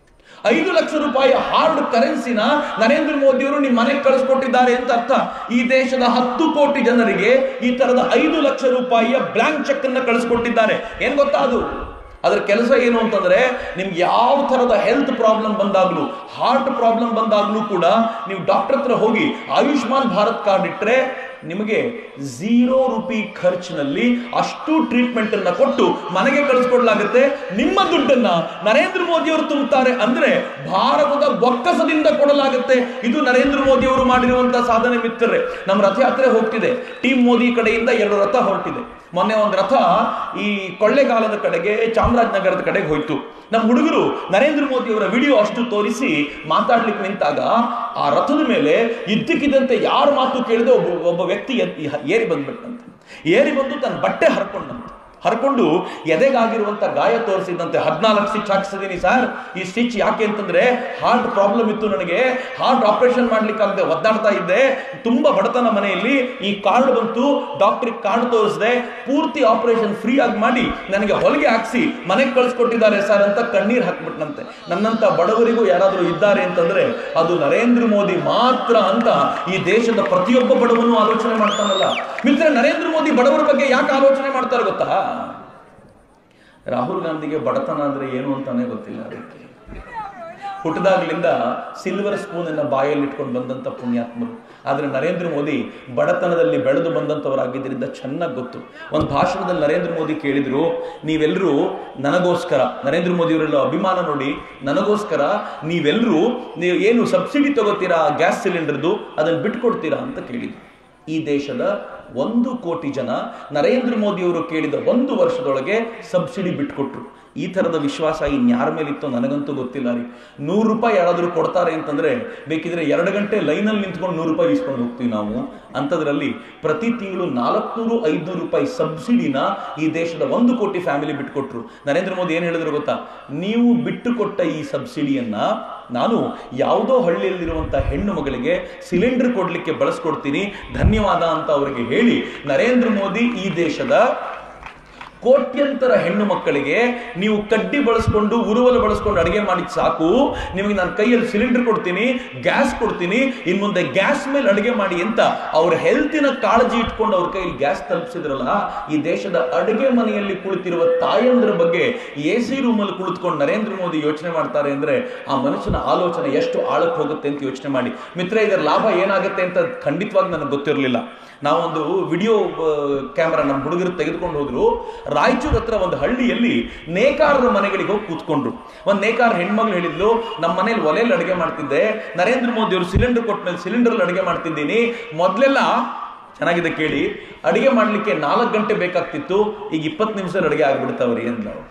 ಐದು ಲಕ್ಷ ರೂಪಾಯಿ ಹಾರ್ಡ್ ಕರೆನ್ಸಿನ ನರೇಂದ್ರ ಮೋದಿ ಅವರು ನಿಮ್ಮ ಮನೆಗೆ ಕಳಿಸ್ಕೊಟ್ಟಿದ್ದಾರೆ ಅಂತ ಅರ್ಥ ಈ ದೇಶದ ಹತ್ತು ಕೋಟಿ ಜನರಿಗೆ ಈ ತರದ ಐದು ಲಕ್ಷ ರೂಪಾಯಿಯ ಬ್ಲಾಂಕ್ ಚೆಕ್ ಅನ್ನ ಕಳಿಸ್ಕೊಟ್ಟಿದ್ದಾರೆ ಏನ್ ಗೊತ್ತಾ ಅದು ಅದ್ರ ಕೆಲಸ ಏನು ಅಂತಂದ್ರೆ ನಿಮ್ಗೆ ಯಾವ ತರದ ಹೆಲ್ತ್ ಪ್ರಾಬ್ಲಮ್ ಬಂದಾಗ್ಲೂ ಹಾರ್ಟ್ ಪ್ರಾಬ್ಲಮ್ ಬಂದಾಗ್ಲೂ ಕೂಡ ನೀವು ಡಾಕ್ಟರ್ ಹತ್ರ ಹೋಗಿ ಆಯುಷ್ಮಾನ್ ಭಾರತ್ ಕಾರ್ಡ್ ಇಟ್ರೆ ನಿಮಗೆ ಝೀರೋ ರುಪಿ ಖರ್ಚಿನಲ್ಲಿ ಅಷ್ಟು ಟ್ರೀಟ್ಮೆಂಟ್ ಅನ್ನ ಕೊಟ್ಟು ಮನೆಗೆ ಕಳಿಸ್ಕೊಡ್ಲಾಗುತ್ತೆ ನಿಮ್ಮ ದುಡ್ಡನ್ನ ನರೇಂದ್ರ ಮೋದಿ ಅವರು ತುಂಬುತ್ತಾರೆ ಅಂದ್ರೆ ಭಾರತದ ಬೊಕ್ಕಸದಿಂದ ಕೊಡಲಾಗುತ್ತೆ ಇದು ನರೇಂದ್ರ ಮೋದಿ ಅವರು ಮಾಡಿರುವಂತಹ ಸಾಧನೆ ಮಿತ್ರರೇ ನಮ್ಮ ರಥಯಾತ್ರೆ ಹೋಗ್ತಿದೆ ಟೀಮ್ ಮೋದಿ ಕಡೆಯಿಂದ ಎರಡು ರಥ ಹೊರಟಿದೆ ಮೊನ್ನೆ ಒಂದು ರಥ ಈ ಕೊಳ್ಳೆಗಾಲದ ಕಡೆಗೆ ಚಾಮರಾಜನಗರದ ಕಡೆಗೆ ಹೋಯ್ತು ನಮ್ಮ ಹುಡುಗರು ನರೇಂದ್ರ ಮೋದಿ ಅವರ ವಿಡಿಯೋ ಅಷ್ಟು ತೋರಿಸಿ ಮಾತಾಡ್ಲಿಕ್ಕೆ ನಿಂತಾಗ ಆ ರಥದ ಮೇಲೆ ಇದ್ದಕ್ಕಿದ್ದಂತೆ ಯಾರ ಮಾತು ಕೇಳಿದೆ ಒಬ್ಬ ಒಬ್ಬ ವ್ಯಕ್ತಿ ಎದ್- ಏರಿ ಬಂದ್ಬಿಟ್ಟಂತೆ ಏರಿ ಬಂದು ತನ್ನ ಬಟ್ಟೆ ಹರ್ಕೊಂಡಂತೆ ಹರ್ಕೊಂಡು ಎದೆಗಾಗಿರುವಂತ ಗಾಯ ತೋರಿಸಿದಂತೆ ಹದಿನಾಲ್ಕು ಸ್ಟಿಚ್ ಹಾಕ್ಸಿದೀನಿ ಸರ್ ಈ ಸ್ಟಿಚ್ ಯಾಕೆ ಅಂತಂದ್ರೆ ಹಾರ್ಟ್ ಪ್ರಾಬ್ಲಮ್ ಇತ್ತು ನನಗೆ ಹಾರ್ಟ್ ಆಪರೇಷನ್ ಮಾಡ್ಲಿಕ್ಕಾಗದೆ ಒದ್ದಾಡ್ತಾ ಇದ್ದೆ ತುಂಬಾ ಬಡತನ ಮನೆಯಲ್ಲಿ ಈ ಕಾರ್ಡ್ ಬಂತು ಡಾಕ್ಟ್ರಿಗೆ ಕಾರ್ಡ್ ತೋರಿಸಿದೆ ಪೂರ್ತಿ ಆಪರೇಷನ್ ಫ್ರೀ ಆಗಿ ಮಾಡಿ ನನಗೆ ಹೊಲಿಗೆ ಹಾಕ್ಸಿ ಮನೆಗೆ ಕಳಿಸ್ಕೊಟ್ಟಿದ್ದಾರೆ ಸರ್ ಅಂತ ಕಣ್ಣೀರ್ ಹಾಕ್ಬಿಟ್ನಂತೆ ನನ್ನಂತ ಬಡವರಿಗೂ ಯಾರಾದರೂ ಇದ್ದಾರೆ ಅಂತಂದ್ರೆ ಅದು ನರೇಂದ್ರ ಮೋದಿ ಮಾತ್ರ ಅಂತ ಈ ದೇಶದ ಪ್ರತಿಯೊಬ್ಬ ಬಡವನು ಆಲೋಚನೆ ಮಾಡ್ತಾನಲ್ಲ ಮಿತ್ರ ನರೇಂದ್ರ ಮೋದಿ ಬಡವರ ಬಗ್ಗೆ ಯಾಕೆ ಆಲೋಚನೆ ಮಾಡ್ತಾರೆ ಗೊತ್ತಾ ರಾಹುಲ್ ಗಾಂಧಿಗೆ ಬಡತನ ಅಂದ್ರೆ ಏನು ಅಂತಾನೆ ಗೊತ್ತಿಲ್ಲ ಅದಕ್ಕೆ ಹುಟ್ಟದಾಗ್ಲಿಂದ ಸಿಲ್ವರ್ ಸ್ಪೂನ್ ಅನ್ನ ಬಾಯಲ್ಲಿ ಇಟ್ಕೊಂಡು ಬಂದಂತ ಪುಣ್ಯಾತ್ಮರು ಆದ್ರೆ ನರೇಂದ್ರ ಮೋದಿ ಬಡತನದಲ್ಲಿ ಬೆಳೆದು ಬಂದಂತವರಾಗಿದ್ದರಿಂದ ಚೆನ್ನಾಗಿ ಗೊತ್ತು ಒಂದು ಭಾಷಣದಲ್ಲಿ ನರೇಂದ್ರ ಮೋದಿ ಕೇಳಿದ್ರು ನೀವೆಲ್ಲರೂ ನನಗೋಸ್ಕರ ನರೇಂದ್ರ ಮೋದಿ ಅವರೆಲ್ಲ ಅಭಿಮಾನ ನೋಡಿ ನನಗೋಸ್ಕರ ನೀವೆಲ್ಲರೂ ನೀವು ಏನು ಸಬ್ಸಿಡಿ ತಗೋತೀರಾ ಗ್ಯಾಸ್ ಸಿಲಿಂಡರ್ದು ಅದನ್ನ ಬಿಟ್ಕೊಡ್ತೀರಾ ಅಂತ ಕೇಳಿದ್ರು ಈ ದೇಶದ ಒಂದು ಕೋಟಿ ಜನ ನರೇಂದ್ರ ಮೋದಿಯವರು ಕೇಳಿದ ಒಂದು ವರ್ಷದೊಳಗೆ ಸಬ್ಸಿಡಿ ಬಿಟ್ಕೊಟ್ರು ಈ ಥರದ ವಿಶ್ವಾಸ ಇನ್ಯಾರ ಮೇಲಿತ್ತೋ ನನಗಂತೂ ಗೊತ್ತಿಲ್ಲ ರೀ ನೂರು ರೂಪಾಯಿ ಯಾರಾದರೂ ಕೊಡ್ತಾರೆ ಅಂತಂದ್ರೆ ಬೇಕಿದ್ರೆ ಎರಡು ಗಂಟೆ ಲೈನಲ್ಲಿ ನಿಂತ್ಕೊಂಡು ನೂರು ರೂಪಾಯಿ ಇಸ್ಕೊಂಡು ಹೋಗ್ತೀವಿ ನಾವು ಅಂಥದ್ರಲ್ಲಿ ಪ್ರತಿ ತಿಂಗಳು ನಾಲ್ಕುನೂರು ಐದುನೂರು ರೂಪಾಯಿ ಸಬ್ಸಿಡಿನ ಈ ದೇಶದ ಒಂದು ಕೋಟಿ ಫ್ಯಾಮಿಲಿ ಬಿಟ್ಕೊಟ್ರು ನರೇಂದ್ರ ಮೋದಿ ಏನು ಹೇಳಿದ್ರು ಗೊತ್ತಾ ನೀವು ಬಿಟ್ಟುಕೊಟ್ಟ ಈ ಸಬ್ಸಿಡಿಯನ್ನ ನಾನು ಯಾವುದೋ ಹಳ್ಳಿಯಲ್ಲಿರುವಂಥ ಹೆಣ್ಣು ಮಗಳಿಗೆ ಸಿಲಿಂಡರ್ ಕೊಡ್ಲಿಕ್ಕೆ ಬಳಸ್ಕೊಡ್ತೀನಿ ಧನ್ಯವಾದ ಅಂತ ಅವರಿಗೆ ಹೇಳಿ ನರೇಂದ್ರ ಮೋದಿ ಈ ದೇಶದ ಕೋಟ್ಯಂತರ ಹೆಣ್ಣು ಮಕ್ಕಳಿಗೆ ನೀವು ಕಡ್ಡಿ ಬಳಸ್ಕೊಂಡು ಉರುವಲು ಬಳಸ್ಕೊಂಡು ಅಡಿಗೆ ಮಾಡಿದ್ ಸಾಕು ನಿಮಗೆ ನಾನು ಕೈಯಲ್ಲಿ ಸಿಲಿಂಡರ್ ಕೊಡ್ತೀನಿ ಗ್ಯಾಸ್ ಕೊಡ್ತೀನಿ ಇನ್ ಮುಂದೆ ಗ್ಯಾಸ್ ಮೇಲೆ ಅಡಿಗೆ ಮಾಡಿ ಅಂತ ಅವ್ರ ಹೆಲ್ತಿನ ಕಾಳಜಿ ಇಟ್ಕೊಂಡು ಅವ್ರ ಕೈಯಲ್ಲಿ ಗ್ಯಾಸ್ ತಲುಪಿಸಿದ್ರಲ್ಲ ಈ ದೇಶದ ಅಡಿಗೆ ಮನೆಯಲ್ಲಿ ಕುಳಿತಿರುವ ತಾಯಂದ್ರ ಬಗ್ಗೆ ಎ ಸಿ ರೂಮಲ್ಲಿ ಕುಳಿತುಕೊಂಡು ನರೇಂದ್ರ ಮೋದಿ ಯೋಚನೆ ಮಾಡ್ತಾರೆ ಅಂದ್ರೆ ಆ ಮನುಷ್ಯನ ಆಲೋಚನೆ ಎಷ್ಟು ಆಳಕ್ಕೆ ಹೋಗುತ್ತೆ ಅಂತ ಯೋಚನೆ ಮಾಡಿ ಮಿತ್ರ ಇದರ ಲಾಭ ಏನಾಗುತ್ತೆ ಅಂತ ಖಂಡಿತವಾಗಿ ನನಗೆ ಗೊತ್ತಿರಲಿಲ್ಲ ನಾವೊಂದು ವಿಡಿಯೋ ಕ್ಯಾಮ್ರಾ ನಮ್ಮ ಹುಡುಗರು ತೆಗೆದುಕೊಂಡು ಹೋದ್ರು ರಾಯಚೂರ್ ಹತ್ರ ಒಂದು ಹಳ್ಳಿಯಲ್ಲಿ ನೇಕಾರರ ಮನೆಗಳಿಗೆ ಹೋಗಿ ಕೂತ್ಕೊಂಡ್ರು ಒಂದು ನೇಕಾರ ಹೆಣ್ಮಗಳು ಹೇಳಿದ್ಲು ನಮ್ಮ ಮನೇಲಿ ಒಲೆಯಲ್ಲಿ ಅಡುಗೆ ಮಾಡ್ತಿದ್ದೆ ನರೇಂದ್ರ ಮೋದಿ ಅವರು ಸಿಲಿಂಡರ್ ಕೊಟ್ಟ ಮೇಲೆ ಸಿಲಿಂಡರ್ ಅಡುಗೆ ಮಾಡ್ತಿದ್ದೀನಿ ಮೊದಲೆಲ್ಲ ಚೆನ್ನಾಗಿದೆ ಕೇಳಿ ಅಡುಗೆ ಮಾಡಲಿಕ್ಕೆ ನಾಲ್ಕು ಗಂಟೆ ಬೇಕಾಗ್ತಿತ್ತು ಈಗ ಇಪ್ಪತ್ತು ನಿಮಿಷದಲ್ಲಿ ಅಡುಗೆ ಆಗ್ಬಿಡ್ತಾವ್ರಿ ಅಂದ್ಲು ಅವ್ರು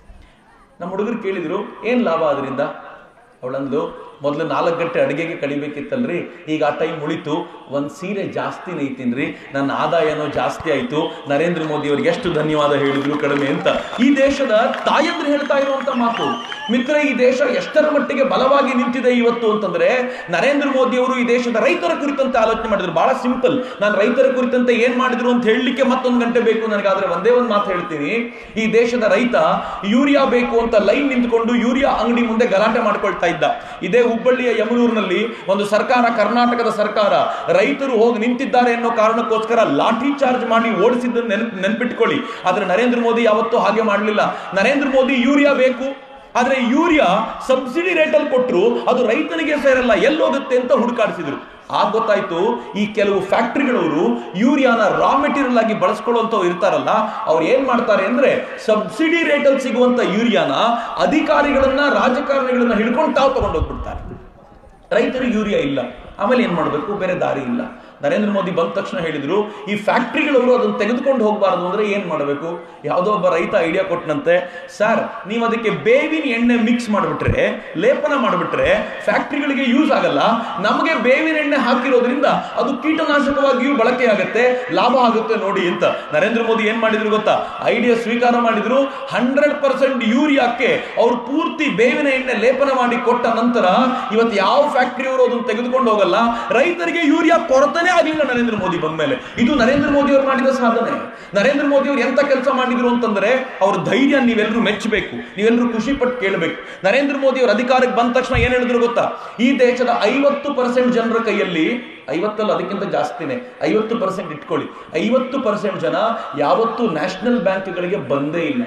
ನಮ್ಮ ಹುಡುಗರು ಕೇಳಿದ್ರು ಏನ್ ಲಾಭ ಅದರಿಂದ ಅವಳಂದ್ಲು ಮೊದಲು ನಾಲ್ಕು ಗಂಟೆ ಅಡುಗೆಗೆ ಕಳಿಬೇಕಿತ್ತಲ್ರಿ ಈಗ ಆ ಟೈಮ್ ಉಳಿತು ಒಂದು ಸೀರೆ ಜಾಸ್ತಿ ನೈತೀನ್ರಿ ನನ್ನ ಆದಾಯನೂ ಜಾಸ್ತಿ ಆಯ್ತು ನರೇಂದ್ರ ಮೋದಿ ಅವ್ರಿಗೆ ಎಷ್ಟು ಧನ್ಯವಾದ ಹೇಳಿದ್ರು ಕಡಿಮೆ ಅಂತ ಈ ದೇಶದ ತಾಯಂದ್ರು ಹೇಳ್ತಾ ಇರುವಂತ ಮಾತು ಮಿತ್ರ ಈ ದೇಶ ಎಷ್ಟರ ಮಟ್ಟಿಗೆ ಬಲವಾಗಿ ನಿಂತಿದೆ ಇವತ್ತು ಅಂತಂದ್ರೆ ನರೇಂದ್ರ ಮೋದಿ ಅವರು ಈ ದೇಶದ ರೈತರ ಕುರಿತಂತೆ ಆಲೋಚನೆ ಮಾಡಿದ್ರು ಬಹಳ ಸಿಂಪಲ್ ನಾನು ರೈತರ ಕುರಿತಂತೆ ಏನ್ ಮಾಡಿದ್ರು ಅಂತ ಹೇಳಲಿಕ್ಕೆ ಮತ್ತೊಂದು ಗಂಟೆ ಬೇಕು ನನಗಾದ್ರೆ ಒಂದೇ ಒಂದು ಮಾತು ಹೇಳ್ತೀನಿ ಈ ದೇಶದ ರೈತ ಯೂರಿಯಾ ಬೇಕು ಅಂತ ಲೈನ್ ನಿಂತ್ಕೊಂಡು ಯೂರಿಯಾ ಅಂಗಡಿ ಮುಂದೆ ಗಲಾಟೆ ಮಾಡ್ಕೊಳ್ತಾ ಇದ್ದ ಇದೇ ಹುಬ್ಬಳ್ಳಿಯ ಯಮನೂರಿನಲ್ಲಿ ಒಂದು ಸರ್ಕಾರ ಕರ್ನಾಟಕದ ಸರ್ಕಾರ ರೈತರು ಹೋಗಿ ನಿಂತಿದ್ದಾರೆ ಅನ್ನೋ ಕಾರಣಕ್ಕೋಸ್ಕರ ಲಾಠಿ ಚಾರ್ಜ್ ಮಾಡಿ ಓಡಿಸಿದ್ದನ್ನು ನೆನಪು ನೆನ್ಪಿಟ್ಕೊಳ್ಳಿ ಆದ್ರೆ ನರೇಂದ್ರ ಮೋದಿ ಯಾವತ್ತೂ ಹಾಗೆ ಮಾಡಲಿಲ್ಲ ನರೇಂದ್ರ ಮೋದಿ ಯೂರಿಯಾ ಬೇಕು ಆದ್ರೆ ಯೂರಿಯಾ ಸಬ್ಸಿಡಿ ರೇಟಲ್ಲಿ ಕೊಟ್ಟರು ಅದು ರೈತನಿಗೆ ಸೇರಲ್ಲ ಎಲ್ಲೋಗುತ್ತೆ ಅಂತ ಹುಡುಕಾಡಿಸಿದ್ರು ಆಗ ಗೊತ್ತಾಯ್ತು ಈ ಕೆಲವು ಫ್ಯಾಕ್ಟರಿಗಳವರು ಯೂರಿಯಾನ ರಾ ಮೆಟೀರಿಯಲ್ ಆಗಿ ಬಳಸ್ಕೊಳ್ಳುವಂಥವ್ರು ಇರ್ತಾರಲ್ಲ ಅವ್ರು ಏನ್ ಮಾಡ್ತಾರೆ ಅಂದ್ರೆ ಸಬ್ಸಿಡಿ ರೇಟಲ್ಲಿ ಸಿಗುವಂತ ಯೂರಿಯಾನ ಅಧಿಕಾರಿಗಳನ್ನ ರಾಜಕಾರಣಿಗಳನ್ನ ಹಿಡ್ಕೊಂಡು ತಾವು ತಗೊಂಡು ಹೋಗ್ಬಿಡ್ತಾರೆ ರೈತರಿಗೆ ಯೂರಿಯಾ ಇಲ್ಲ ಆಮೇಲೆ ಏನ್ ಮಾಡಬೇಕು ಬೇರೆ ದಾರಿ ಇಲ್ಲ ನರೇಂದ್ರ ಮೋದಿ ಬಂದ ತಕ್ಷಣ ಹೇಳಿದ್ರು ಈ ಫ್ಯಾಕ್ಟ್ರಿಗಳವರು ಅದನ್ನು ತೆಗೆದುಕೊಂಡು ಹೋಗಬಾರದು ಅಂದ್ರೆ ಏನ್ ಮಾಡಬೇಕು ಯಾವುದೋ ಒಬ್ಬ ರೈತ ಐಡಿಯಾ ಕೊಟ್ಟನಂತೆ ಸರ್ ನೀವು ಅದಕ್ಕೆ ಬೇವಿನ ಎಣ್ಣೆ ಮಿಕ್ಸ್ ಮಾಡಿಬಿಟ್ರೆ ಲೇಪನ ಮಾಡಿಬಿಟ್ರೆ ಫ್ಯಾಕ್ಟ್ರಿಗಳಿಗೆ ಯೂಸ್ ಆಗಲ್ಲ ನಮಗೆ ಬೇವಿನ ಎಣ್ಣೆ ಹಾಕಿರೋದ್ರಿಂದ ಅದು ಕೀಟನಾಶಕವಾಗಿಯೂ ಬಳಕೆ ಆಗುತ್ತೆ ಲಾಭ ಆಗುತ್ತೆ ನೋಡಿ ಅಂತ ನರೇಂದ್ರ ಮೋದಿ ಏನ್ ಮಾಡಿದ್ರು ಗೊತ್ತಾ ಐಡಿಯಾ ಸ್ವೀಕಾರ ಮಾಡಿದ್ರು ಹಂಡ್ರೆಡ್ ಪರ್ಸೆಂಟ್ ಯೂರಿಯಾಕ್ಕೆ ಅವ್ರು ಪೂರ್ತಿ ಬೇವಿನ ಎಣ್ಣೆ ಲೇಪನ ಮಾಡಿ ಕೊಟ್ಟ ನಂತರ ಇವತ್ತು ಯಾವ ಫ್ಯಾಕ್ಟ್ರಿಯವರು ಅದನ್ನು ತೆಗೆದುಕೊಂಡು ಹೋಗಲ್ಲ ರೈತರಿಗೆ ಯೂರಿಯಾ ಕೊರತೆನೇ ಆಗಲಿಲ್ಲ ನರೇಂದ್ರ ಮೋದಿ ಬಂದ ಮೇಲೆ ಇದು ನರೇಂದ್ರ ಮೋದಿ ಅವರು ಮಾಡಿದ ಸಾಧನೆ ನರೇಂದ್ರ ಮೋದಿ ಅವರು ಎಂತ ಕೆಲಸ ಮಾಡಿದ್ರು ಅಂತಂದ್ರೆ ಅವ್ರ ಧೈರ್ಯ ನೀವೆಲ್ಲರೂ ಮೆಚ್ಚಬೇಕು ನೀವೆಲ್ಲರೂ ಖುಷಿ ಪಟ್ಟು ಕೇಳಬೇಕು ನರೇಂದ್ರ ಮೋದಿ ಅವರು ಅಧಿಕಾರಕ್ಕೆ ಬಂದ ತಕ್ಷಣ ಏನ್ ಹೇಳಿದ್ರು ಗೊತ್ತಾ ಈ ದೇಶದ ಐವತ್ತು ಪರ್ಸೆಂಟ್ ಜನರ ಕೈಯಲ್ಲಿ ಐವತ್ತಲ್ಲ ಅದಕ್ಕಿಂತ ಜಾಸ್ತಿನೇ ಐವತ್ತು ಪರ್ಸೆಂಟ್ ಇಟ್ಕೊಳ್ಳಿ ಐವತ್ತು ಪರ್ಸೆಂಟ್ ಜನ ಯಾವತ್ತೂ ನ್ಯಾಷನಲ್ ಬ್ಯಾಂಕ್ಗಳಿಗೆ ಬಂದೇ ಇಲ್ಲ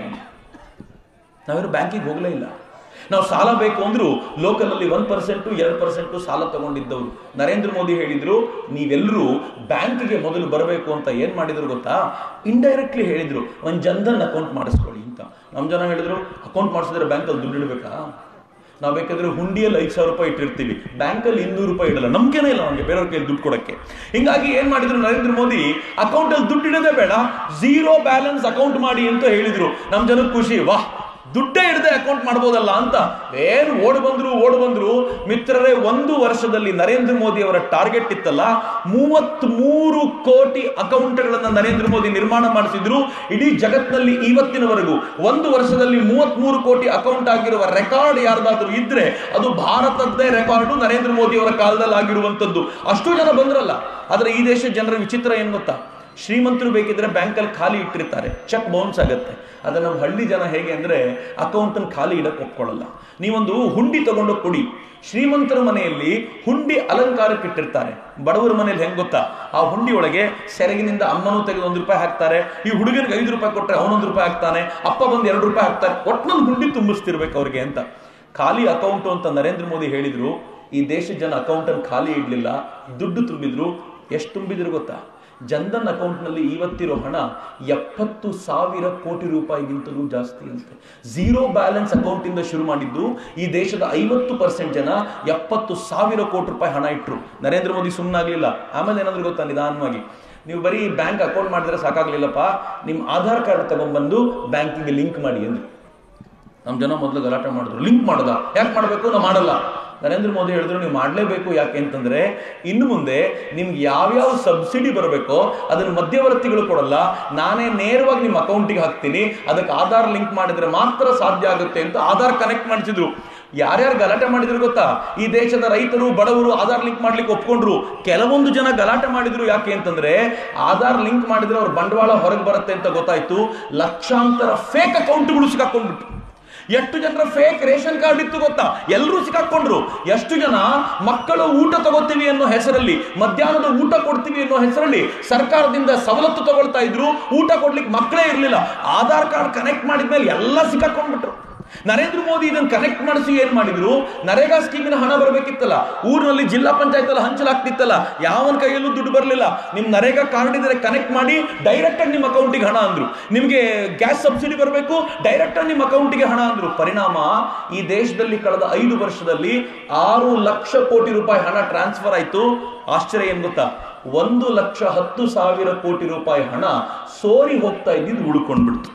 ನಾವೇನು ಬ್ಯಾಂಕಿಗೆ ಹೋಗಲೇ ಇಲ್ಲ ನಾವು ಸಾಲ ಬೇಕು ಅಂದ್ರು ಲೋಕಲ್ ಅಲ್ಲಿ ಒನ್ ಪರ್ಸೆಂಟು ಎರಡು ಪರ್ಸೆಂಟು ಸಾಲ ತಗೊಂಡಿದ್ದವರು ನರೇಂದ್ರ ಮೋದಿ ಹೇಳಿದ್ರು ನೀವೆಲ್ಲರೂ ಬ್ಯಾಂಕ್ಗೆ ಮೊದಲು ಬರಬೇಕು ಅಂತ ಏನ್ ಮಾಡಿದ್ರು ಗೊತ್ತಾ ಇಂಡೈರೆಕ್ಟ್ಲಿ ಹೇಳಿದ್ರು ಒಂದು ಜನ್ಧನ್ ಅಕೌಂಟ್ ಮಾಡಿಸ್ಕೊಳ್ಳಿ ಅಂತ ನಮ್ಮ ಜನ ಹೇಳಿದ್ರು ಅಕೌಂಟ್ ಮಾಡಿಸಿದ್ರೆ ಬ್ಯಾಂಕಲ್ಲಿ ದುಡ್ಡು ಇಡಬೇಕಾ ನಾವು ಬೇಕಾದ್ರೆ ಹುಂಡಿಯಲ್ಲಿ ಐದು ಸಾವಿರ ರೂಪಾಯಿ ಇಟ್ಟಿರ್ತೀವಿ ಬ್ಯಾಂಕಲ್ಲಿ ಇನ್ನೂರು ರೂಪಾಯಿ ಇಡಲ್ಲ ನಂಬಿಕೆನೇ ಇಲ್ಲ ನಮಗೆ ಬೇರೆಯವ್ರ ಕೈಯಲ್ಲಿ ದುಡ್ಡು ಕೊಡಕ್ಕೆ ಹಿಂಗಾಗಿ ಏನ್ ಮಾಡಿದ್ರು ನರೇಂದ್ರ ಮೋದಿ ಅಕೌಂಟಲ್ಲಿ ದುಡ್ಡು ಇಡೋದೇ ಬೇಡ ಝೀರೋ ಬ್ಯಾಲೆನ್ಸ್ ಅಕೌಂಟ್ ಮಾಡಿ ಅಂತ ಹೇಳಿದ್ರು ನಮ್ಮ ಜನಕ್ಕೆ ಖುಷಿ ವಾಹ್ ದುಡ್ಡೇ ಇಡದೆ ಅಕೌಂಟ್ ಮಾಡ್ಬೋದಲ್ಲ ಅಂತ ಏನು ಓಡ್ ಬಂದ್ರು ಓಡ್ ಬಂದ್ರು ಮಿತ್ರರೇ ಒಂದು ವರ್ಷದಲ್ಲಿ ನರೇಂದ್ರ ಮೋದಿ ಅವರ ಟಾರ್ಗೆಟ್ ಇತ್ತಲ್ಲ ಮೂವತ್ತ್ ಮೂರು ಕೋಟಿ ಅಕೌಂಟ್ಗಳನ್ನ ನರೇಂದ್ರ ಮೋದಿ ನಿರ್ಮಾಣ ಮಾಡಿಸಿದ್ರು ಇಡೀ ಜಗತ್ತಿನಲ್ಲಿ ಇವತ್ತಿನವರೆಗೂ ಒಂದು ವರ್ಷದಲ್ಲಿ ಮೂವತ್ತ್ ಮೂರು ಕೋಟಿ ಅಕೌಂಟ್ ಆಗಿರುವ ರೆಕಾರ್ಡ್ ಯಾರ್ದಾದ್ರೂ ಇದ್ರೆ ಅದು ಭಾರತದ್ದೇ ರೆಕಾರ್ಡು ನರೇಂದ್ರ ಮೋದಿ ಅವರ ಕಾಲದಲ್ಲಿ ಆಗಿರುವಂತದ್ದು ಅಷ್ಟು ಜನ ಬಂದ್ರಲ್ಲ ಆದ್ರೆ ಈ ದೇಶದ ಜನರ ವಿಚಿತ್ರ ಏನ್ ಗೊತ್ತಾ ಶ್ರೀಮಂತರು ಬೇಕಿದ್ರೆ ಬ್ಯಾಂಕಲ್ಲಿ ಖಾಲಿ ಇಟ್ಟಿರ್ತಾರೆ ಚೆಕ್ ಬೌನ್ಸ್ ಆಗುತ್ತೆ ಆದರೆ ನಮ್ಮ ಹಳ್ಳಿ ಜನ ಹೇಗೆ ಅಂದರೆ ಅಕೌಂಟನ್ನು ಖಾಲಿ ಇಡಕ್ಕೆ ಒಪ್ಕೊಳ್ಳಲ್ಲ ನೀವೊಂದು ಹುಂಡಿ ತಗೊಂಡು ಕೊಡಿ ಶ್ರೀಮಂತರ ಮನೆಯಲ್ಲಿ ಹುಂಡಿ ಅಲಂಕಾರಕ್ಕೆ ಇಟ್ಟಿರ್ತಾರೆ ಬಡವರ ಮನೆಯಲ್ಲಿ ಹೆಂಗ್ ಗೊತ್ತಾ ಆ ಹುಂಡಿ ಒಳಗೆ ಸೆರಗಿನಿಂದ ಅಮ್ಮನೂ ತೆಗೆದು ಒಂದು ರೂಪಾಯಿ ಹಾಕ್ತಾರೆ ಈ ಹುಡುಗನಿಗೆ ಐದು ರೂಪಾಯಿ ಕೊಟ್ಟರೆ ಅವನೊಂದು ರೂಪಾಯಿ ಹಾಕ್ತಾನೆ ಅಪ್ಪ ಬಂದು ಎರಡು ರೂಪಾಯಿ ಹಾಕ್ತಾರೆ ಒಟ್ಟಿನಲ್ಲಿ ಹುಂಡಿ ತುಂಬಿಸ್ತಿರ್ಬೇಕು ಅವ್ರಿಗೆ ಅಂತ ಖಾಲಿ ಅಕೌಂಟು ಅಂತ ನರೇಂದ್ರ ಮೋದಿ ಹೇಳಿದ್ರು ಈ ದೇಶದ ಜನ ಅಕೌಂಟನ್ನು ಖಾಲಿ ಇಡಲಿಲ್ಲ ದುಡ್ಡು ತುಂಬಿದ್ರು ಎಷ್ಟು ತುಂಬಿದ್ರು ಗೊತ್ತಾ ಜನ್ಧನ್ ಅಕೌಂಟ್ನಲ್ಲಿ ಇವತ್ತಿರೋ ಹಣ ಎಪ್ಪತ್ತು ಸಾವಿರ ಕೋಟಿ ರೂಪಾಯಿಗಿಂತಲೂ ಜಾಸ್ತಿ ಅಂತೆ ಝೀರೋ ಬ್ಯಾಲೆನ್ಸ್ ಅಕೌಂಟಿಂದ ಶುರು ಮಾಡಿದ್ದು ಈ ದೇಶದ ಐವತ್ತು ಪರ್ಸೆಂಟ್ ಜನ ಎಪ್ಪತ್ತು ಸಾವಿರ ಕೋಟಿ ರೂಪಾಯಿ ಹಣ ಇಟ್ಟರು ನರೇಂದ್ರ ಮೋದಿ ಸುಮ್ಮನಾಗಲಿಲ್ಲ ಆಮೇಲೆ ಏನಾದ್ರು ಗೊತ್ತಾ ನಿಧಾನವಾಗಿ ನೀವು ಬರೀ ಬ್ಯಾಂಕ್ ಅಕೌಂಟ್ ಮಾಡಿದ್ರೆ ಸಾಕಾಗ್ಲಿಲ್ಲಪ್ಪ ನಿಮ್ಮ ಆಧಾರ್ ಕಾರ್ಡ್ ತಗೊಂಡ್ಬಂದು ಬ್ಯಾಂಕಿಗೆ ಲಿಂಕ್ ಮಾಡಿ ಅಂದ್ರು ನಮ್ಮ ಜನ ಮೊದಲು ಗಲಾಟೆ ಮಾಡಿದ್ರು ಲಿಂಕ್ ಮಾಡೋದ ಯಾಕೆ ಮಾಡಬೇಕು ನಾವು ಮಾಡಲ್ಲ ನರೇಂದ್ರ ಮೋದಿ ಹೇಳಿದ್ರು ನೀವು ಮಾಡಲೇಬೇಕು ಯಾಕೆ ಅಂತಂದ್ರೆ ಇನ್ನು ಮುಂದೆ ನಿಮ್ಗೆ ಯಾವ್ಯಾವ ಸಬ್ಸಿಡಿ ಬರಬೇಕೋ ಅದನ್ನ ಮಧ್ಯವರ್ತಿಗಳು ಕೊಡಲ್ಲ ನಾನೇ ನೇರವಾಗಿ ನಿಮ್ಮ ಅಕೌಂಟಿಗೆ ಹಾಕ್ತೀನಿ ಅದಕ್ಕೆ ಆಧಾರ್ ಲಿಂಕ್ ಮಾಡಿದ್ರೆ ಮಾತ್ರ ಸಾಧ್ಯ ಆಗುತ್ತೆ ಅಂತ ಆಧಾರ್ ಕನೆಕ್ಟ್ ಮಾಡಿಸಿದ್ರು ಯಾರ್ಯಾರು ಗಲಾಟೆ ಮಾಡಿದ್ರು ಗೊತ್ತಾ ಈ ದೇಶದ ರೈತರು ಬಡವರು ಆಧಾರ್ ಲಿಂಕ್ ಮಾಡ್ಲಿಕ್ಕೆ ಒಪ್ಕೊಂಡ್ರು ಕೆಲವೊಂದು ಜನ ಗಲಾಟೆ ಮಾಡಿದ್ರು ಯಾಕೆ ಅಂತಂದ್ರೆ ಆಧಾರ್ ಲಿಂಕ್ ಮಾಡಿದ್ರೆ ಅವ್ರ ಬಂಡವಾಳ ಹೊರಗೆ ಬರುತ್ತೆ ಅಂತ ಗೊತ್ತಾಯ್ತು ಲಕ್ಷಾಂತರ ಫೇಕ್ ಅಕೌಂಟ್ಗಳು ಸಿಕ್ಕಾಕೊಂಡ್ಬಿಟ್ಟು ಎಷ್ಟು ಜನರ ಫೇಕ್ ರೇಷನ್ ಕಾರ್ಡ್ ಇತ್ತು ಗೊತ್ತಾ ಎಲ್ಲರೂ ಸಿಕ್ಕಾಕೊಂಡ್ರು ಎಷ್ಟು ಜನ ಮಕ್ಕಳು ಊಟ ತಗೋತೀವಿ ಅನ್ನೋ ಹೆಸರಲ್ಲಿ ಮಧ್ಯಾಹ್ನದ ಊಟ ಕೊಡ್ತೀವಿ ಅನ್ನೋ ಹೆಸರಲ್ಲಿ ಸರ್ಕಾರದಿಂದ ಸವಲತ್ತು ತಗೊಳ್ತಾ ಇದ್ರು ಊಟ ಕೊಡ್ಲಿಕ್ಕೆ ಮಕ್ಕಳೇ ಇರಲಿಲ್ಲ ಆಧಾರ್ ಕಾರ್ಡ್ ಕನೆಕ್ಟ್ ಮಾಡಿದ್ಮೇಲೆ ಎಲ್ಲ ಸಿಕ್ಕಾಕೊಂಡ್ಬಿಟ್ರು ನರೇಂದ್ರ ಮೋದಿ ಇದನ್ನು ಕನೆಕ್ಟ್ ಮಾಡಿಸಿ ಏನ್ ಮಾಡಿದ್ರು ನರೇಗಾ ಸ್ಕೀಮಿನ ಹಣ ಬರಬೇಕಿತ್ತಲ್ಲ ಊರಿನಲ್ಲಿ ಜಿಲ್ಲಾ ಪಂಚಾಯತ್ ಅಲ್ಲಿ ಹಂಚಲಾಗ್ತಿತ್ತಲ್ಲ ಯಾವನ ಕೈಯಲ್ಲೂ ದುಡ್ಡು ಬರಲಿಲ್ಲ ನಿಮ್ ನರೇಗಾ ಕಾರ್ಡ್ ಇದ್ರೆ ಕನೆಕ್ಟ್ ಮಾಡಿ ಡೈರೆಕ್ಟ್ ಆಗಿ ನಿಮ್ಮ ಅಕೌಂಟಿಗೆ ಹಣ ಅಂದ್ರು ನಿಮಗೆ ಗ್ಯಾಸ್ ಸಬ್ಸಿಡಿ ಬರಬೇಕು ಡೈರೆಕ್ಟ್ ಆಗಿ ನಿಮ್ಮ ಅಕೌಂಟಿಗೆ ಹಣ ಅಂದ್ರು ಪರಿಣಾಮ ಈ ದೇಶದಲ್ಲಿ ಕಳೆದ ಐದು ವರ್ಷದಲ್ಲಿ ಆರು ಲಕ್ಷ ಕೋಟಿ ರೂಪಾಯಿ ಹಣ ಟ್ರಾನ್ಸ್ಫರ್ ಆಯ್ತು ಆಶ್ಚರ್ಯ ಏನ್ ಗೊತ್ತಾ ಒಂದು ಲಕ್ಷ ಹತ್ತು ಸಾವಿರ ಕೋಟಿ ರೂಪಾಯಿ ಹಣ ಸೋರಿ ಹೋಗ್ತಾ ಇದ್ದಿದ್ದು ಉಳ್ಕೊಂಡ್ಬಿಡ್ತು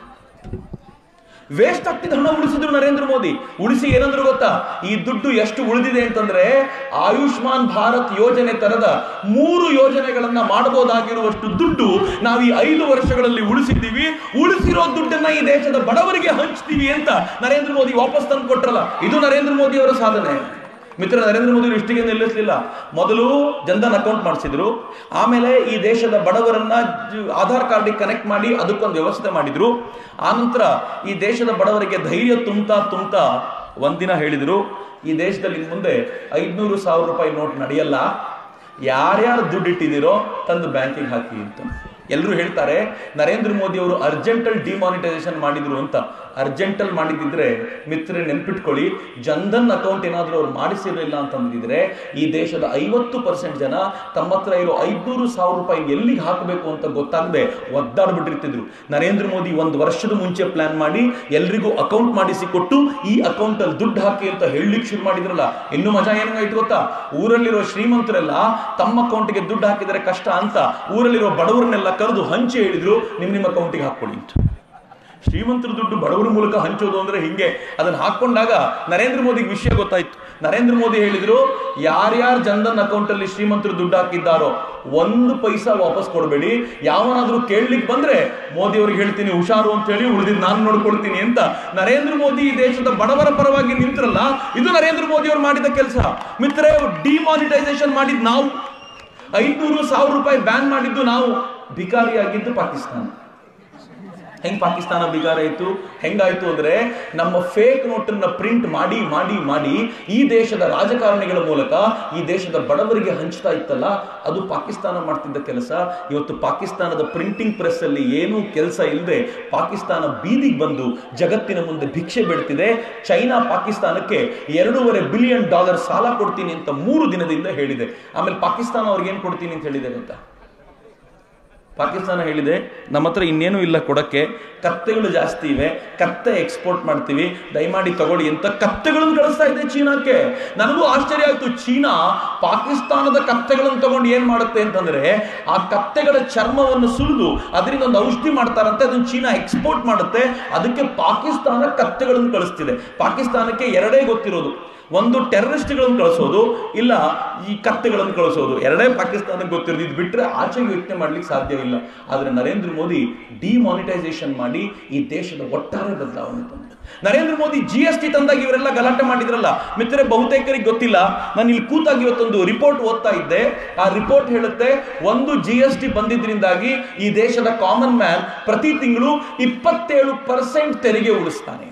ವೇಸ್ಟ್ ಆಗ್ತಿದ್ದ ಹಣ ಉಳಿಸಿದ್ರು ನರೇಂದ್ರ ಮೋದಿ ಉಳಿಸಿ ಏನಂದ್ರು ಗೊತ್ತಾ ಈ ದುಡ್ಡು ಎಷ್ಟು ಉಳಿದಿದೆ ಅಂತಂದ್ರೆ ಆಯುಷ್ಮಾನ್ ಭಾರತ್ ಯೋಜನೆ ತರದ ಮೂರು ಯೋಜನೆಗಳನ್ನ ಮಾಡಬಹುದಾಗಿರುವಷ್ಟು ದುಡ್ಡು ನಾವು ಈ ಐದು ವರ್ಷಗಳಲ್ಲಿ ಉಳಿಸಿದ್ದೀವಿ ಉಳಿಸಿರೋ ದುಡ್ಡನ್ನ ಈ ದೇಶದ ಬಡವರಿಗೆ ಹಂಚ್ತೀವಿ ಅಂತ ನರೇಂದ್ರ ಮೋದಿ ವಾಪಸ್ ತಂದು ಕೊಟ್ರಲ್ಲ ಇದು ನರೇಂದ್ರ ಮೋದಿ ಅವರ ಸಾಧನೆ ಮಿತ್ರ ನರೇಂದ್ರ ಮೋದಿ ಇಷ್ಟಿಗೆ ನಿಲ್ಲಿಸಲಿಲ್ಲ ಮೊದಲು ಜನ್ಧನ್ ಅಕೌಂಟ್ ಮಾಡಿಸಿದ್ರು ಆಮೇಲೆ ಈ ದೇಶದ ಬಡವರನ್ನ ಜ- ಆಧಾರ್ ಕಾರ್ಡಿಗೆ ಕನೆಕ್ಟ್ ಮಾಡಿ ಅದಕ್ಕೊಂದು ವ್ಯವಸ್ಥೆ ಮಾಡಿದ್ರು ಆನಂತರ ಈ ದೇಶದ ಬಡವರಿಗೆ ಧೈರ್ಯ ತುಂಬ್ತಾ ತುಂಬ್ತಾ ಒಂದಿನ ಹೇಳಿದ್ರು ಈ ದೇಶದಲ್ಲಿ ಇನ್ ಮುಂದೆ ಐದ್ನೂರು ಸಾವಿರ ರೂಪಾಯಿ ನೋಟ್ ನಡೆಯಲ್ಲ ಯಾರ್ಯಾರು ದುಡ್ಡು ಇಟ್ಟಿದ್ದೀರೋ ತಂದು ಬ್ಯಾಂಕಿಗೆ ಹಾಕಿ ಅಂತ ಎಲ್ಲರೂ ಹೇಳ್ತಾರೆ ನರೇಂದ್ರ ಮೋದಿ ಅವರು ಅರ್ಜೆಂಟಲ್ ಡಿಮಾನಿಟೈಸೇಷನ್ ಮಾಡಿದ್ರು ಅಂತ ಅರ್ಜೆಂಟಲ್ ಮಾಡಿದ್ದಿದ್ರೆ ಮಿತ್ರ ನೆನ್ಪಿಟ್ಕೊಳ್ಳಿ ಜನ್ಧನ್ ಅಕೌಂಟ್ ಏನಾದರೂ ಅವ್ರು ಮಾಡಿಸಿರಲಿಲ್ಲ ಅಂತಂದಿದ್ರೆ ಈ ದೇಶದ ಐವತ್ತು ಪರ್ಸೆಂಟ್ ಜನ ತಮ್ಮ ಹತ್ರ ಇರೋ ಐದ್ನೂರು ಸಾವಿರ ರೂಪಾಯಿ ಎಲ್ಲಿಗೆ ಹಾಕಬೇಕು ಅಂತ ಗೊತ್ತಾಗದೆ ಒದ್ದಾಡ್ಬಿಟ್ಟಿರ್ತಿದ್ರು ನರೇಂದ್ರ ಮೋದಿ ಒಂದು ವರ್ಷದ ಮುಂಚೆ ಪ್ಲಾನ್ ಮಾಡಿ ಎಲ್ರಿಗೂ ಅಕೌಂಟ್ ಮಾಡಿಸಿ ಕೊಟ್ಟು ಈ ಅಕೌಂಟ್ ಅಲ್ಲಿ ದುಡ್ಡು ಹಾಕಿ ಅಂತ ಹೇಳಲಿಕ್ಕೆ ಶುರು ಮಾಡಿದ್ರಲ್ಲ ಇನ್ನು ಮಜಾ ಏನಾಯ್ತು ಗೊತ್ತಾ ಊರಲ್ಲಿರೋ ಶ್ರೀಮಂತರೆಲ್ಲ ತಮ್ಮ ಅಕೌಂಟ್ಗೆ ದುಡ್ಡು ಹಾಕಿದರೆ ಕಷ್ಟ ಅಂತ ಊರಲ್ಲಿರೋ ಬಡವರನ್ನೆಲ್ಲ ಕರೆದು ಹಂಚಿ ಹೇಳಿದ್ರು ನಿಮ್ ನಿಮ್ಮ ಅಕೌಂಟಿಗೆ ಹಾಕೊಳ್ಳಿ ಅಂತ ಶ್ರೀಮಂತರ ದುಡ್ಡು ಬಡವರ ಮೂಲಕ ಹಂಚೋದು ಅಂದ್ರೆ ಹಿಂಗೆ ಅದನ್ನ ಹಾಕೊಂಡಾಗ ನರೇಂದ್ರ ಮೋದಿಗೆ ವಿಷಯ ಗೊತ್ತಾಯ್ತು ನರೇಂದ್ರ ಮೋದಿ ಹೇಳಿದ್ರು ಯಾರ್ಯಾರು ಜನ್ಧನ್ ಅಕೌಂಟ್ ಅಲ್ಲಿ ಶ್ರೀಮಂತರು ದುಡ್ಡು ಹಾಕಿದ್ದಾರೋ ಒಂದು ಪೈಸಾ ವಾಪಸ್ ಕೊಡಬೇಡಿ ಯಾವನಾದ್ರೂ ಕೇಳಲಿಕ್ಕೆ ಬಂದ್ರೆ ಮೋದಿ ಅವ್ರಿಗೆ ಹೇಳ್ತೀನಿ ಹುಷಾರು ಅಂತ ಹೇಳಿ ಉಳಿದಿದ್ದು ನಾನು ನೋಡ್ಕೊಳ್ತೀನಿ ಅಂತ ನರೇಂದ್ರ ಮೋದಿ ಈ ದೇಶದ ಬಡವರ ಪರವಾಗಿ ನಿಂತ್ರಲ್ಲ ಇದು ನರೇಂದ್ರ ಮೋದಿ ಅವರು ಮಾಡಿದ ಕೆಲಸ ಮಿತ್ರೇ ಡಿಮಾನಿಟೈಸೇಷನ್ ಮಾಡಿದ್ ನಾವು ಐದ್ನೂರು ಸಾವಿರ ರೂಪಾಯಿ ಬ್ಯಾನ್ ಮಾಡಿದ್ದು ನಾವು ಭಿಕಾರಿಯಾಗಿದ್ದು ಪಾಕಿಸ್ತಾನ ಹೆಂಗ್ ಪಾಕಿಸ್ತಾನ ಬಿಗಾರ ಆಯ್ತು ಹೆಂಗಾಯ್ತು ಅಂದ್ರೆ ನಮ್ಮ ಫೇಕ್ ನೋಟನ್ನ ಪ್ರಿಂಟ್ ಮಾಡಿ ಮಾಡಿ ಮಾಡಿ ಈ ದೇಶದ ರಾಜಕಾರಣಿಗಳ ಮೂಲಕ ಈ ದೇಶದ ಬಡವರಿಗೆ ಹಂಚ್ತಾ ಇತ್ತಲ್ಲ ಅದು ಪಾಕಿಸ್ತಾನ ಮಾಡ್ತಿದ್ದ ಕೆಲಸ ಇವತ್ತು ಪಾಕಿಸ್ತಾನದ ಪ್ರಿಂಟಿಂಗ್ ಪ್ರೆಸ್ ಅಲ್ಲಿ ಏನೂ ಕೆಲಸ ಇಲ್ಲದೆ ಪಾಕಿಸ್ತಾನ ಬೀದಿಗೆ ಬಂದು ಜಗತ್ತಿನ ಮುಂದೆ ಭಿಕ್ಷೆ ಬಿಡ್ತಿದೆ ಚೈನಾ ಪಾಕಿಸ್ತಾನಕ್ಕೆ ಎರಡೂವರೆ ಬಿಲಿಯನ್ ಡಾಲರ್ ಸಾಲ ಕೊಡ್ತೀನಿ ಅಂತ ಮೂರು ದಿನದಿಂದ ಹೇಳಿದೆ ಆಮೇಲೆ ಪಾಕಿಸ್ತಾನ ಅವ್ರಿಗೆ ಏನ್ ಕೊಡ್ತೀನಿ ಅಂತ ಹೇಳಿದೆ ಗೊತ್ತಾ ಪಾಕಿಸ್ತಾನ ಹೇಳಿದೆ ನಮ್ಮ ಹತ್ರ ಇನ್ನೇನು ಇಲ್ಲ ಕೊಡಕ್ಕೆ ಕತ್ತೆಗಳು ಜಾಸ್ತಿ ಇವೆ ಕತ್ತೆ ಎಕ್ಸ್ಪೋರ್ಟ್ ಮಾಡ್ತೀವಿ ದಯಮಾಡಿ ತಗೊಳ್ಳಿ ಅಂತ ಕತ್ತೆಗಳನ್ನು ಕಳಿಸ್ತಾ ಇದೆ ಚೀನಾಕ್ಕೆ ನನಗೂ ಆಶ್ಚರ್ಯ ಆಯ್ತು ಚೀನಾ ಪಾಕಿಸ್ತಾನದ ಕತ್ತೆಗಳನ್ನು ತಗೊಂಡು ಏನ್ ಮಾಡುತ್ತೆ ಅಂತಂದ್ರೆ ಆ ಕತ್ತೆಗಳ ಚರ್ಮವನ್ನು ಸುಲಿದು ಅದರಿಂದ ಒಂದು ಔಷಧಿ ಮಾಡ್ತಾರಂತೆ ಅದನ್ನ ಚೀನಾ ಎಕ್ಸ್ಪೋರ್ಟ್ ಮಾಡುತ್ತೆ ಅದಕ್ಕೆ ಪಾಕಿಸ್ತಾನ ಕತ್ತೆಗಳನ್ನು ಕಳಿಸ್ತಿದೆ ಪಾಕಿಸ್ತಾನಕ್ಕೆ ಎರಡೇ ಗೊತ್ತಿರೋದು ಒಂದು ಟೆರರಿಸ್ಟ್ಗಳನ್ನು ಕಳಿಸೋದು ಇಲ್ಲ ಈ ಕತ್ತೆಗಳನ್ನು ಕಳಿಸೋದು ಎರಡೇ ಪಾಕಿಸ್ತಾನಕ್ಕೆ ಗೊತ್ತಿರೋದು ಇದು ಬಿಟ್ಟರೆ ಆಚೆಗೆ ಯೋಚನೆ ಮಾಡ್ಲಿಕ್ಕೆ ಸಾಧ್ಯ ಇಲ್ಲ ಆದರೆ ನರೇಂದ್ರ ಮೋದಿ ಡಿಮಾನಿಟೈಸೇಷನ್ ಮಾಡಿ ಈ ದೇಶದ ಒಟ್ಟಾರೆ ಬದಲಾವಣೆ ತಂದರು Narendra Modi G S T ತಂದಾಗ ಇವರೆಲ್ಲ ಗಲಾಟೆ ಮಾಡಿದ್ರಲ್ಲ ಮಿತ್ರರೆ ಬಹುತೇಕರಿಗೆ ಗೊತ್ತಿಲ್ಲ ನಾನು ಇಲ್ಲಿ ಕೂತಾಗಿ ಇವತ್ತೊಂದು ರಿಪೋರ್ಟ್ ಓದ್ತಾ ಇದ್ದೆ ಆ ರಿಪೋರ್ಟ್ ಹೇಳುತ್ತೆ ಒಂದು ಜಿ ಎಸ್ ಟಿ ಬಂದಿದ್ರಿಂದಾಗಿ ಈ ದೇಶದ ಕಾಮನ್ ಮ್ಯಾನ್ ಪ್ರತಿ ತಿಂಗಳು ಇಪ್ಪತ್ತೇಳು ಪರ್ಸೆಂಟ್ ತೆರಿಗೆ ಉಳಿಸ್ತಾನೆ ಅಂತ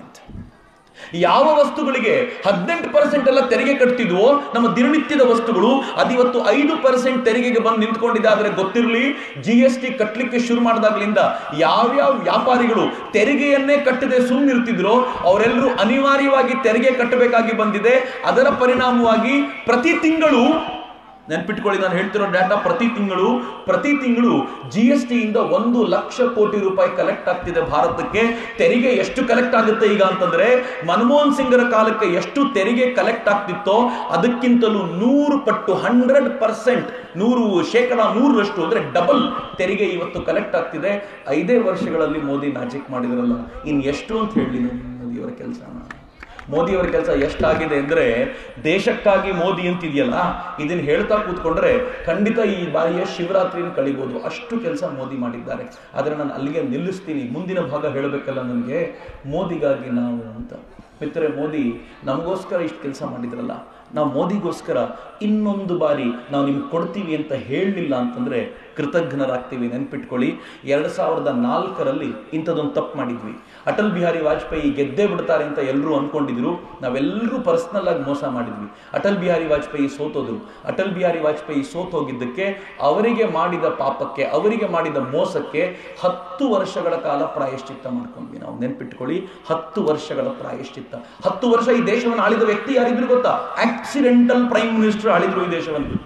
ಯಾವ ವಸ್ತುಗಳಿಗೆ ಹದಿನೆಂಟು ಪರ್ಸೆಂಟ್ ಎಲ್ಲ ತೆರಿಗೆ ಕಟ್ತಿದ್ವೋ ನಮ್ಮ ದಿನನಿತ್ಯದ ವಸ್ತುಗಳು ಅದಿವತ್ತು ಐದು ಪರ್ಸೆಂಟ್ ತೆರಿಗೆಗೆ ಬಂದು ನಿಂತ್ಕೊಂಡಿದೆ ಆದರೆ ಗೊತ್ತಿರಲಿ ಜಿ ಎಸ್ ಟಿ ಕಟ್ಟಲಿಕ್ಕೆ ಶುರು ಮಾಡಿದಾಗ್ಲಿಂದ ಯಾವ್ಯಾವ ವ್ಯಾಪಾರಿಗಳು ತೆರಿಗೆಯನ್ನೇ ಕಟ್ಟದೆ ಸುಮ್ಮನಿರ್ತಿದ್ರೋ ಅವರೆಲ್ಲರೂ ಅನಿವಾರ್ಯವಾಗಿ ತೆರಿಗೆ ಕಟ್ಟಬೇಕಾಗಿ ಬಂದಿದೆ ಅದರ ಪರಿಣಾಮವಾಗಿ ಪ್ರತಿ ತಿಂಗಳು ನೆನ್ಪಿಟ್ಕೊಳ್ಳಿ ನಾನು ಹೇಳ್ತಿರೋ ಡಾಟಾ ಪ್ರತಿ ತಿಂಗಳು ಪ್ರತಿ ತಿಂಗಳು ಜಿ ಎಸ್ ಟಿಯಿಂದ ಒಂದು ಲಕ್ಷ ಕೋಟಿ ರೂಪಾಯಿ ಕಲೆಕ್ಟ್ ಆಗ್ತಿದೆ ಭಾರತಕ್ಕೆ ತೆರಿಗೆ ಎಷ್ಟು ಕಲೆಕ್ಟ್ ಆಗುತ್ತೆ ಈಗ ಅಂತಂದ್ರೆ ಮನಮೋಹನ್ ಸಿಂಗರ ಕಾಲಕ್ಕೆ ಎಷ್ಟು ತೆರಿಗೆ ಕಲೆಕ್ಟ್ ಆಗ್ತಿತ್ತೋ ಅದಕ್ಕಿಂತಲೂ ನೂರು ಪಟ್ಟು ಹಂಡ್ರೆಡ್ ಪರ್ಸೆಂಟ್ ನೂರು ಶೇಕಡ ನೂರರಷ್ಟು ಅಂದ್ರೆ ಡಬಲ್ ತೆರಿಗೆ ಇವತ್ತು ಕಲೆಕ್ಟ್ ಆಗ್ತಿದೆ ಐದೇ ವರ್ಷಗಳಲ್ಲಿ ಮೋದಿ ಮ್ಯಾಜಿಕ್ ಮಾಡಿದ್ರಲ್ಲ ಇನ್ ಎಷ್ಟು ಅಂತ ಹೇಳಿ ಮೋದಿಯವರ ಕೆಲಸನ ಮೋದಿಯವರ ಕೆಲಸ ಎಷ್ಟಾಗಿದೆ ಅಂದ್ರೆ ದೇಶಕ್ಕಾಗಿ ಮೋದಿ ಅಂತಿದೆಯಲ್ಲ ಇದನ್ನ ಹೇಳ್ತಾ ಕೂತ್ಕೊಂಡ್ರೆ ಖಂಡಿತ ಈ ಬಾರಿಯ ಶಿವರಾತ್ರಿನ ಕಳಿಬೋದು ಅಷ್ಟು ಕೆಲಸ ಮೋದಿ ಮಾಡಿದ್ದಾರೆ ಆದ್ರೆ ನಾನು ಅಲ್ಲಿಗೆ ನಿಲ್ಲಿಸ್ತೀನಿ ಮುಂದಿನ ಭಾಗ ಹೇಳಬೇಕಲ್ಲ ನನಗೆ ಮೋದಿಗಾಗಿ ನಾವು ಅಂತ ಮಿತ್ರರೆ ಮೋದಿ ನಮಗೋಸ್ಕರ ಇಷ್ಟು ಕೆಲಸ ಮಾಡಿದ್ರಲ್ಲ ನಾವು ಮೋದಿಗೋಸ್ಕರ ಇನ್ನೊಂದು ಬಾರಿ ನಾವು ನಿಮ್ಗೆ ಕೊಡ್ತೀವಿ ಅಂತ ಹೇಳಲಿಲ್ಲ ಅಂತಂದ್ರೆ ಕೃತಜ್ಞರಾಗ್ತೀವಿ ನೆನ್ಪಿಟ್ಕೊಳ್ಳಿ ಎರಡು ಸಾವಿರದ ನಾಲ್ಕರಲ್ಲಿ ಇಂಥದ್ದೊಂದು ತಪ್ಪು ಮಾಡಿದ್ವಿ ಅಟಲ್ ಬಿಹಾರಿ ವಾಜಪೇಯಿ ಗೆದ್ದೇ ಬಿಡ್ತಾರೆ ಅಂತ ಎಲ್ಲರೂ ಅನ್ಕೊಂಡಿದ್ರು ನಾವೆಲ್ಲರೂ ಪರ್ಸನಲ್ ಆಗಿ ಮೋಸ ಮಾಡಿದ್ವಿ ಅಟಲ್ ಬಿಹಾರಿ ವಾಜಪೇಯಿ ಸೋತೋದ್ರು ಅಟಲ್ ಬಿಹಾರಿ ವಾಜಪೇಯಿ ಸೋತೋಗಿದ್ದಕ್ಕೆ ಅವರಿಗೆ ಮಾಡಿದ ಪಾಪಕ್ಕೆ ಅವರಿಗೆ ಮಾಡಿದ ಮೋಸಕ್ಕೆ ಹತ್ತು ವರ್ಷಗಳ ಕಾಲ ಪ್ರಾಯಶ್ಚಿತ್ತ ಮಾಡ್ಕೊಂಡ್ವಿ ನಾವು ನೆನ್ಪಿಟ್ಕೊಳ್ಳಿ ಹತ್ತು ವರ್ಷಗಳ ಪ್ರಾಯಶ್ಚಿತ್ತ ಹತ್ತು ವರ್ಷ ಈ ದೇಶವನ್ನು ಆಳಿದ ವ್ಯಕ್ತಿ ಯಾರಿದ್ರು ಗೊತ್ತಾ ಆಕ್ಸಿಡೆಂಟಲ್ ಪ್ರೈಮ್ ಮಿನಿಸ್ಟರ್ ಆಳಿದ್ರು ಈ ದೇಶವನ್ನು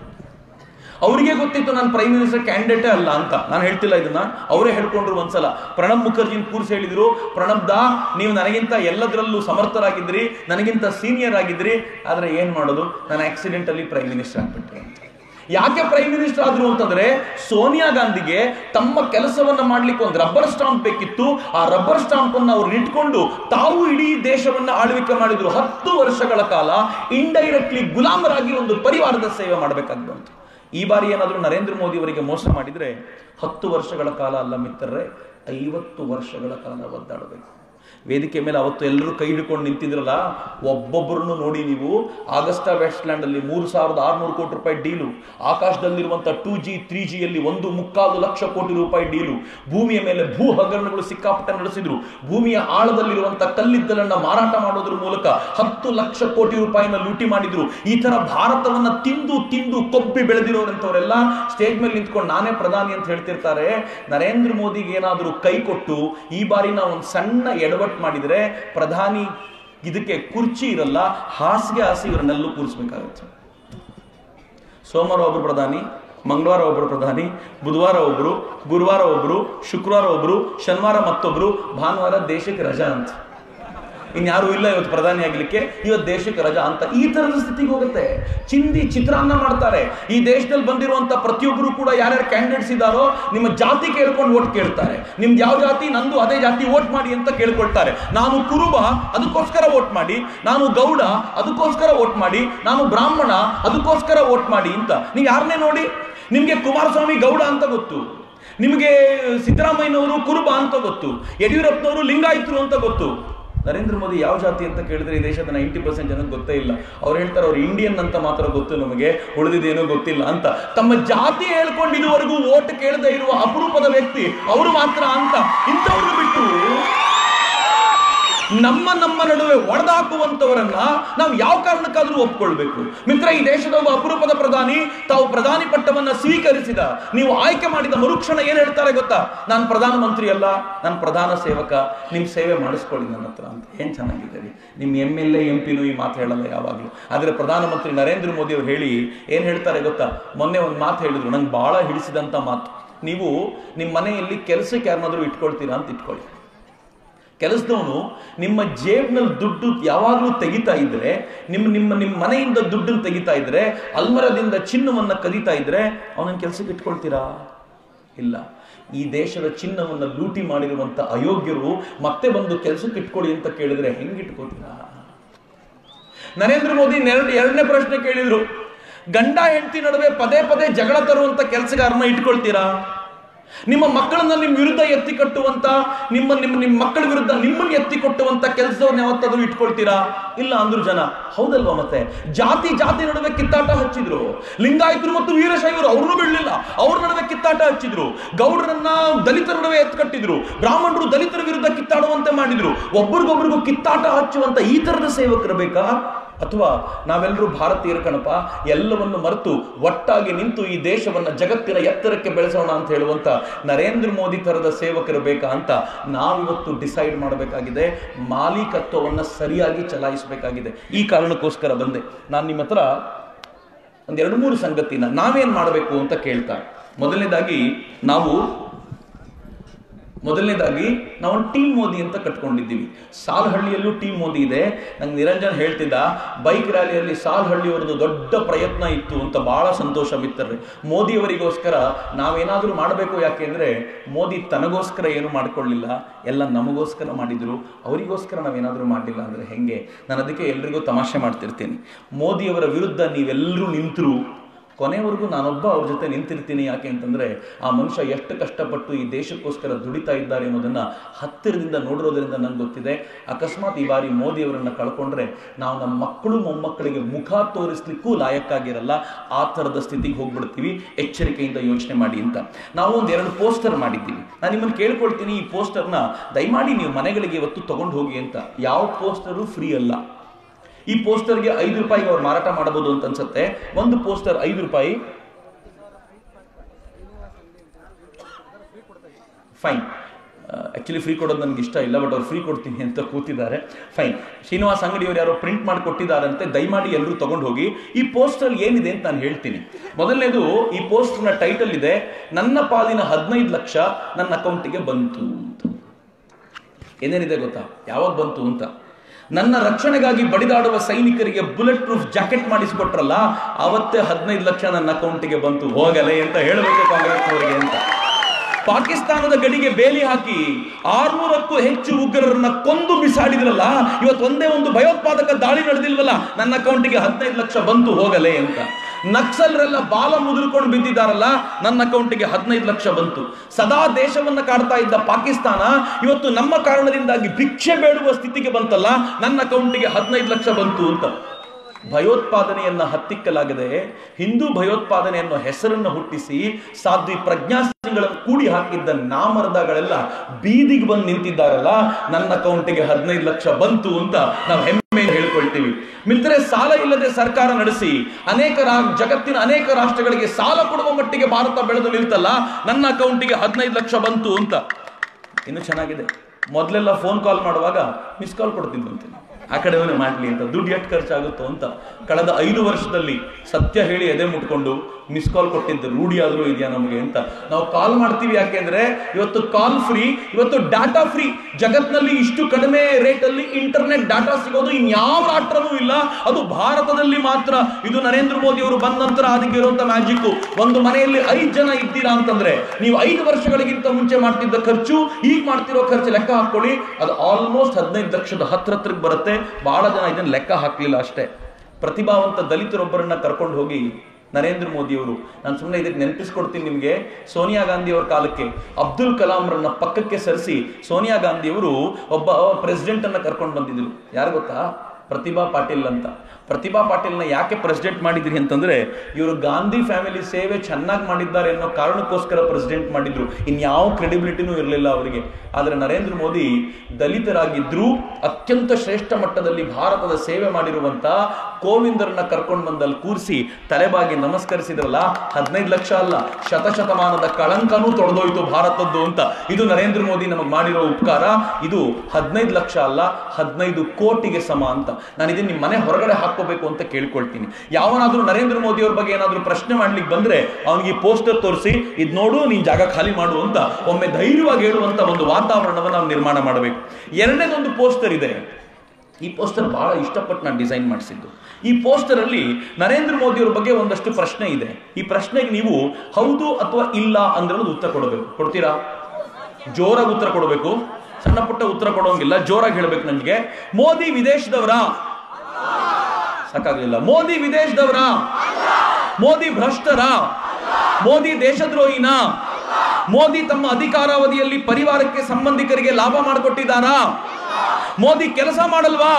ಅವರಿಗೆ ಗೊತ್ತಿತ್ತು ನಾನು ಪ್ರೈಮ್ ಮಿನಿಸ್ಟರ್ ಕ್ಯಾಂಡಿಡೇಟೇ ಅಲ್ಲ ಅಂತ ನಾನು ಹೇಳ್ತಿಲ್ಲ ಇದನ್ನ ಅವರೇ ಹೇಳ್ಕೊಂಡ್ರು ಒಂದ್ಸಲ ಪ್ರಣಬ್ ಮುಖರ್ಜಿನ ಕೂರ್ಸಿ ಹೇಳಿದ್ರು ಪ್ರಣಬ್ ದಾ ನೀವು ನನಗಿಂತ ಎಲ್ಲದರಲ್ಲೂ ಸಮರ್ಥರಾಗಿದ್ರಿ ನನಗಿಂತ ಸೀನಿಯರ್ ಆಗಿದ್ರಿ ಆದ್ರೆ ಏನ್ ಮಾಡೋದು ನಾನು ಆಕ್ಸಿಡೆಂಟ್ ಅಲ್ಲಿ ಪ್ರೈಮ್ ಮಿನಿಸ್ಟರ್ ಆಗ್ಬಿಟ್ರೆ ಅಂತ ಯಾಕೆ ಪ್ರೈಮ್ ಮಿನಿಸ್ಟರ್ ಆದ್ರು ಅಂತಂದ್ರೆ ಸೋನಿಯಾ ಗಾಂಧಿಗೆ ತಮ್ಮ ಕೆಲಸವನ್ನ ಮಾಡ್ಲಿಕ್ಕೆ ಒಂದು ರಬ್ಬರ್ ಸ್ಟಾಂಪ್ ಬೇಕಿತ್ತು ಆ ರಬ್ಬರ್ ಸ್ಟಾಂಪ್ ಅನ್ನ ಅವ್ರು ಇಟ್ಕೊಂಡು ತಾವು ಇಡೀ ದೇಶವನ್ನ ಆಳ್ವಿಕೆ ಮಾಡಿದ್ರು ಹತ್ತು ವರ್ಷಗಳ ಕಾಲ ಇಂಡೈರೆಕ್ಟ್ಲಿ ಗುಲಾಮರಾಗಿ ಒಂದು ಪರಿವಾರದ ಸೇವೆ ಮಾಡಬೇಕಾಗಿ ಬಂತು ಈ ಬಾರಿ ಏನಾದರೂ ನರೇಂದ್ರ ಮೋದಿ ಅವರಿಗೆ ಮೋಸ ಮಾಡಿದ್ರೆ ಹತ್ತು ವರ್ಷಗಳ ಕಾಲ ಅಲ್ಲ ಮಿತ್ರರೇ ಐವತ್ತು ವರ್ಷಗಳ ಕಾಲ ಒದ್ದಾಡಬೇಕು ವೇದಿಕೆ ಮೇಲೆ ಅವತ್ತು ಎಲ್ಲರೂ ಕೈ ಹಿಡ್ಕೊಂಡು ನಿಂತಿದ್ರಲ್ಲ ಒಬ್ಬೊಬ್ಬರನ್ನು ನೋಡಿ ನೀವು ಆಗಸ್ಟಾ ವೆಸ್ಟ್ಲ್ಯಾಂಡ್ ಅಲ್ಲಿ ಮೂರು ಸಾವಿರದ ಆರ್ನೂರು ಕೋಟಿ ರೂಪಾಯಿ ಡೀಲು ಆಕಾಶದಲ್ಲಿರುವಂತ ಟೂ ಜಿ ತ್ರೀ ಜಿಯಲ್ಲಿ ಒಂದು ಮುಕ್ಕಾಲು ಲಕ್ಷ ಕೋಟಿ ರೂಪಾಯಿ ಡೀಲು ಭೂಮಿಯ ಮೇಲೆ ಭೂ ಹಗರಣಗಳು ಸಿಕ್ಕಾಪಟ್ಟೆ ನಡೆಸಿದ್ರು ಭೂಮಿಯ ಆಳದಲ್ಲಿರುವಂತ ಕಲ್ಲಿದ್ದಲನ್ನ ಮಾರಾಟ ಮಾಡೋದ್ರ ಮೂಲಕ ಹತ್ತು ಲಕ್ಷ ಕೋಟಿ ರೂಪಾಯಿನ ಲೂಟಿ ಮಾಡಿದ್ರು ಈ ತರ ಭಾರತವನ್ನ ತಿಂದು ತಿಂದು ಕೊಬ್ಬಿ ಬೆಳೆದಿರೋರಂಥವರೆಲ್ಲ ಸ್ಟೇಜ್ ಮೇಲೆ ನಿಂತ್ಕೊಂಡು ನಾನೇ ಪ್ರಧಾನಿ ಅಂತ ಹೇಳ್ತಿರ್ತಾರೆ ನರೇಂದ್ರ ಮೋದಿಗೆ ಏನಾದರೂ ಕೈ ಕೊಟ್ಟು ಈ ಬಾರಿ ನಾವು ಒಂದು ಸಣ್ಣ ಎಡವಟ್ಟು ಮಾಡಿದ್ರೆ ಪ್ರಧಾನಿ ಇದಕ್ಕೆ ಕುರ್ಚಿ ಇರಲ್ಲ ಹಾಸಿಗೆ ಹಾಸಿ ಇವರನ್ನೆಲ್ಲೂ ಕೂರಿಸ್ಬೇಕಾಗುತ್ತೆ ಸೋಮವಾರ ಒಬ್ಬರು ಪ್ರಧಾನಿ ಮಂಗಳವಾರ ಒಬ್ಬರು ಪ್ರಧಾನಿ ಬುಧವಾರ ಒಬ್ಬರು ಗುರುವಾರ ಒಬ್ಬರು ಶುಕ್ರವಾರ ಒಬ್ಬರು ಶನಿವಾರ ಮತ್ತೊಬ್ಬರು ಭಾನುವಾರ ದೇಶಕ್ಕೆ ರಜಾ ಅಂತ ಇನ್ಯಾರು ಇಲ್ಲ ಇವತ್ತು ಪ್ರಧಾನಿ ಆಗ್ಲಿಕ್ಕೆ ಇವತ್ತು ದೇಶಕ್ಕೆ ರಜಾ ಅಂತ ಈ ತರದ ಸ್ಥಿತಿಗೆ ಹೋಗುತ್ತೆ ಚಿಂದಿ ಚಿತ್ರಾನ್ನ ಮಾಡ್ತಾರೆ ಈ ದೇಶದಲ್ಲಿ ಬಂದಿರುವಂತ ಪ್ರತಿಯೊಬ್ಬರು ಕೂಡ ಯಾರ್ಯಾರು ಕ್ಯಾಂಡಿಡೇಟ್ಸ್ ಇದ್ದಾರೋ ನಿಮ್ಮ ಜಾತಿ ಕೇಳ್ಕೊಂಡು ಓಟ್ ಕೇಳ್ತಾರೆ ನಿಮ್ದು ಯಾವ ಜಾತಿ ನಂದು ಅದೇ ಜಾತಿ ಓಟ್ ಮಾಡಿ ಅಂತ ಕೇಳ್ಕೊಳ್ತಾರೆ ನಾನು ಕುರುಬ ಅದಕ್ಕೋಸ್ಕರ ಓಟ್ ಮಾಡಿ ನಾನು ಗೌಡ ಅದಕ್ಕೋಸ್ಕರ ಓಟ್ ಮಾಡಿ ನಾನು ಬ್ರಾಹ್ಮಣ ಅದಕ್ಕೋಸ್ಕರ ಓಟ್ ಮಾಡಿ ಅಂತ ನೀವು ಯಾರನ್ನೇ ನೋಡಿ ನಿಮ್ಗೆ ಕುಮಾರಸ್ವಾಮಿ ಗೌಡ ಅಂತ ಗೊತ್ತು ನಿಮಗೆ ಸಿದ್ದರಾಮಯ್ಯನವರು ಕುರುಬ ಅಂತ ಗೊತ್ತು ಯಡಿಯೂರಪ್ಪನವರು ಲಿಂಗಾಯತರು ಅಂತ ಗೊತ್ತು ನರೇಂದ್ರ ಮೋದಿ ಯಾವ ಜಾತಿ ಅಂತ ಕೇಳಿದ್ರೆ ಈ ದೇಶದ ನೈಂಟಿ ಪರ್ಸೆಂಟ್ ಜನಕ್ಕೆ ಗೊತ್ತೇ ಇಲ್ಲ ಅವ್ರು ಹೇಳ್ತಾರೆ ಅವ್ರು ಇಂಡಿಯನ್ ಅಂತ ಮಾತ್ರ ಗೊತ್ತು ನಮಗೆ ಉಳಿದಿದ್ದೇನೋ ಗೊತ್ತಿಲ್ಲ ಅಂತ ತಮ್ಮ ಜಾತಿ ಹೇಳ್ಕೊಂಡು ಇದುವರೆಗೂ ಓಟ್ ಕೇಳದೆ ಇರುವ ಅಪರೂಪದ ವ್ಯಕ್ತಿ ಅವರು ಮಾತ್ರ ಅಂತ ಇಂಥವ್ರು ಬಿಟ್ಟು ನಮ್ಮ ನಮ್ಮ ನಡುವೆ ಒಡೆದಾಕುವಂತವರನ್ನ ನಾವು ಯಾವ ಕಾರಣಕ್ಕಾದ್ರೂ ಒಪ್ಕೊಳ್ಬೇಕು ಮಿತ್ರ ಈ ದೇಶದ ಒಬ್ಬ ಅಪರೂಪದ ಪ್ರಧಾನಿ ತಾವು ಪ್ರಧಾನಿ ಪಟ್ಟವನ್ನ ಸ್ವೀಕರಿಸಿದ ನೀವು ಆಯ್ಕೆ ಮಾಡಿದ ಮರುಕ್ಷಣ ಏನ್ ಹೇಳ್ತಾರೆ ಗೊತ್ತಾ ನಾನು ಪ್ರಧಾನಮಂತ್ರಿ ಅಲ್ಲ ನಾನು ಪ್ರಧಾನ ಸೇವಕ ನಿಮ್ ಸೇವೆ ಮಾಡಿಸ್ಕೊಳ್ಳಿ ನನ್ನ ಹತ್ರ ಅಂತ ಏನ್ ಚೆನ್ನಾಗಿದೆ ರೀ ನಿಮ್ ಎಂ ಎಲ್ ಎ ಎಂ ಪಿನೂ ಈ ಮಾತು ಹೇಳಲ್ಲ ಯಾವಾಗಲೂ ಆದ್ರೆ ಪ್ರಧಾನಮಂತ್ರಿ ನರೇಂದ್ರ ಮೋದಿ ಅವರು ಹೇಳಿ ಏನ್ ಹೇಳ್ತಾರೆ ಗೊತ್ತಾ ಮೊನ್ನೆ ಒಂದು ಮಾತು ಹೇಳಿದ್ರು ನಂಗೆ ಬಹಳ ಹಿಡಿಸಿದಂತ ಮಾತು ನೀವು ನಿಮ್ಮ ಮನೆಯಲ್ಲಿ ಕೆಲಸಕ್ಕೆ ಯಾರನ್ನಾದ್ರೂ ಇಟ್ಕೊಳ್ತೀರಾ ಅಂತ ಇಟ್ಕೊಳ್ಳಿ ಕೆಲಸದವನು ನಿಮ್ಮ ಜೇಬ್ನಲ್ಲಿ ದುಡ್ಡು ಯಾವಾಗಲೂ ತೆಗಿತಾ ಇದ್ರೆ ನಿಮ್ಮ ನಿಮ್ಮ ನಿಮ್ಮ ಮನೆಯಿಂದ ದುಡ್ಡನ್ನು ತೆಗಿತಾ ಇದ್ರೆ ಅಲ್ಮರದಿಂದ ಚಿನ್ನವನ್ನ ಕದೀತಾ ಇದ್ರೆ ಅವನನ್ನ ಕೆಲಸಕ್ಕೆ ಇಟ್ಕೊಳ್ತೀರಾ ಇಲ್ಲ ಈ ದೇಶದ ಚಿನ್ನವನ್ನ ಲೂಟಿ ಮಾಡಿರುವಂತ ಅಯೋಗ್ಯರು ಮತ್ತೆ ಬಂದು ಕೆಲಸಕ್ಕೆ ಇಟ್ಕೊಳ್ಳಿ ಅಂತ ಕೇಳಿದ್ರೆ ಹೆಂಗ್ ಇಟ್ಕೋತೀರಾ ನರೇಂದ್ರ ಮೋದಿ ಎರಡು ಎರಡನೇ ಪ್ರಶ್ನೆ ಕೇಳಿದ್ರು ಗಂಡ ಹೆಂಡತಿ ನಡುವೆ ಪದೇ ಪದೇ ಜಗಳ ತರುವಂತ ಕೆಲಸಗಾರನ ಇಟ್ಕೊಳ್ತೀರಾ ನಿಮ್ಮ ಮಕ್ಕಳನ್ನ ನಿಮ್ಮ ವಿರುದ್ಧ ಎತ್ತಿ ಕಟ್ಟುವಂತ ನಿಮ್ಮ ನಿಮ್ಮ ನಿಮ್ಮ ಮಕ್ಕಳ ವಿರುದ್ಧ ನಿಮ್ಮನ್ನ ಎತ್ತಿ ಕೊಟ್ಟುವಂತ ಕೆಲಸದವ್ರನ್ನ ಯಾವತ್ತಾದ್ರೂ ಇಟ್ಕೊಳ್ತೀರಾ ಇಲ್ಲ ಅಂದ್ರು ಜನ ಹೌದಲ್ವಾ ಮತ್ತೆ ಜಾತಿ ಜಾತಿ ನಡುವೆ ಕಿತ್ತಾಟ ಹಚ್ಚಿದ್ರು ಲಿಂಗಾಯತರು ಮತ್ತು ವೀರಶೈವರು ಅವ್ರನ್ನೂ ಬಿಡ್ಲಿಲ್ಲ ಅವ್ರ ನಡುವೆ ಕಿತ್ತಾಟ ಹಚ್ಚಿದ್ರು ಗೌಡರನ್ನ ದಲಿತರ ನಡುವೆ ಎತ್ಕಟ್ಟಿದ್ರು ಬ್ರಾಹ್ಮಣರು ದಲಿತರ ವಿರುದ್ಧ ಕಿತ್ತಾಡುವಂತೆ ಮಾಡಿದ್ರು ಒಬ್ರಿಗೊಬ್ರಿಗೂ ಕಿತ್ತಾಟ ಹಚ್ಚುವಂತ ಈ ತರದ ಸೇವಕರು ಬೇಕಾ ಅಥವಾ ನಾವೆಲ್ಲರೂ ಭಾರತೀಯರು ಕಣಪ ಎಲ್ಲವನ್ನು ಮರೆತು ಒಟ್ಟಾಗಿ ನಿಂತು ಈ ದೇಶವನ್ನ ಜಗತ್ತಿನ ಎತ್ತರಕ್ಕೆ ಬೆಳೆಸೋಣ ಅಂತ ಹೇಳುವಂತ ನರೇಂದ್ರ ಮೋದಿ ತರದ ಸೇವಕರು ಬೇಕಾ ಅಂತ ನಾವಿವತ್ತು ಡಿಸೈಡ್ ಮಾಡಬೇಕಾಗಿದೆ ಮಾಲೀಕತ್ವವನ್ನ ಸರಿಯಾಗಿ ಚಲಾಯಿಸಬೇಕಾಗಿದೆ ಈ ಕಾರಣಕ್ಕೋಸ್ಕರ ಬಂದೆ ನಾನು ನಿಮ್ಮ ಹತ್ರ ಒಂದ್ ಎರಡು ಮೂರು ಸಂಗತಿನ ನಾವೇನ್ ಮಾಡಬೇಕು ಅಂತ ಕೇಳ್ತಾರೆ ಮೊದಲನೇದಾಗಿ ನಾವು ಮೊದಲನೇದಾಗಿ ನಾವು ಟೀಮ್ ಮೋದಿ ಅಂತ ಕಟ್ಕೊಂಡಿದ್ದೀವಿ ಸಾಲ್ಹಳ್ಳಿಯಲ್ಲೂ ಟೀಮ್ ಮೋದಿ ಇದೆ ನಂಗೆ ನಿರಂಜನ್ ಹೇಳ್ತಿದ್ದ ಬೈಕ್ ರ್ಯಾಲಿಯಲ್ಲಿ ಸಾಲ್ಹಳ್ಳಿಯವರದ್ದು ದೊಡ್ಡ ಪ್ರಯತ್ನ ಇತ್ತು ಅಂತ ಬಹಳ ಸಂತೋಷ ಮಿತ್ರರೆ ಮೋದಿಯವರಿಗೋಸ್ಕರ ನಾವೇನಾದರೂ ಮಾಡಬೇಕು ಯಾಕೆಂದ್ರೆ ಮೋದಿ ತನಗೋಸ್ಕರ ಏನು ಮಾಡ್ಕೊಳ್ಳಿಲ್ಲ ಎಲ್ಲ ನಮಗೋಸ್ಕರ ಮಾಡಿದ್ರು ಅವರಿಗೋಸ್ಕರ ನಾವೇನಾದರೂ ಮಾಡಲಿಲ್ಲ ಅಂದ್ರೆ ಹೆಂಗೆ ನಾನು ಅದಕ್ಕೆ ಎಲ್ರಿಗೂ ತಮಾಷೆ ಮಾಡ್ತಿರ್ತೀನಿ ಮೋದಿಯವರ ವಿರುದ್ಧ ನೀವೆಲ್ಲರೂ ನಿಂತರು ಕೊನೆವರೆಗೂ ನಾನೊಬ್ಬ ಅವ್ರ ಜೊತೆ ನಿಂತಿರ್ತೀನಿ ಯಾಕೆ ಅಂತಂದ್ರೆ ಆ ಮನುಷ್ಯ ಎಷ್ಟು ಕಷ್ಟಪಟ್ಟು ಈ ದೇಶಕ್ಕೋಸ್ಕರ ದುಡಿತಾ ಇದ್ದಾರೆ ಅನ್ನೋದನ್ನ ಹತ್ತಿರದಿಂದ ನೋಡಿರೋದ್ರಿಂದ ನಂಗೆ ಗೊತ್ತಿದೆ ಅಕಸ್ಮಾತ್ ಈ ಬಾರಿ ಮೋದಿ ಅವರನ್ನ ಕಳ್ಕೊಂಡ್ರೆ ನಾವು ನಮ್ಮ ಮಕ್ಕಳು ಮೊಮ್ಮಕ್ಕಳಿಗೆ ಮುಖ ತೋರಿಸ್ಲಿಕ್ಕೂ ಲಾಯಕ್ಕಾಗಿರಲ್ಲ ಆ ಥರದ ಸ್ಥಿತಿಗೆ ಹೋಗ್ಬಿಡ್ತೀವಿ ಎಚ್ಚರಿಕೆಯಿಂದ ಯೋಚನೆ ಮಾಡಿ ಅಂತ ನಾವು ಒಂದು ಎರಡು ಪೋಸ್ಟರ್ ಮಾಡಿದ್ದೀವಿ ನಾನು ನಿಮ್ಮನ್ನು ಕೇಳ್ಕೊಳ್ತೀನಿ ಈ ಪೋಸ್ಟರ್ನ ದಯಮಾಡಿ ನೀವು ಮನೆಗಳಿಗೆ ಇವತ್ತು ತಗೊಂಡು ಹೋಗಿ ಅಂತ ಯಾವ ಪೋಸ್ಟರು ಫ್ರೀ ಅಲ್ಲ ಈ ಪೋಸ್ಟರ್ಗೆ ಐದು ರೂಪಾಯಿಗೆ ಅವ್ರು ಮಾರಾಟ ಮಾಡಬಹುದು ಅಂತ ಅನ್ಸುತ್ತೆ ಒಂದು ಪೋಸ್ಟರ್ ಐದು ರೂಪಾಯಿ ಫೈನ್ ಆಕ್ಚುಲಿ ಫ್ರೀ ಕೊಡೋದು ನನಗೆ ಇಷ್ಟ ಇಲ್ಲ ಬಟ್ ಅವ್ರು ಫ್ರೀ ಕೊಡ್ತೀನಿ ಅಂತ ಕೂತಿದ್ದಾರೆ ಫೈನ್ ಶ್ರೀನಿವಾಸ್ ಅಂಗಡಿಯವರು ಯಾರೋ ಪ್ರಿಂಟ್ ಮಾಡಿ ಕೊಟ್ಟಿದ್ದಾರಂತೆ ದಯಮಾಡಿ ಎಲ್ಲರೂ ತಗೊಂಡು ಹೋಗಿ ಈ ಪೋಸ್ಟರ್ ಏನಿದೆ ಅಂತ ನಾನು ಹೇಳ್ತೀನಿ ಮೊದಲನೇದು ಈ ಪೋಸ್ಟರ್ನ ಟೈಟಲ್ ಇದೆ ನನ್ನ ಪಾಲಿನ ಹದಿನೈದು ಲಕ್ಷ ನನ್ನ ಅಕೌಂಟಿಗೆ ಬಂತು ಅಂತ ಏನೇನಿದೆ ಗೊತ್ತಾ ಯಾವಾಗ ಬಂತು ಅಂತ ನನ್ನ ರಕ್ಷಣೆಗಾಗಿ ಬಡಿದಾಡುವ ಸೈನಿಕರಿಗೆ ಬುಲೆಟ್ ಪ್ರೂಫ್ ಜಾಕೆಟ್ ಮಾಡಿಸಿಕೊಟ್ರಲ್ಲ ಅವತ್ತೇ ಹದಿನೈದು ಲಕ್ಷ ನನ್ನ ಅಕೌಂಟಿಗೆ ಬಂತು ಹೋಗಲೆ ಅಂತ ಹೇಳಬೇಕು ಕಾಂಗ್ರೆಸ್ನವರಿಗೆ ಅಂತ ಪಾಕಿಸ್ತಾನದ ಗಡಿಗೆ ಬೇಲಿ ಹಾಕಿ ಆರ್ನೂರಕ್ಕೂ ಹೆಚ್ಚು ಉಗ್ರರನ್ನ ಕೊಂದು ಬಿಸಾಡಿದ್ರಲ್ಲ ಇವತ್ತು ಒಂದೇ ಒಂದು ಭಯೋತ್ಪಾದಕ ದಾಳಿ ನಡೆದಿಲ್ವಲ್ಲ ನನ್ನ ಅಕೌಂಟಿಗೆ ಹದಿನೈದು ಲಕ್ಷ ಬಂತು ಹೋಗಲೆ ಅಂತ ನಕ್ಸಲರೆಲ್ಲ ಬಾಲ ಮುದುರ್ಕೊಂಡು ಬಿದ್ದಿದ್ದಾರಲ್ಲ ನನ್ನ ಅಕೌಂಟಿಗೆ ಹದಿನೈದು ಲಕ್ಷ ಬಂತು ಸದಾ ದೇಶವನ್ನ ಕಾಡ್ತಾ ಇದ್ದ ಪಾಕಿಸ್ತಾನ ಇವತ್ತು ನಮ್ಮ ಕಾರಣದಿಂದಾಗಿ ಭಿಕ್ಷೆ ಬೇಡುವ ಸ್ಥಿತಿಗೆ ಬಂತಲ್ಲ ನನ್ನ ಅಕೌಂಟಿಗೆ ಹದಿನೈದು ಲಕ್ಷ ಬಂತು ಅಂತ ಭಯೋತ್ಪಾದನೆಯನ್ನ ಹತ್ತಿಕ್ಕಲಾಗದೆ ಹಿಂದೂ ಭಯೋತ್ಪಾದನೆಯನ್ನು ಹೆಸರನ್ನು ಹುಟ್ಟಿಸಿ ಸಾಧ್ವಿ ಪ್ರಜ್ಞಾ ಸಿಂಗ್ಗಳನ್ನು ಕೂಡಿ ಹಾಕಿದ್ದ ನಾಮರ್ದಗಳೆಲ್ಲ ಬೀದಿಗೆ ಬಂದು ನಿಂತಿದ್ದಾರಲ್ಲ ನನ್ನ ಅಕೌಂಟಿಗೆ ಹದಿನೈದು ಲಕ್ಷ ಬಂತು ಅಂತ ನಾವು ಹೆಮ್ಮೆ ಹೇಳ್ಕೊಳ್ತೀವಿ ಮಿತ್ರರೆ ಸಾಲ ಇಲ್ಲದೆ ಸರ್ಕಾರ ನಡೆಸಿ ಅನೇಕ ರಾ- ಜಗತ್ತಿನ ಅನೇಕ ರಾಷ್ಟ್ರಗಳಿಗೆ ಸಾಲ ಕೊಡುವ ಮಟ್ಟಿಗೆ ಭಾರತ ಬೆಳೆದು ನಿಲ್ತಲ್ಲ ನನ್ನ ಅಕೌಂಟಿಗೆ ಹದಿನೈದು ಲಕ್ಷ ಬಂತು ಅಂತ ಇನ್ನು ಚೆನ್ನಾಗಿದೆ ಮೊದಲೆಲ್ಲ ಫೋನ್ ಕಾಲ್ ಮಾಡುವಾಗ ಮಿಸ್ ಕಾಲ್ ಕೊಡ್ತಿದ್ದಂತೆ ಆ ಕಡೆಯವನೇ ಮಾಡ್ಲಿ ಅಂತ ದುಡ್ಡು ಎಷ್ಟು ಖರ್ಚಾಗುತ್ತೋ ಅಂತ ಕಳೆದ ಐದು ವರ್ಷದಲ್ಲಿ ಸತ್ಯ ಹೇಳಿ ಎದೆ ಮುಟ್ಕೊಂಡು ಮಿಸ್ ಕಾಲ್ ಕೊಟ್ಟಿದ್ದು ರೂಢಿ ಆದ್ರೂ ಇದೆಯಾ ನಮಗೆ ಅಂತ ನಾವು ಕಾಲ್ ಮಾಡ್ತೀವಿ ಯಾಕೆಂದ್ರೆ ಇವತ್ತು ಕಾಲ್ ಫ್ರೀ ಇವತ್ತು ಡಾಟಾ ಫ್ರೀ ಜಗತ್ನಲ್ಲಿ ಇಷ್ಟು ಕಡಿಮೆ ರೇಟ್ ಅಲ್ಲಿ ಇಂಟರ್ನೆಟ್ ಡಾಟಾ ಸಿಗೋದು ಇನ್ಯಾವ ರಾಷ್ಟ್ರವೂ ಇಲ್ಲ ಅದು ಭಾರತದಲ್ಲಿ ಮಾತ್ರ ಇದು ನರೇಂದ್ರ ಮೋದಿ ಅವರು ಬಂದ ನಂತರ ಅದಕ್ಕೆ ಇರುವಂತ ಮ್ಯಾಜಿಕ್ ಒಂದು ಮನೆಯಲ್ಲಿ ಐದು ಜನ ಇದ್ದೀರಾ ಅಂತಂದ್ರೆ ನೀವು ಐದು ವರ್ಷಗಳಿಗಿಂತ ಮುಂಚೆ ಮಾಡ್ತಿದ್ದ ಖರ್ಚು ಈಗ ಮಾಡ್ತಿರೋ ಖರ್ಚು ಲೆಕ್ಕ ಹಾಕೊಳ್ಳಿ ಅದು ಆಲ್ಮೋಸ್ಟ್ ಹದಿನೈದು ಲಕ್ಷದ ಹತ್ರ ಹತ್ರಕ್ಕೆ ಬರುತ್ತೆ ಬಹಳ ಜನ ಇದನ್ನ ಲೆಕ್ಕ ಹಾಕ್ಲಿಲ್ಲ ಅಷ್ಟೇ ಪ್ರತಿಭಾವಂತ ದಲಿತರೊಬ್ಬರನ್ನ ಕರ್ಕೊಂಡು ಹೋಗಿ ನರೇಂದ್ರ ಮೋದಿ ಅವರು ನಾನು ಸುಮ್ಮನೆ ಇದಕ್ಕೆ ನೆನಪಿಸ್ಕೊಡ್ತೀನಿ ನಿಮಗೆ ಸೋನಿಯಾ ಗಾಂಧಿ ಅವರ ಕಾಲಕ್ಕೆ ಅಬ್ದುಲ್ ಕಲಾಂರನ್ನ ಪಕ್ಕಕ್ಕೆ ಸರಿಸಿ ಸೋನಿಯಾ ಗಾಂಧಿ ಅವರು ಒಬ್ಬ ಪ್ರೆಸಿಡೆಂಟ್ ಅನ್ನ ಕರ್ಕೊಂಡು ಬಂದಿದ್ರು ಯಾರು ಗೊತ್ತಾ ಪ್ರತಿಭಾ ಪಾಟೀಲ್ ಅಂತ ಪ್ರತಿಭಾ ಪಾಟೀಲ್ನ ಯಾಕೆ ಪ್ರೆಸಿಡೆಂಟ್ ಮಾಡಿದ್ರಿ ಅಂತಂದ್ರೆ ಇವರು ಗಾಂಧಿ ಫ್ಯಾಮಿಲಿ ಸೇವೆ ಚೆನ್ನಾಗಿ ಮಾಡಿದ್ದಾರೆ ಅನ್ನೋ ಕಾರಣಕ್ಕೋಸ್ಕರ ಪ್ರೆಸಿಡೆಂಟ್ ಮಾಡಿದ್ರು ಇನ್ಯಾವ ಕ್ರೆಡಿಬಿಲಿಟಿನೂ ಇರಲಿಲ್ಲ ಅವರಿಗೆ ಆದರೆ ನರೇಂದ್ರ ಮೋದಿ ದಲಿತರಾಗಿದ್ರು ಅತ್ಯಂತ ಶ್ರೇಷ್ಠ ಮಟ್ಟದಲ್ಲಿ ಭಾರತದ ಸೇವೆ ಮಾಡಿರುವಂತ ಕೋವಿಂದರನ್ನ ಕರ್ಕೊಂಡು ಬಂದಲ್ಲಿ ಕೂರಿಸಿ ತಲೆಬಾಗಿ ನಮಸ್ಕರಿಸಿದ್ರಲ್ಲ ಹದಿನೈದು ಲಕ್ಷ ಅಲ್ಲ ಶತಶತಮಾನದ ಕಳಂಕನೂ ತೊಡೆದೋಯ್ತು ಭಾರತದ್ದು ಅಂತ ಇದು ನರೇಂದ್ರ ಮೋದಿ ನಮಗೆ ಮಾಡಿರೋ ಉಪಕಾರ ಇದು ಹದಿನೈದು ಲಕ್ಷ ಅಲ್ಲ ಹದಿನೈದು ಕೋಟಿಗೆ ಸಮ ಅಂತ ನಾನು ಇದನ್ನ ನಿಮ್ಮ ಮನೆ ಹೊರಗಡೆ ಹಾಕೋಬೇಕು ಅಂತ ಕೇಳ್ಕೊಳ್ತೀನಿ ಯಾವನಾದ್ರೂ ನರೇಂದ್ರ ಮೋದಿ ಅವ್ರ ಬಗ್ಗೆ ಏನಾದ್ರೂ ಪ್ರಶ್ನೆ ಮಾಡ್ಲಿಕ್ಕೆ ಬಂದ್ರೆ ಅವನಿಗೆ ಪೋಸ್ಟರ್ ತೋರಿಸಿ ಇದು ನೋಡು ನೀನ್ ಜಾಗ ಖಾಲಿ ಮಾಡು ಅಂತ ಒಮ್ಮೆ ಧೈರ್ಯವಾಗಿ ಹೇಳುವಂತ ಒಂದು ವಾತಾವರಣವನ್ನು ನಾವು ನಿರ್ಮಾಣ ಮಾಡಬೇಕು ಎರಡನೇದೊಂದು ಪೋಸ್ಟರ್ ಇದೆ ಈ ಪೋಸ್ಟರ್ ಬಹಳ ಇಷ್ಟಪಟ್ಟು ನಾನು ಡಿಸೈನ್ ಮಾಡಿಸಿದ್ದು ಈ ಪೋಸ್ಟರ್ ಅಲ್ಲಿ ನರೇಂದ್ರ ಮೋದಿ ಅವ್ರ ಬಗ್ಗೆ ಒಂದಷ್ಟು ಪ್ರಶ್ನೆ ಇದೆ ಈ ಪ್ರಶ್ನೆಗೆ ನೀವು ಹೌದು ಅಥವಾ ಇಲ್ಲ ಅಂದ್ರೆ ಒಂದು ಉತ್ತರ ಕೊಡಬೇಕು ಕೊಡ್ತೀರಾ ಜೋರಾಗಿ ಉತ್ತರ ಕೊಡಬೇಕು ಸಣ್ಣ ಪುಟ್ಟ ಉತ್ತರ ಕೊಡೋಂಗಿಲ್ಲ ಜೋರಾಗಿ ಹೇಳ್ಬೇಕು ನನಗೆ ಮೋದಿ ವಿದೇಶದವರ ಸಾಕಾಗ್ಲಿಲ್ಲ ಮೋದಿ ವಿದೇಶದವರ ಮೋದಿ ಭ್ರಷ್ಟರ ಮೋದಿ ದೇಶದ್ರೋಹಿನ ಮೋದಿ ತಮ್ಮ ಅಧಿಕಾರಾವಧಿಯಲ್ಲಿ ಪರಿವಾರಕ್ಕೆ ಸಂಬಂಧಿಕರಿಗೆ ಲಾಭ ಮಾಡಿಕೊಟ್ಟಿದ್ದಾರಾ ಮೋದಿ ಕೆಲಸ ಮಾಡಲ್ವಾ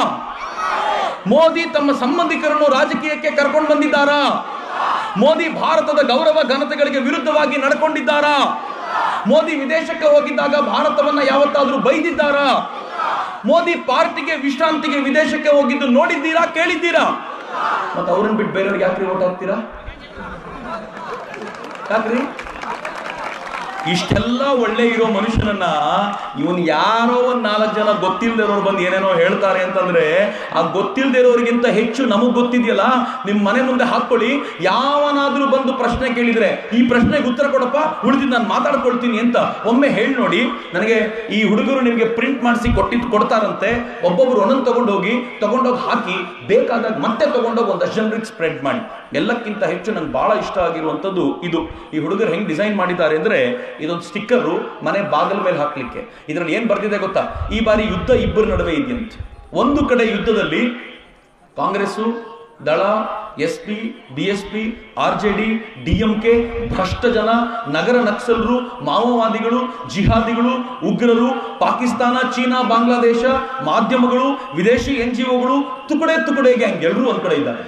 ಮೋದಿ ತಮ್ಮ ಸಂಬಂಧಿಕರನ್ನು ರಾಜಕೀಯಕ್ಕೆ ಕರ್ಕೊಂಡು ಬಂದಿದ್ದಾರಾ ಮೋದಿ ಭಾರತದ ಗೌರವ ಘನತೆಗಳಿಗೆ ವಿರುದ್ಧವಾಗಿ ನಡ್ಕೊಂಡಿದ್ದಾರಾ ಮೋದಿ ವಿದೇಶಕ್ಕೆ ಹೋಗಿದ್ದಾಗ ಭಾರತವನ್ನ ಯಾವತ್ತಾದ್ರೂ ಬೈದಿದ್ದಾರಾ ಮೋದಿ ಪಾರ್ಟಿಗೆ ವಿಶ್ರಾಂತಿಗೆ ವಿದೇಶಕ್ಕೆ ಹೋಗಿದ್ದು ನೋಡಿದ್ದೀರಾ ಕೇಳಿದ್ದೀರಾ ಮತ್ತೆ ಅವ್ರನ್ನ ಬಿಟ್ಟು ಬೇರೆಯವ್ರಿಗೆ ಯಾಕ್ರಿ ಓಟ್ ಹಾಕ್ತೀರಾ ಯಾಕ್ರಿ ಇಷ್ಟೆಲ್ಲ ಒಳ್ಳೆ ಇರೋ ಮನುಷ್ಯನನ್ನ ಇವನ್ ಯಾರೋ ಒಂದ್ ನಾಲ್ಕು ಜನ ಗೊತ್ತಿಲ್ಲದೆ ಇರೋರು ಬಂದು ಏನೇನೋ ಹೇಳ್ತಾರೆ ಅಂತಂದ್ರೆ ಆ ಗೊತ್ತಿಲ್ಲದೆ ಇರೋರಿಗಿಂತ ಹೆಚ್ಚು ನಮಗ್ ಗೊತ್ತಿದೆಯಲ್ಲ ನಿಮ್ ಮನೆ ಮುಂದೆ ಹಾಕೊಳ್ಳಿ ಯಾವನಾದ್ರೂ ಬಂದು ಪ್ರಶ್ನೆ ಕೇಳಿದ್ರೆ ಈ ಪ್ರಶ್ನೆಗೆ ಉತ್ತರ ಕೊಡಪ್ಪ ಉಳಿದಿದ್ದು ನಾನು ಮಾತಾಡ್ಕೊಳ್ತೀನಿ ಅಂತ ಒಮ್ಮೆ ಹೇಳಿ ನೋಡಿ ನನಗೆ ಈ ಹುಡುಗರು ನಿಮಗೆ ಪ್ರಿಂಟ್ ಮಾಡಿಸಿ ಕೊಟ್ಟಿದ್ದು ಕೊಡ್ತಾರಂತೆ ಒಬ್ಬೊಬ್ರು ಒಂದೊಂದು ತಗೊಂಡೋಗಿ ತಗೊಂಡೋಗಿ ಹಾಕಿ ಬೇಕಾದಾಗ ಮತ್ತೆ ತಗೊಂಡೋಗಿ ಒಂದಷ್ಟು ಜನರಿಗೆ ಸ್ಪ್ರೆಡ್ ಮಾಡಿ ಎಲ್ಲಕ್ಕಿಂತ ಹೆಚ್ಚು ನಂಗೆ ಬಹಳ ಇಷ್ಟ ಆಗಿರುವಂಥದ್ದು ಇದು ಈ ಹುಡುಗರು ಹೆಂಗ್ ಡಿಸೈನ್ ಮಾಡಿದ್ದಾರೆ ಅಂದ್ರೆ ಇದೊಂದು ಸ್ಟಿಕ್ಕರು ಮನೆ ಬಾಗಿಲ ಮೇಲೆ ಹಾಕ್ಲಿಕ್ಕೆ ಇದರಲ್ಲಿ ಏನ್ ಬರ್ತಿದೆ ಗೊತ್ತಾ ಈ ಬಾರಿ ಯುದ್ಧ ಇಬ್ಬರ ನಡುವೆ ಇದೆಯಂತೆ ಒಂದು ಕಡೆ ಯುದ್ಧದಲ್ಲಿ Congress Dal S P B S P R J D D M K ಭ್ರಷ್ಟ ಜನ ನಗರ ನಕ್ಸಲರು ಮಾವೋವಾದಿಗಳು ಜಿಹಾದಿಗಳು ಉಗ್ರರು ಪಾಕಿಸ್ತಾನ ಚೀನಾ ಬಾಂಗ್ಲಾದೇಶ ಮಾಧ್ಯಮಗಳು ವಿದೇಶಿ ಎನ್ ಜಿ ಒಗಳು ತುಕಡೆ ತುಕಡೆ ಗ್ಯಾಂಗ್ ಎಲ್ಲರೂ ಒಂದ್ ಕಡೆ ಇದ್ದಾರೆ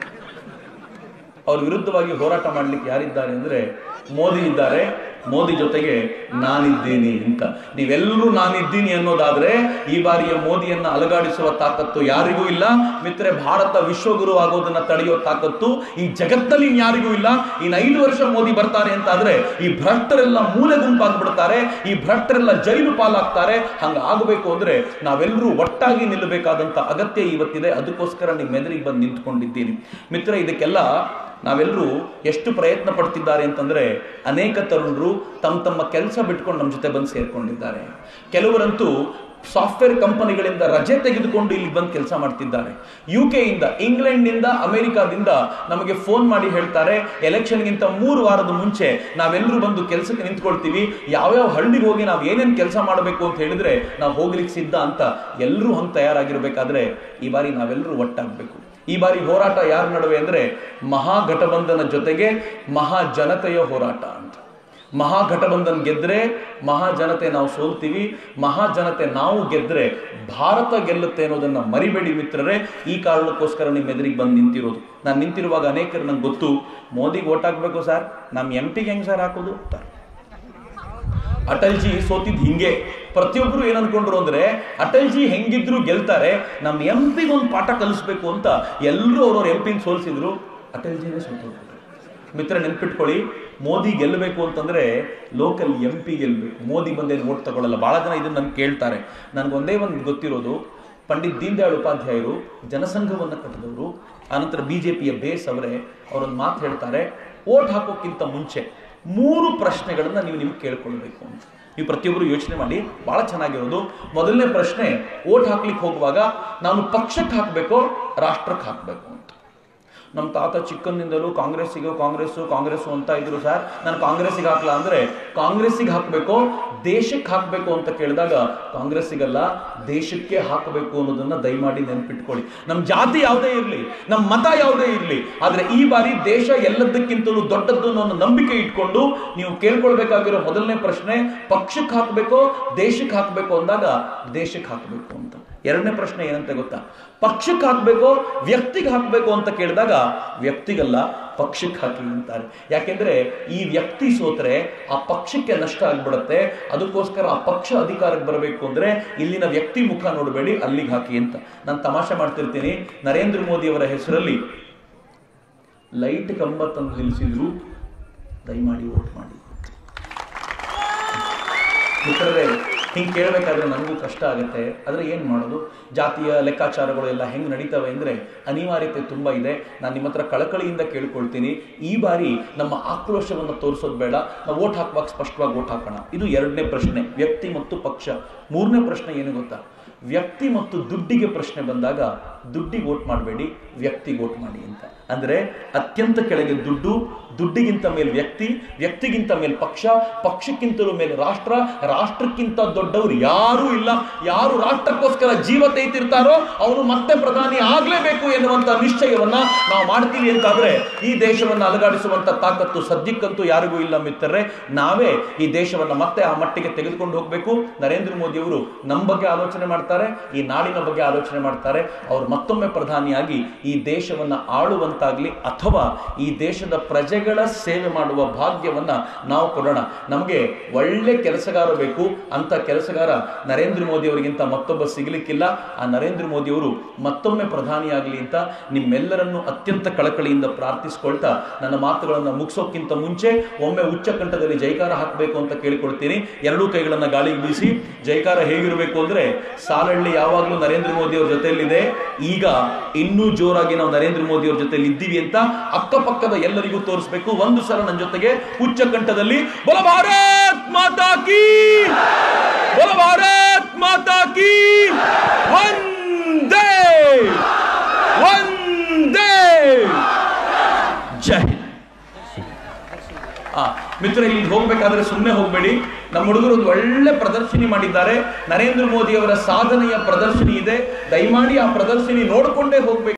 ಅವ್ರ ವಿರುದ್ಧವಾಗಿ ಹೋರಾಟ ಮಾಡ್ಲಿಕ್ಕೆ ಯಾರಿದ್ದಾರೆ ಅಂದ್ರೆ ಮೋದಿ ಇದ್ದಾರೆ ಮೋದಿ ಜೊತೆಗೆ ನಾನಿದ್ದೀನಿ ಅಂತ ನೀವೆಲ್ಲರೂ ನಾನಿದ್ದೀನಿ ಅನ್ನೋದಾದ್ರೆ ಈ ಬಾರಿಯ ಮೋದಿಯನ್ನ ಅಲಗಾಡಿಸುವ ತಾಕತ್ತು ಯಾರಿಗೂ ಇಲ್ಲ ಮಿತ್ರೆ ಭಾರತ ವಿಶ್ವಗುರು ಆಗೋದನ್ನ ತಡೆಯೋ ತಾಕತ್ತು ಈ ಜಗತ್ತಲ್ಲಿ ಯಾರಿಗೂ ಇಲ್ಲ ಇನ್ನು ಐದು ವರ್ಷ ಮೋದಿ ಬರ್ತಾರೆ ಅಂತ ಆದ್ರೆ ಈ ಭ್ರಷ್ಟರೆಲ್ಲ ಮೂಲೆ ಗುಂಪಾಗ್ಬಿಡ್ತಾರೆ ಈ ಭ್ರಷ್ಟರೆಲ್ಲ ಜೈಲು ಪಾಲಾಗ್ತಾರೆ ಹಂಗ ಆಗಬೇಕು ಅಂದ್ರೆ ನಾವೆಲ್ಲರೂ ಒಟ್ಟಾಗಿ ನಿಲ್ಲಬೇಕಾದಂತ ಅಗತ್ಯ ಇವತ್ತಿದೆ ಅದಕ್ಕೋಸ್ಕರ ನಿಮ್ಮ ಎದುರಿಗೆ ಬಂದು ನಿಂತ್ಕೊಂಡಿದ್ದೀನಿ ಮಿತ್ರ ಇದಕ್ಕೆಲ್ಲ ನಾವೆಲ್ಲರೂ ಎಷ್ಟು ಪ್ರಯತ್ನ ಪಡ್ತಿದ್ದಾರೆ ಅಂತಂದ್ರೆ ಅನೇಕ ತರುಣರು ತಮ್ಮ ತಮ್ಮ ಕೆಲಸ ಬಿಟ್ಕೊಂಡು ನಮ್ಮ ಜೊತೆ ಬಂದು ಸೇರ್ಕೊಂಡಿದ್ದಾರೆ ಕೆಲವರಂತೂ ಸಾಫ್ಟ್ವೇರ್ ಕಂಪನಿಗಳಿಂದ ರಜೆ ತೆಗೆದುಕೊಂಡು ಇಲ್ಲಿ ಬಂದು ಕೆಲಸ ಮಾಡ್ತಿದ್ದಾರೆ ಯು ಇಂದ ಇಂಗ್ಲೆಂಡ್ನಿಂದ ಅಮೆರಿಕಾದಿಂದ ನಮಗೆ ಫೋನ್ ಮಾಡಿ ಹೇಳ್ತಾರೆ ಎಲೆಕ್ಷನ್ಗಿಂತ ಮೂರು ವಾರದ ಮುಂಚೆ ನಾವೆಲ್ಲರೂ ಬಂದು ಕೆಲಸಕ್ಕೆ ನಿಂತ್ಕೊಳ್ತೀವಿ ಯಾವ್ಯಾವ ಹಳ್ಳಿಗೆ ಹೋಗಿ ನಾವು ಏನೇನು ಕೆಲಸ ಮಾಡಬೇಕು ಅಂತ ಹೇಳಿದ್ರೆ ನಾವು ಹೋಗ್ಲಿಕ್ಕೆ ಸಿದ್ಧ ಅಂತ ಎಲ್ಲರೂ ಹಂಗೆ ತಯಾರಾಗಿರ್ಬೇಕಾದ್ರೆ ಈ ಬಾರಿ ನಾವೆಲ್ಲರೂ ಒಟ್ಟಾಗಬೇಕು ಈ ಬಾರಿ ಹೋರಾಟ ಯಾರ ನಡುವೆ ಅಂದ್ರೆ ಮಹಾಗಠಬಂಧನ ಜೊತೆಗೆ ಮಹಾಜನತೆಯ ಹೋರಾಟ ಅಂತ ಮಹಾಗಠಬಂಧನ್ ಗೆದ್ರೆ ಮಹಾಜನತೆ ನಾವು ಸೋಲ್ತೀವಿ ಮಹಾಜನತೆ ನಾವು ಗೆದ್ರೆ ಭಾರತ ಗೆಲ್ಲುತ್ತೆ ಅನ್ನೋದನ್ನ ಮರಿಬೇಡಿ ಮಿತ್ರರೇ ಈ ಕಾರಣಕ್ಕೋಸ್ಕರ ನಿಮ್ಮ ಎದುರಿಗೆ ಬಂದು ನಿಂತಿರೋದು ನಾನು ನಿಂತಿರುವಾಗ ಅನೇಕರು ನಂಗೆ ಗೊತ್ತು ಮೋದಿಗೆ ಓಟ್ ಹಾಕ್ಬೇಕು ಸರ್ ನಮ್ಮ ಎಂ ಪಿಗೆ ಹೆಂಗ್ ಸರ್ ಹಾಕೋದು ಅಂತಾರೆ ಅಟಲ್ಜಿ ಸೋತಿದ್ ಹಿಂಗೆ ಪ್ರತಿಯೊಬ್ರು ಏನ್ ಅನ್ಕೊಂಡ್ರು ಅಂದ್ರೆ ಅಟಲ್ಜಿ ಹೆಂಗಿದ್ರು ಗೆಲ್ತಾರೆ ನಮ್ ಎಂ ಪಿಗೆ ಒಂದು ಪಾಠ ಕಲಿಸ್ಬೇಕು ಅಂತ ಎಲ್ಲರೂ ಅವ್ರವ್ರ ಎಂ ಪಿನ ಸೋಲ್ಸಿದ್ರು ಅಟಲ್ಜಿನೇ ಸೋತೋಗ್ಬಿಟ್ರು ಮಿತ್ರ ನೆನ್ಪಿಟ್ಕೊಳ್ಳಿ ಮೋದಿ ಗೆಲ್ಲಬೇಕು ಅಂತಂದ್ರೆ ಲೋಕಲ್ ಎಂ ಪಿ ಗೆಲ್ಬೇಕು ಮೋದಿ ಬಂದೇನು ಓಟ್ ತಗೊಳ್ಳಲ್ಲ ಬಹಳ ಜನ ಇದನ್ನ ನನ್ಗೆ ಕೇಳ್ತಾರೆ ನನ್ಗೆ ಒಂದೇ ಒಂದು ಗೊತ್ತಿರೋದು ಪಂಡಿತ್ ದೀನ್ ದಯಾಳ್ ಉಪಾಧ್ಯಾಯರು ಜನಸಂಘವನ್ನ ಕಟ್ಟಿದವರು ಆನಂತರ ಬಿಜೆಪಿಯ ಬೇಸ್ ಅವರೇ ಅವರೊಂದು ಮಾತು ಹೇಳ್ತಾರೆ ಓಟ್ ಹಾಕೋಕ್ಕಿಂತ ಮುಂಚೆ ಮೂರು ಪ್ರಶ್ನೆಗಳನ್ನ ನೀವು ನಿಮ್ಗೆ ಕೇಳ್ಕೊಳ್ಬೇಕು ಅಂತ ನೀವು ಪ್ರತಿಯೊಬ್ಬರು ಯೋಚನೆ ಮಾಡಿ ಬಹಳ ಚೆನ್ನಾಗಿರೋದು ಮೊದಲನೇ ಪ್ರಶ್ನೆ ಓಟ್ ಹಾಕ್ಲಿಕ್ಕೆ ಹೋಗುವಾಗ ನಾನು ಪಕ್ಷಕ್ಕೆ ಹಾಕಬೇಕೋ ರಾಷ್ಟ್ರಕ್ಕೆ ಹಾಕಬೇಕು ಅಂತ ನಮ್ಮ ತಾತ ಚಿಕ್ಕಂದಿಂದಲೂ ಕಾಂಗ್ರೆಸ್ಸಿಗೆ ಕಾಂಗ್ರೆಸ್ಸು ಕಾಂಗ್ರೆಸ್ಸು ಅಂತ ಇದ್ರು ಸರ್ ನಾನು ಕಾಂಗ್ರೆಸ್ಸಿಗೆ ಹಾಕ್ಲಾ ಅಂದ್ರೆ ಕಾಂಗ್ರೆಸ್ಸಿಗೆ ಹಾಕಬೇಕು ದೇಶಕ್ಕೆ ಹಾಕಬೇಕು ಅಂತ ಕೇಳಿದಾಗ ಕಾಂಗ್ರೆಸ್ಸಿಗಲ್ಲ ದೇಶಕ್ಕೆ ಹಾಕಬೇಕು ಅನ್ನೋದನ್ನ ದಯಮಾಡಿ ನೆನ್ಪಿಟ್ಕೊಳ್ಳಿ ನಮ್ಮ ಜಾತಿ ಯಾವುದೇ ಇರಲಿ ನಮ್ಮ ಮತ ಯಾವುದೇ ಇರಲಿ ಆದ್ರೆ ಈ ಬಾರಿ ದೇಶ ಎಲ್ಲದಕ್ಕಿಂತಲೂ ದೊಡ್ಡದ್ದು ಅನ್ನೋ ಒಂದು ನಂಬಿಕೆ ಇಟ್ಕೊಂಡು ನೀವು ಕೇಳ್ಕೊಳ್ಬೇಕಾಗಿರೋ ಮೊದಲನೇ ಪ್ರಶ್ನೆ ಪಕ್ಷಕ್ಕೆ ಹಾಕಬೇಕೋ ದೇಶಕ್ಕೆ ಹಾಕಬೇಕು ಅಂದಾಗ ದೇಶಕ್ಕೆ ಹಾಕಬೇಕು ಅಂತ ಎರಡನೇ ಪ್ರಶ್ನೆ ಏನಂತ ಗೊತ್ತಾ ಪಕ್ಷಕ್ಕೆ ಹಾಕಬೇಕು ವ್ಯಕ್ತಿಗೆ ಹಾಕಬೇಕು ಅಂತ ಕೇಳಿದಾಗ ವ್ಯಕ್ತಿಗಲ್ಲ ಪಕ್ಷಕ್ಕೆ ಹಾಕಿ ಅಂತಾರೆ ಯಾಕೆಂದ್ರೆ ಈ ವ್ಯಕ್ತಿ ಸೋತ್ರೆ ಆ ಪಕ್ಷಕ್ಕೆ ನಷ್ಟ ಆಗ್ಬಿಡುತ್ತೆ ಅದಕ್ಕೋಸ್ಕರ ಆ ಪಕ್ಷ ಅಧಿಕಾರಕ್ಕೆ ಬರಬೇಕು ಅಂದ್ರೆ ಇಲ್ಲಿನ ವ್ಯಕ್ತಿ ಮುಖ ನೋಡಬೇಡಿ ಅಲ್ಲಿಗೆ ಹಾಕಿ ಅಂತ ನಾನು ತಮಾಷೆ ಮಾಡ್ತಿರ್ತೀನಿ ನರೇಂದ್ರ ಮೋದಿ ಅವರ ಹೆಸರಲ್ಲಿ ಲೈಟ್ ಕಂಬ ತಂದು ನಿಲ್ಲಿಸಿದ್ರು ದಯಮಾಡಿ ವೋಟ್ ಮಾಡಿ ಮಿತ್ರರೇ ಹಿಂಗೆ ಕೇಳಬೇಕಾದ್ರೆ ನನಗೂ ಕಷ್ಟ ಆಗುತ್ತೆ ಆದರೆ ಏನು ಮಾಡೋದು ಜಾತಿಯ ಲೆಕ್ಕಾಚಾರಗಳು ಎಲ್ಲ ಹೆಂಗೆ ನಡೀತವೆ ಅಂದರೆ ಅನಿವಾರ್ಯತೆ ತುಂಬ ಇದೆ ನಾನು ನಿಮ್ಮ ಹತ್ರ ಕಳಕಳಿಯಿಂದ ಕೇಳ್ಕೊಳ್ತೀನಿ ಈ ಬಾರಿ ನಮ್ಮ ಆಕ್ರೋಶವನ್ನು ತೋರಿಸೋದು ಬೇಡ ನಾವು ಓಟ್ ಹಾಕುವಾಗ ಸ್ಪಷ್ಟವಾಗಿ ಓಟ್ ಹಾಕೋಣ ಇದು ಎರಡನೇ ಪ್ರಶ್ನೆ ವ್ಯಕ್ತಿ ಮತ್ತು ಪಕ್ಷ ಮೂರನೇ ಪ್ರಶ್ನೆ ಏನು ಗೊತ್ತಾ ವ್ಯಕ್ತಿ ಮತ್ತು ದುಡ್ಡಿಗೆ ಪ್ರಶ್ನೆ ಬಂದಾಗ ದುಡ್ಡಿಗೆ ಓಟ್ ಮಾಡಬೇಡಿ ವ್ಯಕ್ತಿಗೆ ಓಟ್ ಮಾಡಿ ಅಂತ ಅಂದ್ರೆ ಅತ್ಯಂತ ಕೆಳಗೆ ದುಡ್ಡು ದುಡ್ಡಿಗಿಂತ ಮೇಲೆ ವ್ಯಕ್ತಿ ವ್ಯಕ್ತಿಗಿಂತ ಮೇಲೆ ಪಕ್ಷ ಪಕ್ಷಕ್ಕಿಂತಲೂ ಮೇಲೆ ರಾಷ್ಟ್ರ ರಾಷ್ಟ್ರಕ್ಕಿಂತ ದೊಡ್ಡವರು ಯಾರೂ ಇಲ್ಲ ಯಾರು ರಾಷ್ಟ್ರಕ್ಕೋಸ್ಕರ ಜೀವ ತೆಯ್ತಿರ್ತಾರೋ ಅವನು ಮತ್ತೆ ಪ್ರಧಾನಿ ಆಗ್ಲೇಬೇಕು ಎನ್ನುವಂತ ನಿಶ್ಚಯವನ್ನ ನಾವು ಮಾಡ್ತೀವಿ ಅಂತಾದ್ರೆ ಈ ದೇಶವನ್ನ ಅಲಗಾಡಿಸುವಂತ ತಾಕತ್ತು ಸದ್ಯಕ್ಕಂತೂ ಯಾರಿಗೂ ಇಲ್ಲ ಮಿತ್ರರೇ ನಾವೇ ಈ ದೇಶವನ್ನ ಮತ್ತೆ ಆ ಮಟ್ಟಿಗೆ ತೆಗೆದುಕೊಂಡು ಹೋಗ್ಬೇಕು ನರೇಂದ್ರ ಮೋದಿ ಅವರು ನಮ್ಮ ಬಗ್ಗೆ ಆಲೋಚನೆ ಮಾಡ್ತಾರೆ ಮಾಡ್ತಾರೆ ಈ ನಾಡಿನ ಬಗ್ಗೆ ಆಲೋಚನೆ ಮಾಡ್ತಾರೆ ಅವ್ರು ಮತ್ತೊಮ್ಮೆ ಪ್ರಧಾನಿಯಾಗಿ ಈ ದೇಶವನ್ನ ಆಳುವಂತಾಗ್ಲಿ ಅಥವಾ ಈ ದೇಶದ ಪ್ರಜೆಗಳ ಸೇವೆ ಮಾಡುವ ಭಾಗ್ಯವನ್ನ ನಾವು ಕೊಡೋಣ ನಮಗೆ ಒಳ್ಳೆ ಕೆಲಸಗಾರ ಬೇಕು ಅಂತ ಕೆಲಸಗಾರ ನರೇಂದ್ರ ಮೋದಿ ಅವರಿಗಿಂತ ಮತ್ತೊಬ್ಬ ಸಿಗಲಿಕ್ಕಿಲ್ಲ ಆ ನರೇಂದ್ರ ಮೋದಿ ಅವರು ಮತ್ತೊಮ್ಮೆ ಪ್ರಧಾನಿಯಾಗಲಿ ಅಂತ ನಿಮ್ಮೆಲ್ಲರನ್ನು ಅತ್ಯಂತ ಕಳಕಳಿಯಿಂದ ಪ್ರಾರ್ಥಿಸ್ಕೊಳ್ತಾ ನನ್ನ ಮಾತುಗಳನ್ನು ಮುಗಿಸೋಕ್ಕಿಂತ ಮುಂಚೆ ಒಮ್ಮೆ ಉಚ್ಚ ಕಂಠದಲ್ಲಿ ಜೈಕಾರ ಹಾಕಬೇಕು ಅಂತ ಕೇಳಿಕೊಳ್ತೀನಿ ಎರಡೂ ಕೈಗಳನ್ನ ಗಾಳಿಗೆ ಬೀಸಿ ಜೈಕಾರ ಹೇಗಿರಬೇಕು ಅಂದ್ರೆ ಸಾಲಹಳ್ಳಿ ಯಾವಾಗಲೂ ನರೇಂದ್ರ ಮೋದಿ ಅವ್ರ ಜೊತೆಯಲ್ಲಿದೆ ಈಗ ಇನ್ನೂ ಜೋರಾಗಿ ನಾವು ನರೇಂದ್ರ ಮೋದಿ ಅವ್ರ ಜೊತೆಲಿ ಇದ್ದೀವಿ ಅಂತ ಅಕ್ಕಪಕ್ಕದ ಎಲ್ಲರಿಗೂ ತೋರಿಸ್ಬೇಕು ಒಂದು ಸಲ ನನ್ನ ಜೊತೆಗೆ ಉಚ್ಚ ಕಂಠದಲ್ಲಿ ಬಲ ಭಾರತ್ ಮಾತಾ ಕೀ ಬಲ ಭಾರತ್ ಮಾತಾ ಕೀ ವಂದೇ ವಂದೇ ಜೈ ಹಿಂದ್ ಆ ಮಿತ್ರ ಇಲ್ಲಿ ಹೋಗ್ಬೇಕಾದ್ರೆ ಸುಮ್ಮನೆ ಹೋಗ್ಬೇಡಿ ನಮ್ಮ ಹುಡುಗರು ಒಂದು ಒಳ್ಳೆ ಪ್ರದರ್ಶನಿ ಮಾಡಿದ್ದಾರೆ ನರೇಂದ್ರ ಮೋದಿ ಅವರ ಸಾಧನೆಯ ಪ್ರದರ್ಶನಿ ಇದೆ ದಯಮಾಡಿ ಆ ಪ್ರದರ್ಶನಿ ನೋಡ್ಕೊಂಡೇ ಹೋಗ್ಬೇಕು